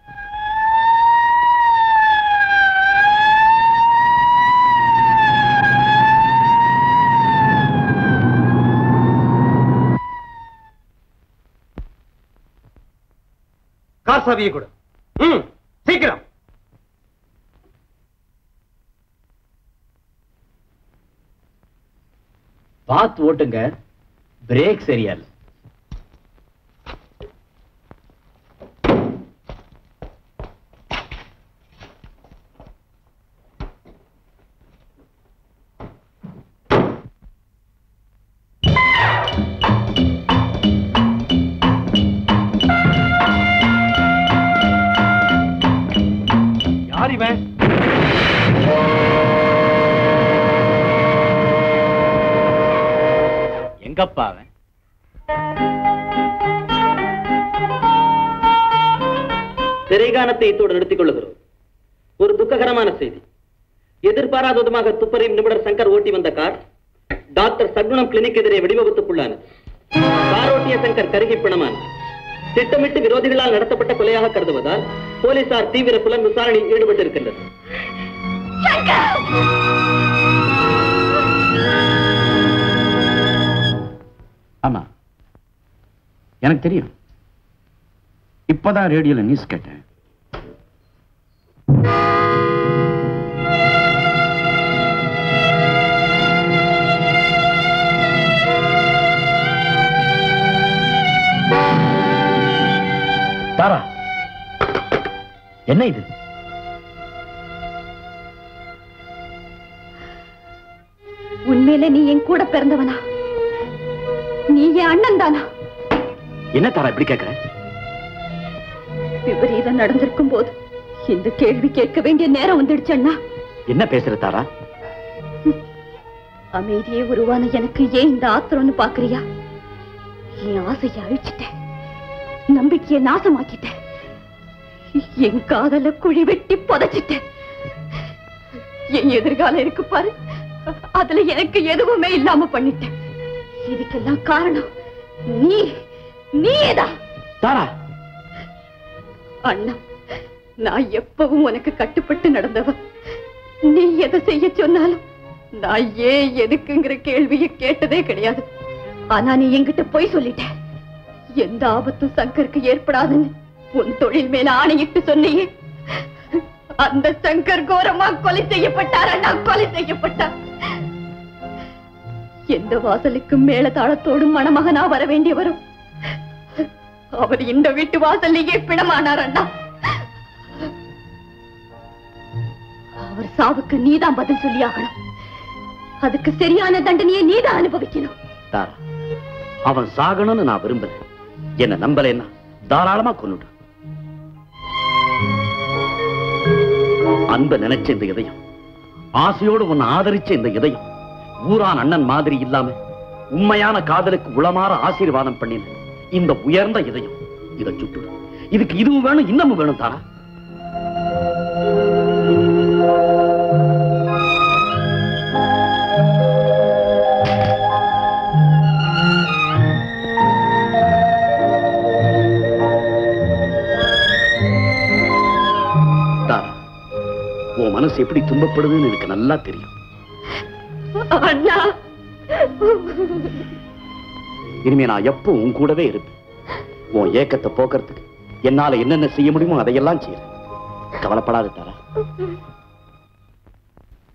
கார் சாவியை கொடு ம் சீக்கிரம் பார்த்து ஓட்டுங்க பிரேக் சரியா இல்ல யார் இவன் எங்கப்பா அவன் திரைகானத்தை இத்தோடு நிறுத்திக் கொள்ளுகிறோம் ஒரு துக்ககரமான செய்தி எதிர்பாராத விதமாக துப்பறியும் நிபுணர் சங்கர் ஓட்டி வந்த கார் டாக்டர் சகுணம் கிளினிக் எதிரே வெடிவிபத்துக்குள்ளானது கார் ஓட்டிய சங்கர் கருகி பிணமானார் திட்டமிட்டு விரோதிகளால் நடத்தப்பட்ட கொலையாக கருதுவதால் போலீசார் தீவிர புலன் விசாரணையில் ஈடுபட்டிருக்கின்றனர் ஆமா எனக்கு தெரியும் இப்பதான் ரேடியோல நியூஸ் கேட்டேன் தாரா என்ன இது உண்மையிலே நீ என் கூட பிறந்தவனா நீ என் அண்ணன் தானா என்ன தாரா இப்படி கேக்குற விபரீதம் நடந்திருக்கும் போது இந்த கேள்வி கேட்க வேண்டிய நேரம் வந்துடுச்சு அண்ணா என்ன பேசுற தாரா அமைதியே உருவான எனக்கு ஏன் இந்த ஆத்திரம்னு பாக்குறியா என் ஆசையை அழிச்சிட்டேன் நம்பிக்கையை நாசமாக்கிட்டேன் என் காதல குழி வெட்டி புதைச்சிட்டேன் என் எதிர்காலம் இருக்கு பாரு அதுல எனக்கு எதுவுமே இல்லாம பண்ணிட்டேன் இதுக்கெல்லாம் காரணம் நீ நீதான் தாரா அண்ணா நான் எப்பவும் உனக்கு கட்டுப்பட்டு நடந்தவன் நீ எதை செய்ய சொன்னாலும் நான் ஏன் எதுக்குங்கிற கேள்வியை கேட்டதே கிடையாது ஆனா நீ என்கிட்ட போய் சொல்லிட்ட எந்த ஆபத்தும் சங்கருக்கு ஏற்படாதுன்னு உன் தொழில் மேல ஆணையிட்டு சொன்னியே அந்த சங்கர் கோரமா கொலை செய்யப்பட்டார் அண்ணா கொலை செய்யப்பட்டார் எந்த வாசலுக்கு மேல தாளத்தோடும் மணமகனா வர வேண்டியவரும் அவர் இந்த வீட்டு வாசல்லையே பிணமானார் அண்ணா அவர் சாவுக்கு நீதான் பதில் சொல்லியாகணும் அதுக்கு சரியான தண்டனையை நீதான் அனுபவிக்கணும் தாரா அவன் சாகணும்னு நான் விரும்பல என்ன நம்பலைன்னா தாராளமா கொன்னுடு அன்ப நினைச்ச இந்த இதயம் ஆசையோடு உன்னை ஆதரிச்ச இந்த இதயம் ஊரான் அண்ணன் மாதிரி இல்லாம உண்மையான காதலுக்கு உளமாற ஆசீர்வாதம் பண்ணின இந்த உயர்ந்த இதயம் இதை சுட்டுடு இதுக்கு இதுவும் வேணும் இன்னமும் வேணும் தாரா தாரா உன் மனசு எப்படி துன்பப்படுதுன்னு எனக்கு நல்லா தெரியும் அண்ணா இனிமே நான் எப்போ உன் கூடவே இருப்பேன் உன் ஏக்கத்தை போக்குறதுக்கு என்னால என்னென்ன செய்ய முடியுமோ அதையெல்லாம் செய்யறேன் கவலைப்படாத தாரா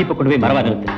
ஜீப்பை கொண்டு போய் மரவா நிறுத்து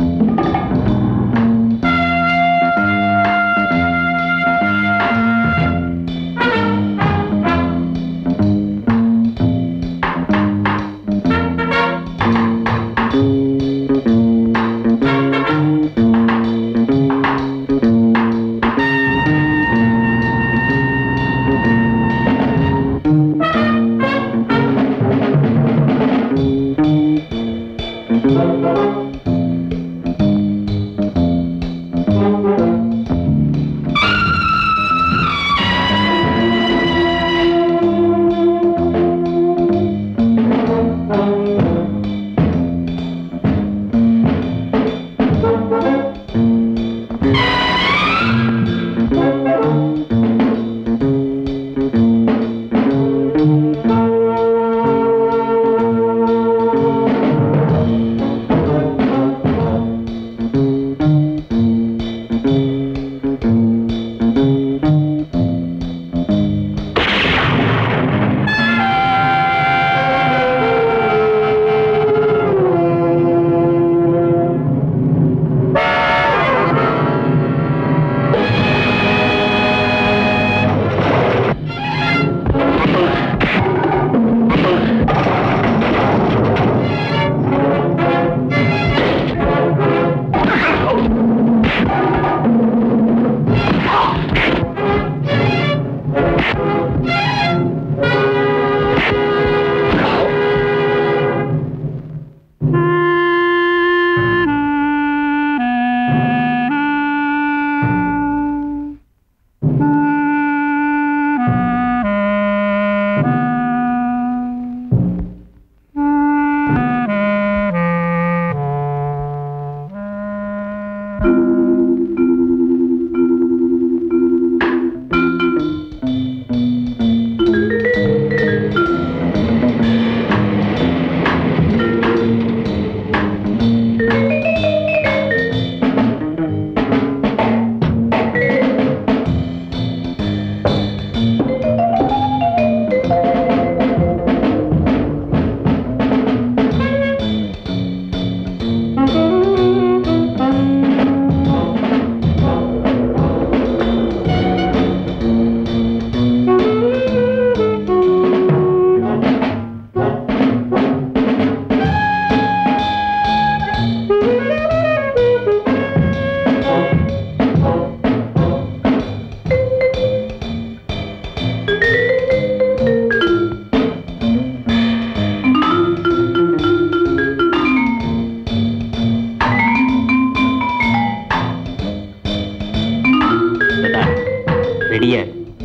ரெடியா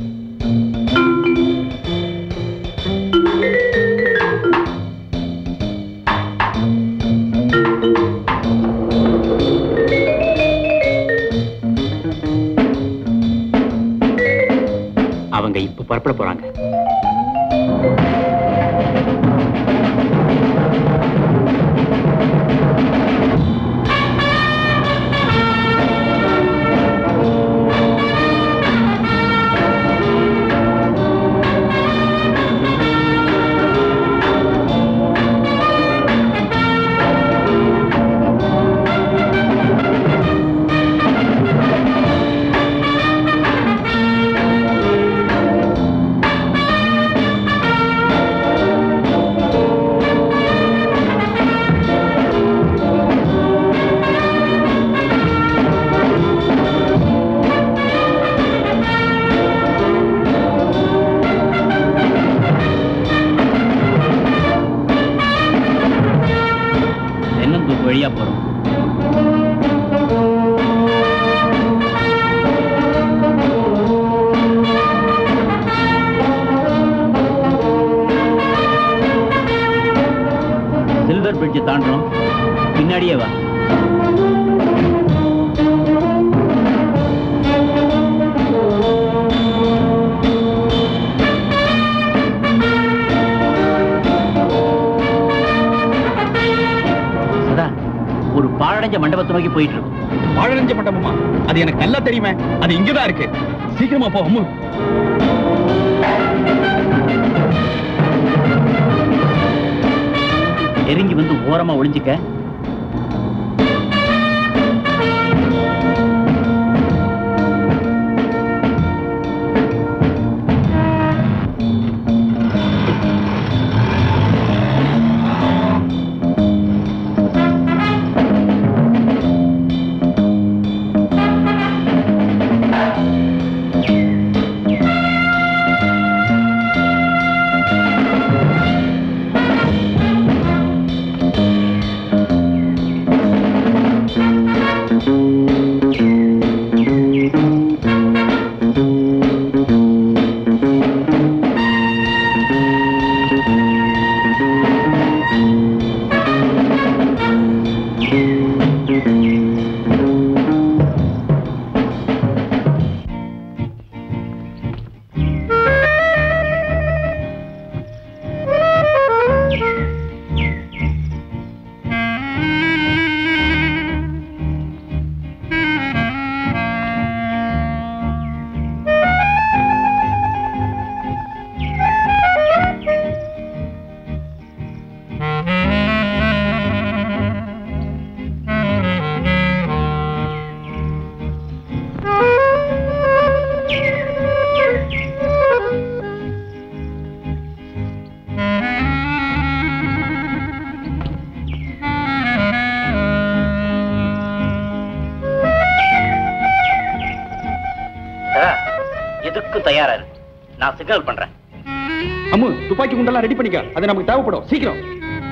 அவங்க இப்ப புறப்பட போறாங்க தென்னந்தோப்பு வழியா போறோம் சில்வர் பிரிட்ஜ் தாண்டுறோம் பின்னாடியே வா சதா ஒரு பாழடைஞ்ச மண்டபத்தை நோக்கி போயிட்டு இருக்கோம் பாழடைஞ்ச மண்டபமா அது எனக்கு நல்லா தெரியுமே அது இங்கதான் இருக்கு சீக்கிரமா போ அம்மு நெருங்கி வந்து ஓரமா ஒளிஞ்சுக்க எதுக்கும் தயாரா இரு நான் சிக்னல் பண்றேன் அம்மு துப்பாக்கி குண்டெல்லாம் ரெடி பண்ணிக்க அது நமக்கு தேவைப்படும் சீக்கிரம்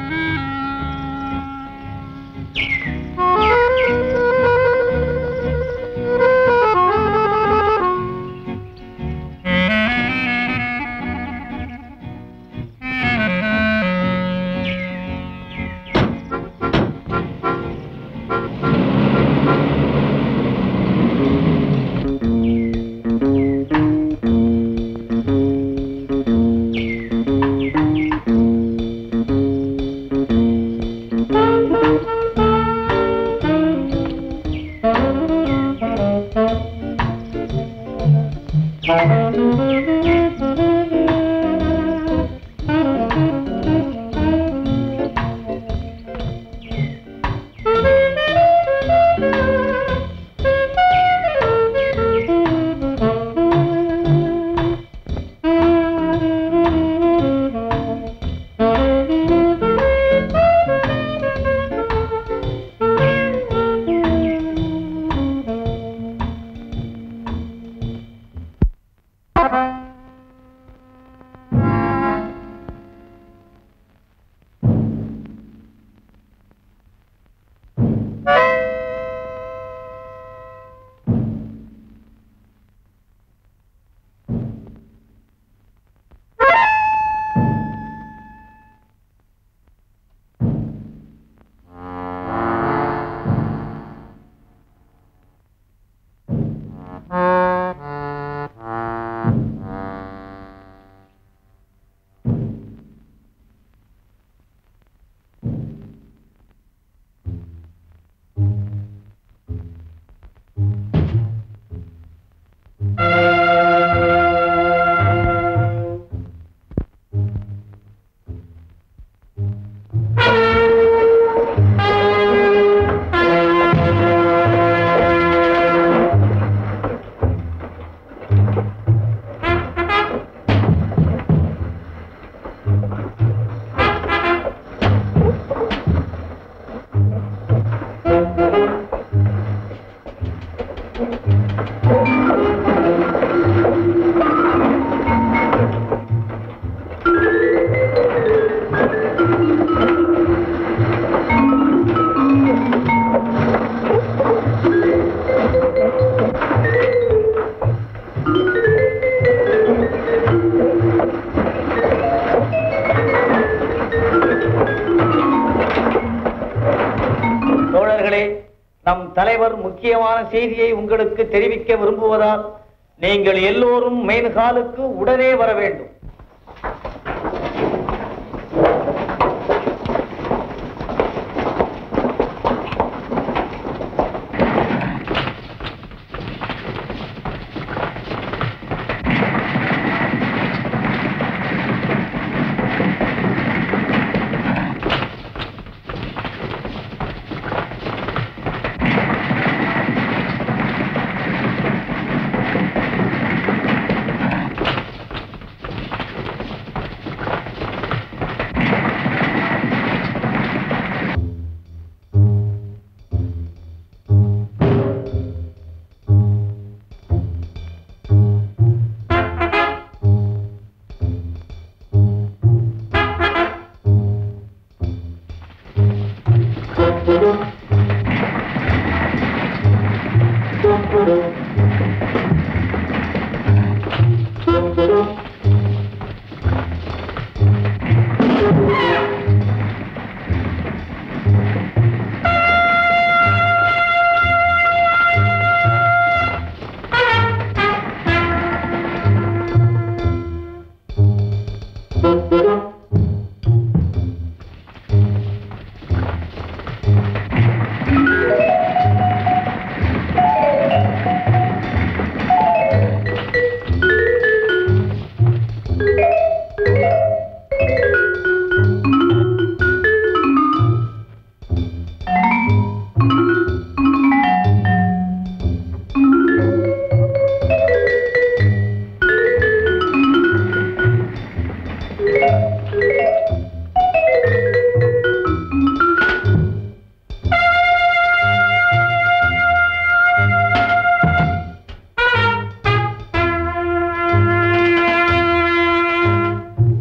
தோழர்களே நம் தலைவர் முக்கியமான செய்தியை உங்களுக்கு தெரிவிக்க விரும்புவதால் நீங்கள் எல்லோரும் மெயின் ஹாலுக்கு உடனே வர வேண்டும்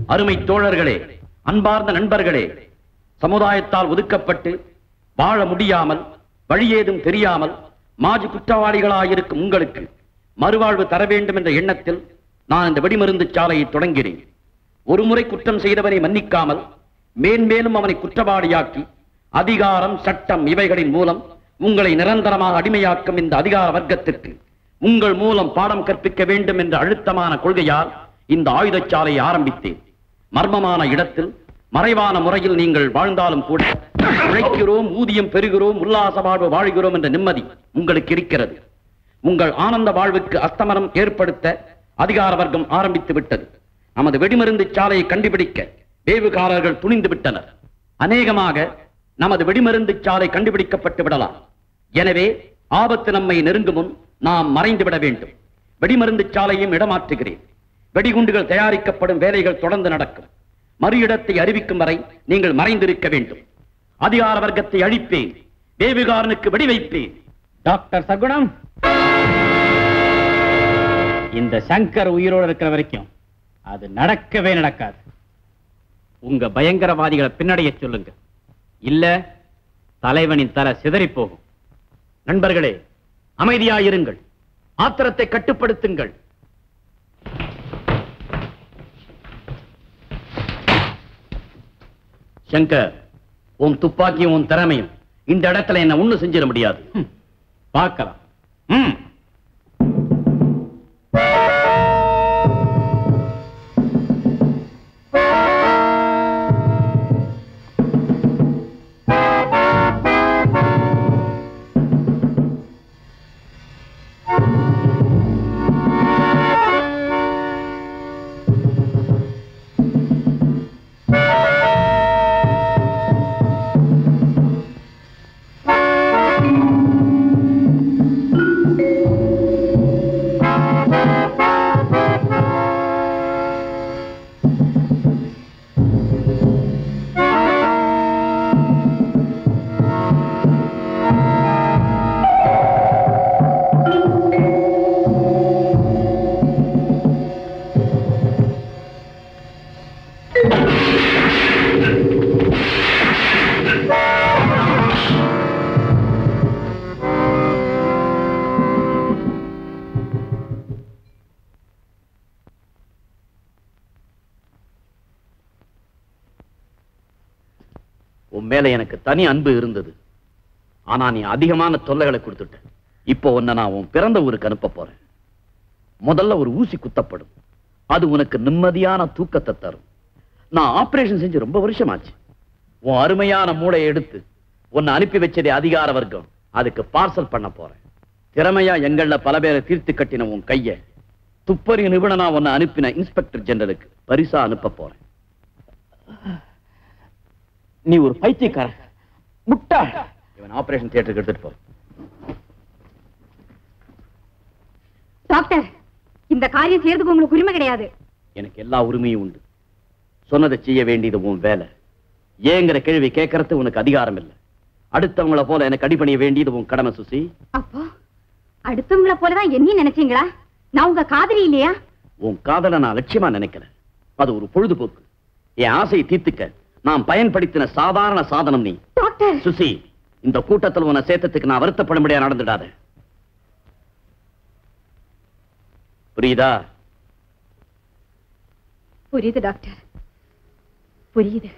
அருமை தோழர்களே அன்பார்ந்த நண்பர்களே சமுதாயத்தால் ஒதுக்கப்பட்டு வாழ முடியாமல் வழியேதும் தெரியாமல் மாஜி குற்றவாளிகளாயிருக்கும் உங்களுக்கு மறுவாழ்வு தர வேண்டும் என்ற எண்ணத்தில் நான் இந்த வெடிமருந்து சாலையை தொடங்கினேன் ஒரு முறை குற்றம் செய்தவனை மன்னிக்காமல் மேன்மேலும் அவனை குற்றவாளியாக்கி அதிகாரம் சட்டம் இவைகளின் மூலம் உங்களை நிரந்தரமாக அடிமையாக்கும் இந்த அதிகார வர்க்கத்திற்கு உங்கள் மூலம் பாடம் கற்பிக்க வேண்டும் என்ற அழுத்தமான கொள்கையால் இந்த ஆயுதச்சாலையை ஆரம்பித்தேன் மர்மமான இடத்தில் மறைவான முறையில் நீங்கள் வாழ்ந்தாலும் கூட உழைக்கிறோம் ஊதியம் பெறுகிறோம் உல்லாச வாழ்வு வாழ்கிறோம் என்ற நிம்மதி உங்களுக்கு இருக்கிறது உங்கள் ஆனந்த வாழ்வுக்கு அஸ்தமனம் ஏற்படுத்த அதிகார வர்க்கம் ஆரம்பித்து விட்டது நமது வெடிமருந்து சாலையை கண்டுபிடிக்க வேவுகாரர்கள் துணிந்து விட்டனர் அநேகமாக நமது வெடிமருந்து சாலை கண்டுபிடிக்கப்பட்டு விடலாம் எனவே ஆபத்து நம்மை நெருங்கும் முன் நாம் மறைந்து விட வேண்டும் வெடிமருந்து சாலையும் இடமாற்றுகிறேன் வெடிகுண்டுகள் தயாரிக்கப்படும் வேலைகள் தொடர்ந்து நடக்கும் மறு இடத்தை அறிவிக்கும் வரை நீங்கள் மறைந்திருக்க வேண்டும் அதிகார வர்க்கத்தை அழிப்பேன் வேவுகாரனுக்கு வெடி வைப்பேன் டாக்டர் சகுணம் இந்த சங்கர் உயிரோடு இருக்கிற வரைக்கும் அது நடக்கவே நடக்காது உங்க பயங்கரவாதிகளை பின்னடைய சொல்லுங்க இல்ல தலைவனின் தலை சிதறி போகும் நண்பர்களே அமைதியாயிருங்கள் ஆத்திரத்தை கட்டுப்படுத்துங்கள் சங்கர் உன் துப்பாக்கியும் உன் திறமையும் இந்த இடத்துல என்ன ஒண்ணு செஞ்சிட முடியாது பார்க்கலாம் ம் உன் மேல எனக்கு தனி அன்பு இருந்தது ஆனா நீ அதிகமான தொல்லைகளை கொடுத்துட்ட இப்போ உன்னை நான் உன் பிறந்த ஊருக்கு அனுப்ப போறேன் முதல்ல ஒரு ஊசி குத்தப்படும் அது உனக்கு நிம்மதியான தூக்கத்தை தரும் நான் ஆபரேஷன் செஞ்சு ரொம்ப வருஷமாச்சு உன் அருமையான மூளையை எடுத்து உன்னை அனுப்பி வச்சதே அதிகார வர்க்கம் அதுக்கு பார்சல் பண்ண போறேன் திறமையா எங்கள்ல பல பேரை தீர்த்து கட்டின உன் கைய துப்பறி நிபுணனா உன்னை அனுப்பின இன்ஸ்பெக்டர் ஜெனரலுக்கு பரிசா அனுப்ப போறேன் நீ ஒரு பைத்தியக்காரன் முட்டாள் இவன் ஆபரேஷன் தியேட்டருக்கு எடுத்துட்டு போ டாக்டர் இந்த காரியம் செய்யறதுக்கு உங்களுக்கு உரிமை கிடையாது எனக்கு எல்லா உரிமையும் உண்டு சொன்னதை செய்ய வேண்டியது உன் வேலை ஏங்கிற கேள்வி கேட்கறது உனக்கு அதிகாரம் இல்லை அடுத்தவங்கள போல எனக்கு அடிபணிய வேண்டியது உன் கடமை சுசி அப்போ அடுத்தவங்கள போலதான் என்னையும் நினைச்சீங்களா நான் உங்க காதலி இல்லையா உன் காதலை நான் லட்சியமா நினைக்கல அது ஒரு பொழுதுபோக்கு என் ஆசையை தீர்த்துக்க நான் பயன்படுத்தின சாதாரண சாதனம் நீ டாக்டர் சுசி இந்த கூட்டத்தில் உன்னை சேர்த்ததுக்கு நான் வருத்தப்படும்படியா நடந்துடாத புரியுதா புரியுது டாக்டர் புரியுது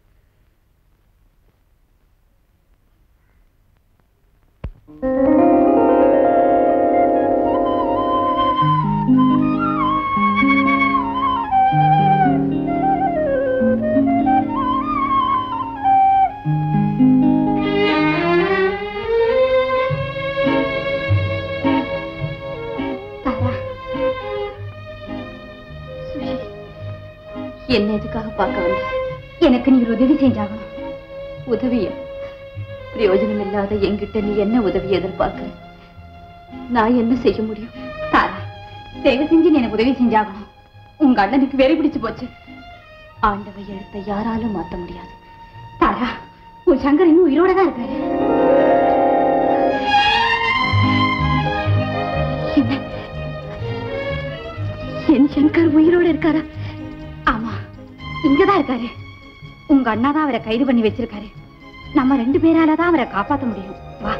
தாரா சுஷி, என்ன எதுக்காக பார்க்க வந்த எனக்கு நீ ஒரு உதவி செஞ்சாகணும் உதவியா பிரயோஜனம் இல்லாத என்கிட்ட நீ என்ன உதவி எதிர்பார்க்கிற நான் என்ன செய்ய முடியும் தாரா தயவு செஞ்சு நீ எனக்கு உதவி செஞ்சாகணும் உங்க அண்ணனுக்கு வெறி பிடிச்சு போச்சு ஆண்டவை எழுத்த யாராலும் மாத்த முடியாது தாரா உன் சங்கர் இன்னும் உயிரோட தான் இருக்காரு என்ன என் சங்கர் உயிரோட இருக்காரா ஆமா இங்கதான் இருக்காரு உங்க அண்ணா தான் அவரை கைது பண்ணி வச்சிருக்காரு நம்ம ரெண்டு பேரால தான் அவரை காப்பாத்த முடியும் வா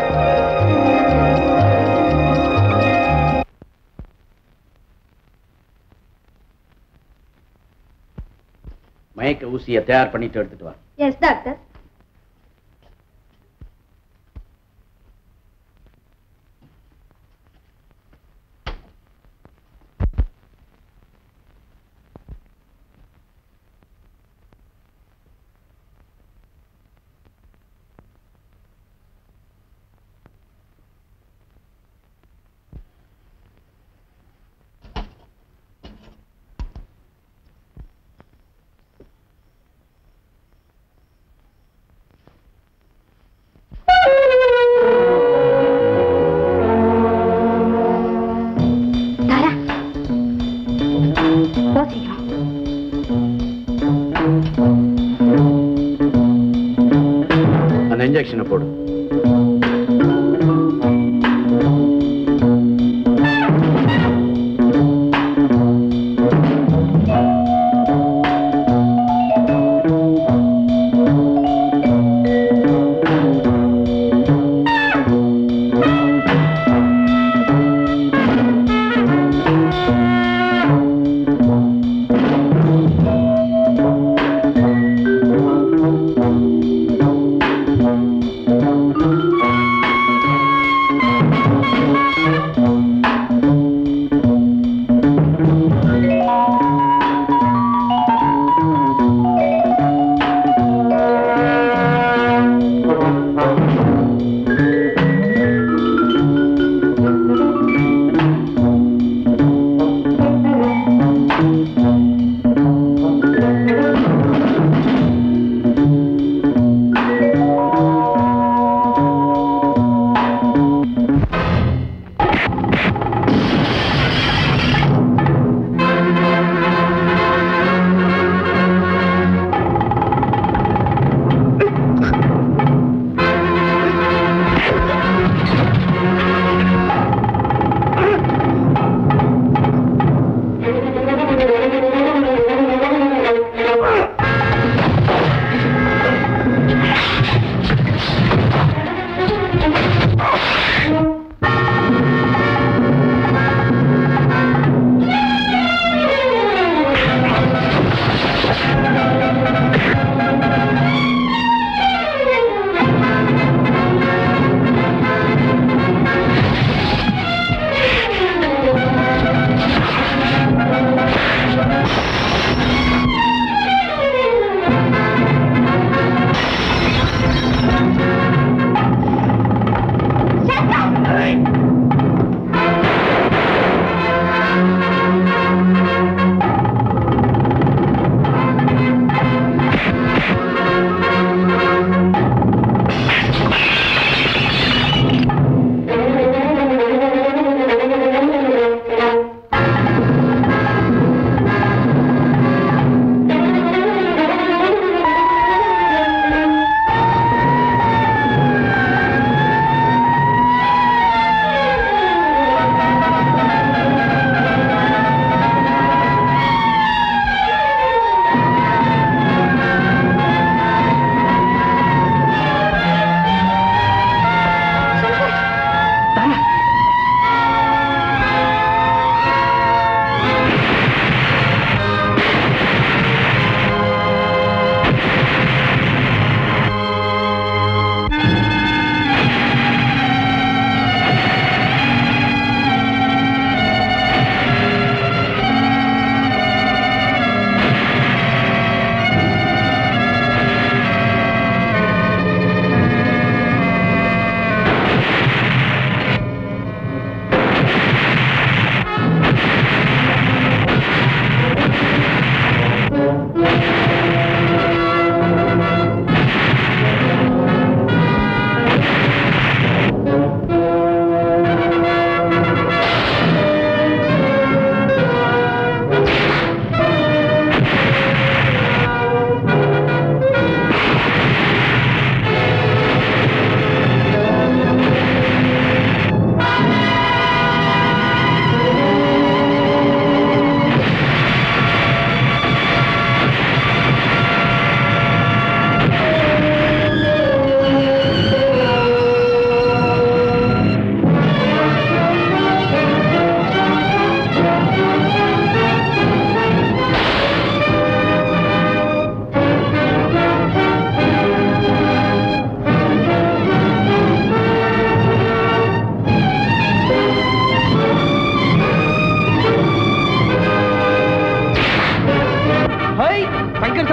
மயக்க ஊசியை தயார் பண்ணிட்டு எடுத்துட்டு வா எஸ் டாக்டர் தாரா போ சீக்கிரம் அந்த இன்ஜெக்ஷனை போடு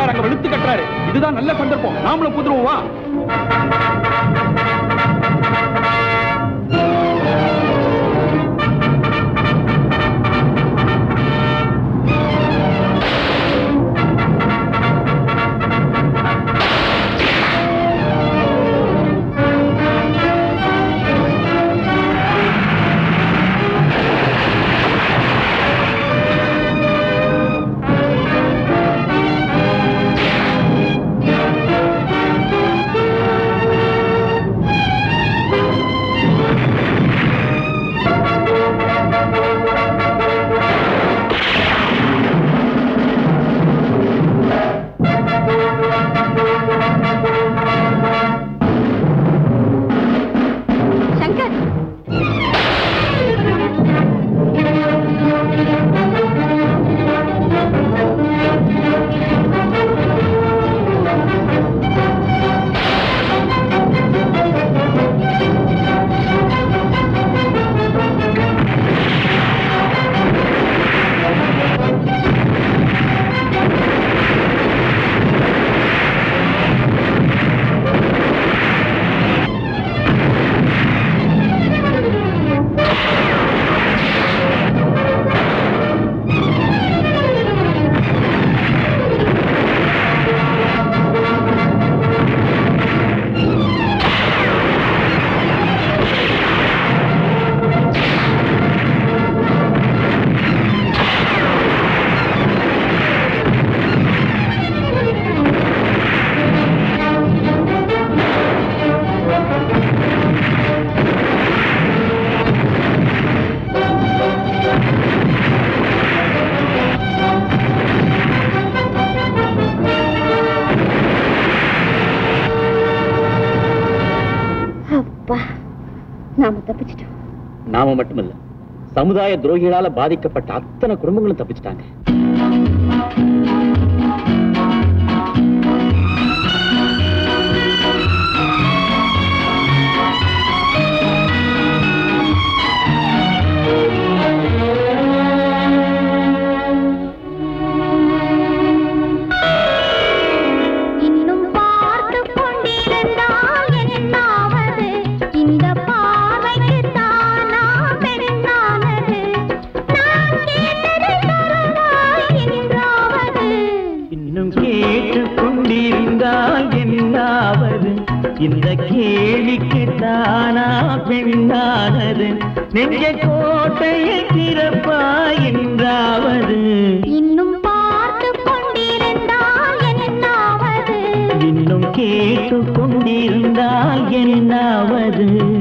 போலீஸ்கார அங்க வெளுத்து கட்டுறாரு இதுதான் நல்ல சந்தர்ப்பம் நாமளும் புதுருவோம் வா சங்கர் அப்பா நாம தப்பிச்சிட்டோம் நாம மட்டுமல்ல சமுதாய துரோகிகளால பாதிக்கப்பட்ட அத்தனை குடும்பங்களும் தப்பிச்சிட்டாங்க இன்னும் பார்த்து கொண்டிருந்தால் என்னாவது இந்த பார்வைக்கு தானா பெண்ணானது நான் கேட்டதை தருவாய் என்றாவது இன்னும் கேட்டு கொண்டிருந்தால் என்னாவது இந்த கேள்விக்கு தானா பெண்ணானது நெஞ்ச கோட்டையை திறப்பா என்றாவது இன்னும் பார்த்து கொண்டிருந்தால் என்னாவது இன்னும் கேட்டு கொண்டிருந்தால் என்னாவது